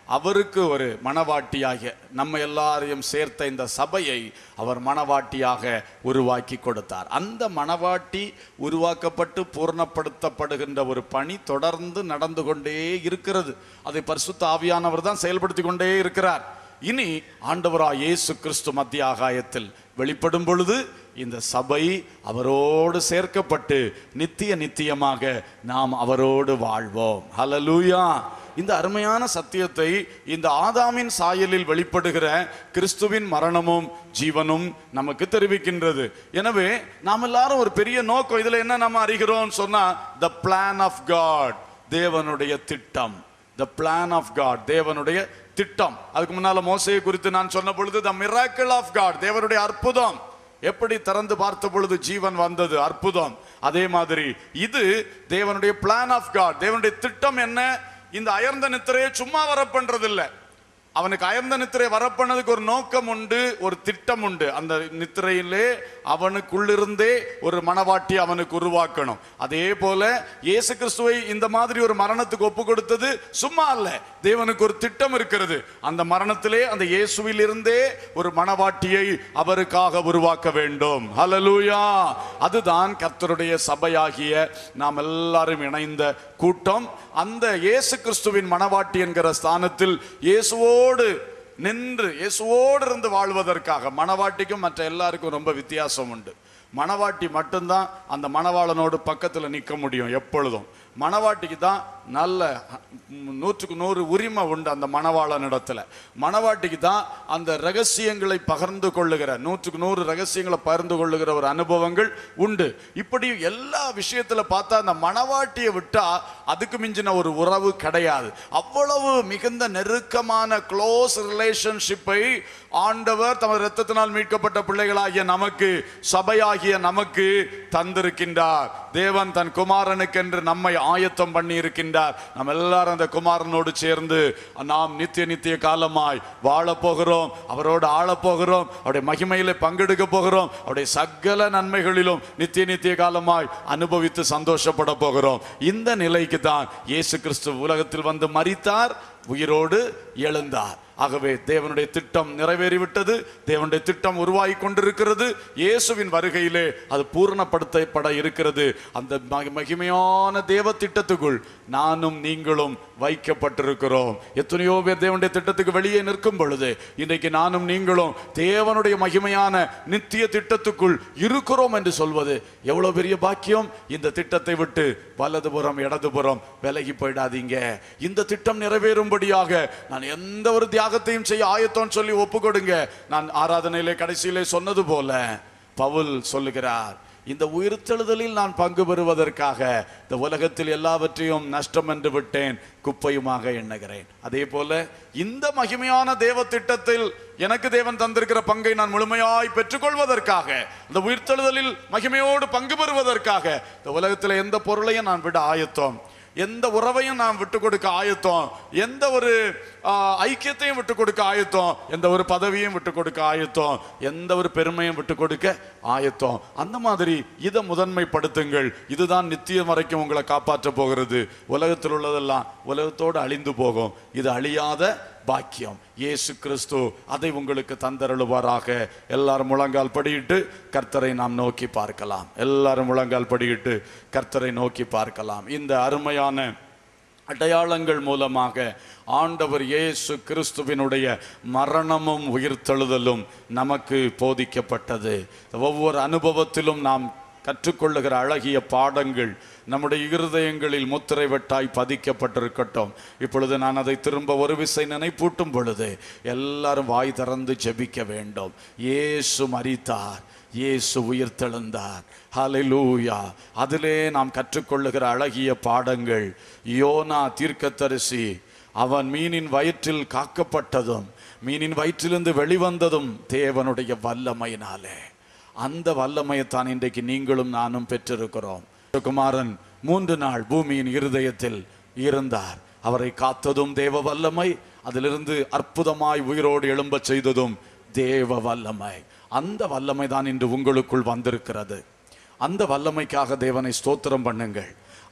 அவருக்கு ஒரு மணவாட்டியாக நம்ம எல்லாரையும் சேர்த்த இந்த சபையை அவர் மணவாட்டியாக உருவாக்கி கொடுத்தார் அந்த மணவாட்டி உருவாக்கப்பட்டு பூர்ணப்படுத்தப்படுகின்ற ஒரு பணி தொடர்ந்து நடந்து கொண்டே இருக்கிறது அதை பரிசுத்த ஆவியானவர் தான் செயல்படுத்தி கொண்டே இருக்கிறார் இனி ஆண்டவரா இயேசு கிறிஸ்து மத்திய ஆகாயத்தில் வெளிப்படும் பொழுது இந்த சபை அவரோடு சேர்க்கப்பட்டு நித்திய நித்தியமாக நாம் அவரோடு வாழ்வோம் ஹalleluya இந்த அருமையான சத்தியத்தை இந்த ஆதாமின் சாயலில் வெளிப்படுகிற கிறிஸ்துவின் மரணமும் ஜீவனும் நமக்கு தெரிவிக்கின்றது எனவே நாம் எல்லாரும் ஒரு பெரிய நோக்கம் இதுல என்ன நம்ம அறிகிறோம் சொன்னா த பிளான் ஆஃப் காட் தேவனுடைய திட்டம் த பிளான் ஆஃப் காட் தேவனுடைய திட்டம் அதுக்கு முன்னால மோசையை குறித்து நான் சொன்ன பொழுது த மிராக்கிள் ஆஃப் காட் தேவனுடைய அற்புதம் எப்படி திறந்து பார்த்த பொழுது ஜீவன் வந்தது அற்புதம் அதே மாதிரி இது தேவனுடைய பிளான் ஆஃப் காட் தேவனுடைய திட்டம் என்ன இந்த அயர்ந்த நித்திரையை சும்மா வர பண்றது இல்ல அவனுக்கு அயர்ந்த நித்திரை வரப்பண்ணதுக்கு ஒரு நோக்கம் உண்டு ஒரு திட்டம் உண்டு அந்த நித்திரையிலே அவனுக்குள்ளிருந்தே ஒரு மனவாட்டி அவனுக்கு உருவாக்கணும் அதே போல இயேசு கிறிஸ்துவை இந்த மாதிரி ஒரு மரணத்துக்கு ஒப்பு கொடுத்தது சும்மா அல்ல தேவனுக்கு ஒரு திட்டம் இருக்கிறது அந்த மரணத்திலே அந்த இயேசுவில் இருந்தே ஒரு மனவாட்டியை அவருக்காக உருவாக்க வேண்டும் ஹalleluya அதுதான் கர்த்தருடைய சபையாகிய நாம் எல்லாரும் இணைந்த கூட்டம் அந்த இயேசு கிறிஸ்துவின் மனவாட்டி என்கிற ஸ்தானத்தில் இயேசுவோடு நின்று இயேசுவோடு இருந்து வாழ்வதற்காக மணவாட்டிக்கும் மற்ற எல்லாருக்கும் ரொம்ப வித்தியாசம் உண்டு மணவாட்டி மட்டும்தான் அந்த மணவாளனோடு பக்கத்தில் நிற்க முடியும் எப்பொழுதும் மணவாட்டிக்கு தான் நல்ல ம், நூற்றுக்கு நூறு உரிமை உண்டு அந்த மணவாளனிடத்துல மணவாட்டிக்கு தான் அந்த ரகசியங்களை பகிர்ந்து கொள்ளுகிற நூற்றுக்கு நூறு ரகசியங்களை பகிர்ந்து கொள்ளுகிற ஒரு அனுபவங்கள் உண்டு இப்படி எல்லா விஷயத்துல பார்த்தா அந்த மணவாட்டியை விட்டா அதுக்கு மிஞ்சின ஒரு உறவு கிடையாது அவ்வளவு மிகுந்த நெருக்கமான க்ளோஸ் ரிலேஷன்ஷிப்பை ஆண்டவர் தமது இரத்தத்தினால் மீட்கப்பட்ட பிள்ளைகளாகிய நமக்கு சபையாகிய நமக்கு தந்திருக்கின்றார் தேவன் தன் குமாரனுக்கென்று நம்மை ஆயத்தம் பண்ணி இருக்கின்றார் நாம் எல்லாரும் அந்த குமாரனோடு சேர்ந்து நாம் நித்திய நித்திய காலமாய் வாழ போகிறோம் அவரோடு ஆள போகிறோம் அவருடைய மகிமையிலே பங்கெடுக்க போகிறோம் அவருடைய சகல நன்மைகளிலும் நித்திய நித்திய காலமாய் அனுபவித்து சந்தோஷப்பட போகிறோம் இந்த நிலைக்கு தான் இயேசு கிறிஸ்து உலகத்தில் வந்து மரித்தார் உயிரோடு எழுந்தார் ஆகவே தேவனுடைய திட்டம் நிறைவேறிவிட்டது தேவனுடைய திட்டம் உருவாகி கொண்டிருக்கிறது இயேசுவின் வருகையிலே அது பூரணப்படுத்தப்பட இருக்கிறது அந்த மகி- மகிமையான தேவ திட்டத்துக்குள் நானும் நீங்களும் வைக்கப்பட்டிருக்கிறோம் எத்தனையோ பேர் தேவனுடைய திட்டத்துக்கு வெளியே நிற்கும் பொழுது இன்றைக்கு நானும் நீங்களும் தேவனுடைய மகிமையான நித்திய திட்டத்துக்குள் இருக்கிறோம் என்று சொல்வது எவ்வளவு பெரிய பாக்கியம் இந்த திட்டத்தை விட்டு வலதுபுறம் இடதுபுறம் விலகி போயிடாதீங்க இந்த திட்டம் நிறைவேறும்படியாக நான் எந்த ஒரு தியாகத்தையும் செய்ய ஆயத்தம் சொல்லி ஒப்பு கொடுங்க நான் ஆராதனையிலே கடைசியிலே சொன்னது போல பவுல் சொல்லுகிறார் இந்த உயிர்த்தெழுதலில் நான் பங்கு பெறுவதற்காக இந்த உலகத்தில் எல்லாவற்றையும் நஷ்டம் என்று விட்டேன் குப்பையுமாக எண்ணுகிறேன் அதே போல இந்த மகிமையான தேவ திட்டத்தில் எனக்கு தேவன் தந்திருக்கிற பங்கை நான் முழுமையாய் பெற்றுக்கொள்வதற்காக இந்த உயிர்த்தெழுதலில் மகிமையோடு பங்கு பெறுவதற்காக இந்த உலகத்தில் எந்த பொருளையும் நான் விட ஆயத்தம் எந்த உறவையும் நாம் விட்டு கொடுக்க ஆயத்தம் எந்த ஒரு ஆ, ஐக்கியத்தையும் விட்டு கொடுக்க ஆயத்தம் எந்த ஒரு பதவியும் விட்டு கொடுக்க ஆயத்தம் எந்த ஒரு பெருமையும் விட்டு கொடுக்க ஆயத்தம் அந்த மாதிரி இதை முதன்மைப்படுத்துங்கள் இதுதான் நித்தியம் வரைக்கும் உங்களை காப்பாற்ற போகிறது உலகத்தில் உள்ளதெல்லாம் உலகத்தோடு அழிந்து போகும் இது அழியாத பாக்கியம் இயேசு கிறிஸ்து அதை உங்களுக்கு தந்தருளுவாராக எல்லாரும் முழங்கால் படியிட்டு கர்த்தரை நாம் நோக்கி பார்க்கலாம் எல்லாரும் முழங்கால் படியிட்டு கர்த்தரை நோக்கி பார்க்கலாம் இந்த அருமையான அடையாளங்கள் மூலமாக ஆண்டவர் இயேசு கிறிஸ்துவினுடைய மரணமும் உயிர்த்தெழுதலும் நமக்கு போதிக்கப்பட்டது ஒவ்வொரு அனுபவத்திலும் நாம் கற்றுக்கொள்ளுகிற அழகிய பாடங்கள் நம்முடைய இருதயங்களில் முத்திரை வெட்டாய் பதிக்கப்பட்டிருக்கட்டும் இப்பொழுது நான் அதை திரும்ப ஒரு விசை நினைப்பூட்டும் பொழுது எல்லாரும் வாய் திறந்து ஜெபிக்க வேண்டும் இயேசு மரித்தார் இயேசு உயிர்த்தெழுந்தார் ஹalleluya அதிலே நாம் கற்றுக்கொள்ளுகிற அழகிய பாடங்கள் யோனா தீர்க்கதரிசி அவன் மீனின் வயிற்றில் காக்கப்பட்டதும் மீனின் வயிற்றிலிருந்து வெளிவந்ததும் தேவனுடைய வல்லமையினாலே அந்த வல்லமையைத்தான் இன்றைக்கு நீங்களும் நானும் பெற்றிருக்கிறோம் குமாரன் மூன்று நாள் பூமியின் இருதயத்தில் இருந்தார் அவரை காத்ததும் தேவ வல்லமை அதிலிருந்து அற்புதமாய் உயிரோடு எழும்பச் செய்ததும் தேவ வல்லமை அந்த வல்லமை தான் இன்று உங்களுக்குள் வந்திருக்கிறது அந்த வல்லமைக்காக தேவனை ஸ்தோத்திரம் பண்ணுங்கள்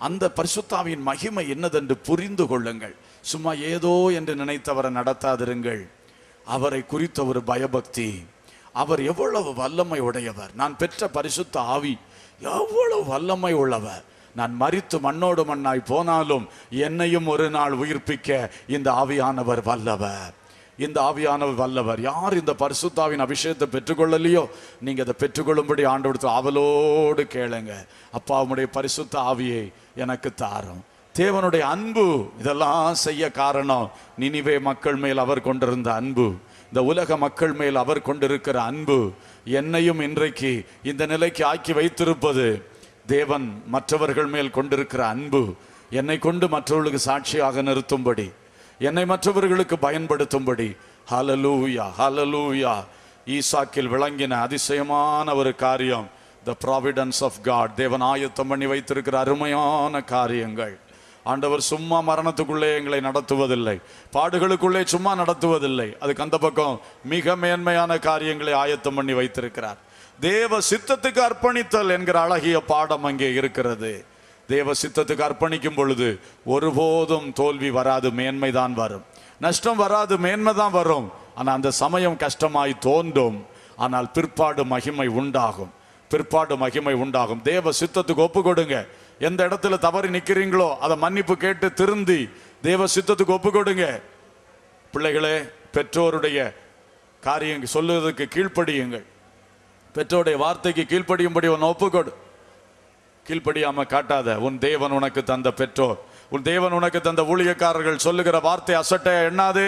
அந்த பரிசுத்தாவியின் மகிமை என்னதென்று புரிந்து கொள்ளுங்கள் சும்மா ஏதோ என்று நினைத்தவரை நடத்தாதிருங்கள் அவரை குறித்த ஒரு பயபக்தி அவர் எவ்வளவு வல்லமை உடையவர் நான் பெற்ற பரிசுத்த ஆவி எவ்வளவு வல்லமை உள்ளவர் நான் மரித்து மண்ணோடு மண்ணாய் போனாலும் என்னையும் ஒரு நாள் உயிர்ப்பிக்க இந்த ஆவியானவர் வல்லவர் இந்த ஆவியானவர் வல்லவர் யார் இந்த பரிசுத்தாவின் அபிஷேகத்தை பெற்றுக்கொள்ளலையோ நீங்க அதை பெற்றுக்கொள்ளும்படி ஆண்டவடுத்து ஆவலோடு கேளுங்க அப்பா உம்முடைய பரிசுத்த ஆவியை எனக்கு தாரும் தேவனுடைய அன்பு இதெல்லாம் செய்ய காரணம் நினிவே மக்கள் மேல் அவர் கொண்டிருந்த அன்பு இந்த உலக மக்கள் மேல் அவர் கொண்டிருக்கிற அன்பு என்னையும் இன்றைக்கு இந்த நிலைக்கு ஆக்கி வைத்திருப்பது தேவன் மற்றவர்கள் மேல் கொண்டிருக்கிற அன்பு என்னை கொண்டு மற்றவர்களுக்கு சாட்சியாக நிறுத்தும்படி என்னை மற்றவர்களுக்கு பயன்படுத்தும்படி ஹalleluya ஹalleluya ஈசாக்கில் விளங்கின அதிசயமான ஒரு காரியம் த ப்ராவிடன்ஸ் ஆஃப் காட் தேவன் ஆயத்தம் பண்ணி வைத்திருக்கிற அருமையான காரியங்கள் ஆண்டவர் சும்மா மரணத்துக்குள்ளே எங்களை நடத்துவதில்லை பாடுகளுக்குள்ளே சும்மா நடத்துவதில்லை அதுக்கு அந்த பக்கம் மிக மேன்மையான காரியங்களை ஆயத்தம் பண்ணி வைத்திருக்கிறார் தேவ சித்தத்துக்கு அர்ப்பணித்தல் என்கிற அழகிய பாடம் அங்கே இருக்கிறது தேவ சித்தத்துக்கு அர்ப்பணிக்கும் பொழுது ஒருபோதும் தோல்வி வராது மேன்மைதான் வரும் நஷ்டம் வராது மேன்மை தான் வரும் ஆனா அந்த சமயம் கஷ்டமாய் தோன்றும் ஆனால் பிற்பாடு மகிமை உண்டாகும் பிற்பாடு மகிமை உண்டாகும் தேவ சித்தத்துக்கு ஒப்பு கொடுங்க எந்த இடத்துல தவறி நிக்கிறீங்களோ அதை மன்னிப்பு கேட்டு திருந்தி தேவ சித்தத்துக்கு ஒப்பு கொடுங்க பிள்ளைகளே பெற்றோருடைய காரியம் சொல்லுவதற்கு கீழ்ப்படியுங்கள் பெற்றோருடைய வார்த்தைக்கு கீழ்ப்படியும்படி உன் ஒப்புக்கொடு கீழ்ப்படியாம காட்டாத உன் தேவன் உனக்கு தந்த பெற்றோர் உன் தேவன் உனக்கு தந்த ஊழியக்காரர்கள் சொல்லுகிற வார்த்தை அசட்டை எண்ணாதே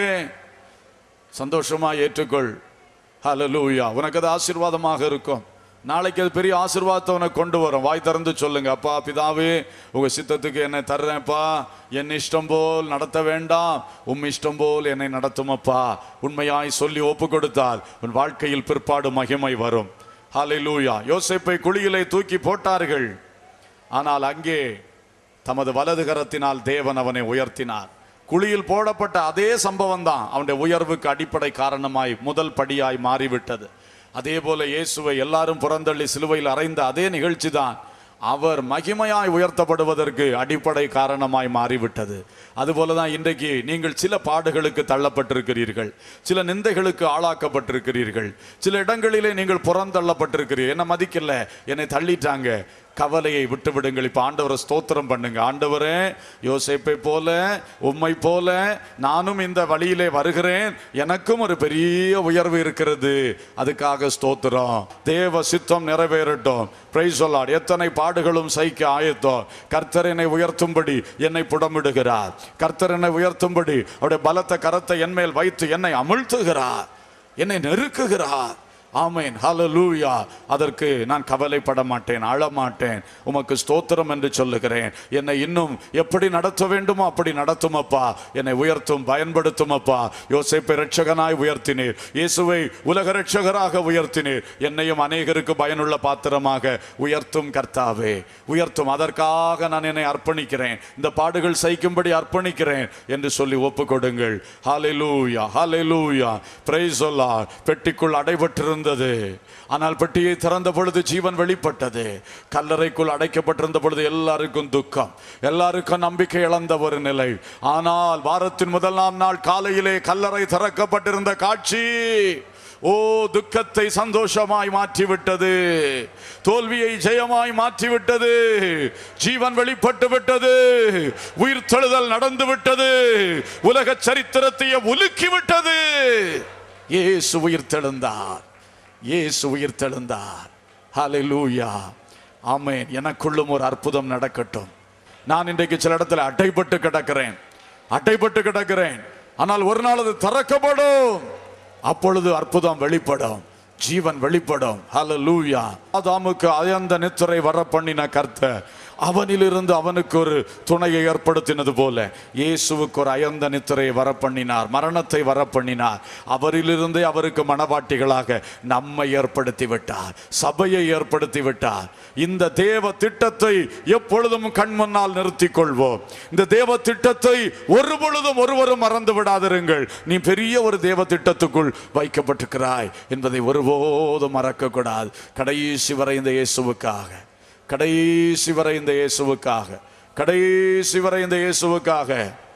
சந்தோஷமா ஏற்றுக்கொள் ஹalleluya உனக்கு அது ஆசீர்வாதமாக இருக்கும் நாளைக்கு அது பெரிய ஆசீர்வாதத்தை உனக்கு கொண்டு வரும் வாய் திறந்து சொல்லுங்க அப்பா பிதாவே உங்க சித்தத்துக்கு என்னை தர்றேன்ப்பா என் இஷ்டம் போல் நடத்த வேண்டாம் உம் இஷ்டம் போல் என்னை நடத்துமப்பா உண்மையாய் சொல்லி ஒப்பு கொடுத்தால் உன் வாழ்க்கையில் பிற்பாடு மகிமை வரும் ஹalleluya யோசேப்பை குழியிலே தூக்கி போட்டார்கள் ஆனால் அங்கே தமது வலது கரத்தினால் தேவன் அவனை உயர்த்தினார் குழியில் போடப்பட்ட அதே சம்பவம் தான் அவனுடைய உயர்வுக்கு அடிப்படை காரணமாய் முதல் படியாய் மாறிவிட்டது அதே போல இயேசுவை எல்லாரும் புறந்தள்ளி சிலுவையில் அறைந்த அதே நிகழ்ச்சி தான் அவர் மகிமையாய் உயர்த்தப்படுவதற்கு அடிப்படை காரணமாய் மாறிவிட்டது அதுபோலதான் இன்றைக்கு நீங்கள் சில பாடுகளுக்கு தள்ளப்பட்டிருக்கிறீர்கள் சில நிந்தைகளுக்கு ஆளாக்கப்பட்டிருக்கிறீர்கள் சில இடங்களிலே நீங்கள் புறந்தள்ளப்பட்டிருக்கிறீர்கள் என்ன மதிக்கல என்னை தள்ளிட்டாங்க கவலையை விட்டு விடுங்கள் இப்ப ஆண்டவரை ஸ்தோத்திரம் பண்ணுங்க ஆண்டவரே யோசேப்பை போல உம்மை போல நானும் இந்த வழியிலே வருகிறேன் எனக்கும் ஒரு பெரிய உயர்வு இருக்கிறது அதுக்காக ஸ்தோத்திரம் தேவ சித்தம் நிறைவேறட்டும் பிரைஸ் சொல்லாட் எத்தனை பாடுகளும் சகிக்க ஆயத்தம் கர்த்தர் என்னை உயர்த்தும்படி என்னை புடமிடுகிறார் கர்த்தர் என்னை உயர்த்தும்படி அவருடைய பலத்த கரத்தை என் மேல் வைத்து என்னை அமிழ்த்துகிறார் என்னை நெருக்குகிறார் ஆமேன் ஹalleluya அதற்கு நான் கவலைப்பட மாட்டேன் அழ மாட்டேன் உமக்கு ஸ்தோத்திரம் என்று சொல்லுகிறேன் என்னை இன்னும் எப்படி நடத்த வேண்டுமோ அப்படி நடத்தும் அப்பா என்னை உயர்த்தும் பயன்படுத்தும் அப்பா யோசேப்பை ரட்சகனாய் உயர்த்தினீர் இயேசுவை உலக ரட்சகராக உயர்த்தினீர் என்னையும் அநேகருக்கு பயனுள்ள பாத்திரமாக உயர்த்தும் கர்த்தாவே உயர்த்தும் அதற்காக நான் என்னை அர்ப்பணிக்கிறேன் இந்த பாடுகள் சகிக்கும்படி அர்ப்பணிக்கிறேன் என்று சொல்லி ஒப்பு கொடுங்கள் ஹalleluya ஹalleluya praise the Lord பெட்டிக்குள் அடைபட்டிருந்தது ஆனால் பெட்டியை திறந்த பொழுது ஜீவன் வெளிப்பட்டது கல்லறைக்குள் அடைக்கப்பட்டிருந்த பொழுது எல்லாருக்கும் துக்கம் எல்லாருக்கும் நம்பிக்கை இழந்த ஒரு நிலை ஆனால் வாரத்தின் முதலாம் நாள் காலையிலே கல்லறை திறக்கப்பட்டிருந்த காட்சி ஓ துக்கத்தை சந்தோஷமாய் மாற்றிவிட்டது தோல்வியை ஜெயமாய் மாற்றிவிட்டது ஜீவன் வெளிப்பட்டு விட்டது உயிர் தெழுதல் நடந்து விட்டது உலக சரித்திரத்தையே உலுக்கி விட்டது இயேசு உயிர் தெழுந்தார் இயேசு உயிர் தெழுந்தார் ஹalleluya ஆமென் எனக்குள்ளும் ஒரு அற்புதம் நடக்கட்டும் நான் இன்றைக்கு சில இடத்துல அட்டைப்பட்டு கிடக்கிறேன் அட்டைப்பட்டு கிடக்கிறேன் ஆனால் ஒரு நாள் அது திறக்கப்படும் அப்பொழுது அற்புதம் வெளிப்படும் ஜீவன் வெளிப்படும் ஹalleluya ஆதாமுக்கு அயந்த நித்திரை வர பண்ணின கர்த்தர் அவனிலிருந்து அவனுக்கு ஒரு துணையை ஏற்படுத்தினது போல இயேசுவுக்கு ஒரு அயர்ந்த நித்திரையை வர பண்ணினார் மரணத்தை வர பண்ணினார் அவரிலிருந்தே அவருக்கு மனவாட்டிகளாக நம்மை ஏற்படுத்தி விட்டார் சபையை ஏற்படுத்தி விட்டார் இந்த தேவ திட்டத்தை எப்பொழுதும் கண் முன்னால் நிறுத்திக் கொள்வோம் இந்த தேவ திட்டத்தை ஒரு பொழுதும் ஒருவரும் மறந்து விடாதிருங்கள் நீ பெரிய ஒரு தேவ திட்டத்துக்குள் வைக்கப்பட்டிருக்கிறாய் என்பதை ஒருபோதும் மறக்க கூடாது கடைசி வரை இந்த இயேசுவுக்காக கடைசி வரை இந்த இயேசுவுக்காக கடைசி வரை இந்த இயேசுவுக்காக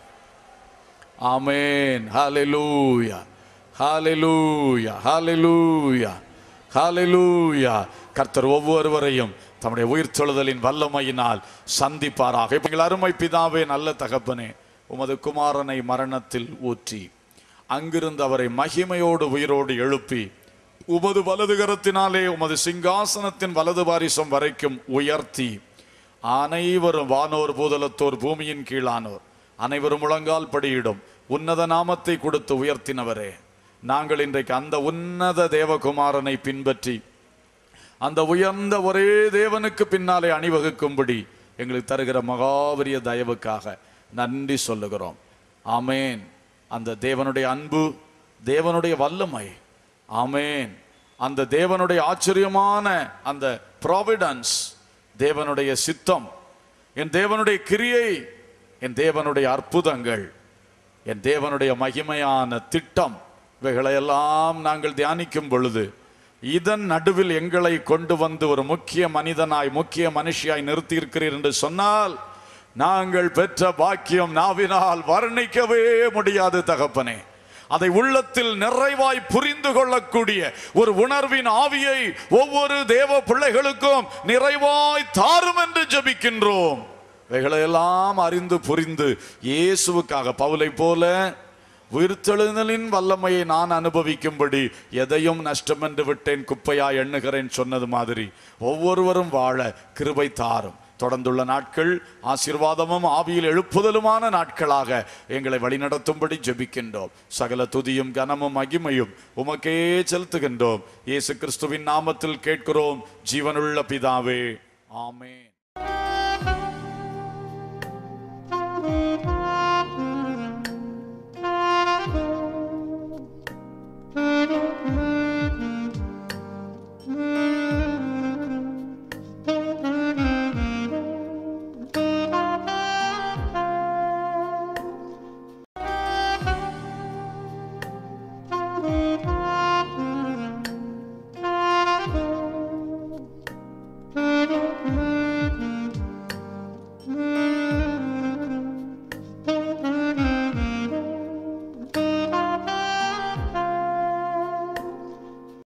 ஆமென் ஹalleluya ஹalleluya ஹalleluya ஹalleluya கர்த்தர் ஒவ்வொருவரையும் தம்முடைய உயிர்த்தெழுதலின் வல்லமையினால் சந்திப்பாராக இப்ப எங்கள் அருமை பிதாவே நல்ல தகப்பனே உமது குமாரனை மரணத்தில் ஊற்றி அங்கிருந்து அவரை மகிமையோடு உயிரோடு எழுப்பி உமது வலது கரத்தினாலே உமது சிங்காசனத்தின் வலது பாரிசம் வரைக்கும் உயர்த்தி அனைவரும் வானோர் பூதலத்தோர் பூமியின் கீழானோர் அனைவரும் முழங்கால் படியிடும் உன்னத நாமத்தை கொடுத்து உயர்த்தினவரே நாங்கள் இன்றைக்கு அந்த உன்னத தேவகுமாரனை பின்பற்றி அந்த உயர்ந்த ஒரே தேவனுக்கு பின்னாலே அணிவகுக்கும்படி எங்களுக்கு தருகிற மகாபரிய தயவுக்காக நன்றி சொல்லுகிறோம் ஆமேன் அந்த தேவனுடைய அன்பு தேவனுடைய வல்லமை ஆமேன் அந்த தேவனுடைய ஆச்சரியமான அந்த ப்ராவிடன்ஸ் தேவனுடைய சித்தம் என் தேவனுடைய கிரியை என் தேவனுடைய அற்புதங்கள் என் தேவனுடைய மகிமையான திட்டம் இவைகளையெல்லாம் நாங்கள் தியானிக்கும் பொழுது இதன் நடுவில் எங்களை கொண்டு வந்து ஒரு முக்கிய மனிதனாய் முக்கிய மனுஷியாய் நிறுத்தியிருக்கிறீர் என்று சொன்னால் நாங்கள் பெற்ற பாக்கியம் நாவினால் வர்ணிக்கவே முடியாது தகப்பனே அதை உள்ளத்தில் நிறைவாய் புரிந்து கொள்ளக்கூடிய ஒரு உணர்வின் ஆவியை ஒவ்வொரு தேவ பிள்ளைகளுக்கும் நிறைவாய் தாரும் என்று ஜெபிக்கின்றோம் இவைகளையெல்லாம் அறிந்து புரிந்து இயேசுவுக்காக பவுலை போல உயிர்த்தெழுதலின் வல்லமையை நான் அனுபவிக்கும்படி எதையும் நஷ்டம் என்று விட்டேன் குப்பையா எண்ணுகிறேன் சொன்னது மாதிரி ஒவ்வொருவரும் வாழ கிருபை தாரும் தொடர்ந்துள்ள நாட்கள் ஆசீர்வாதமும் ஆவியில் எழுப்புதலுமான நாட்களாக எங்களை வழிநடத்தும்படி ஜெபிக்கின்றோம் சகல துதியும் கனமும் மகிமையும் உமக்கே செலுத்துகின்றோம் இயேசு கிறிஸ்துவின் நாமத்தில் கேட்கிறோம் ஜீவனுள்ள பிதாவே ஆமென்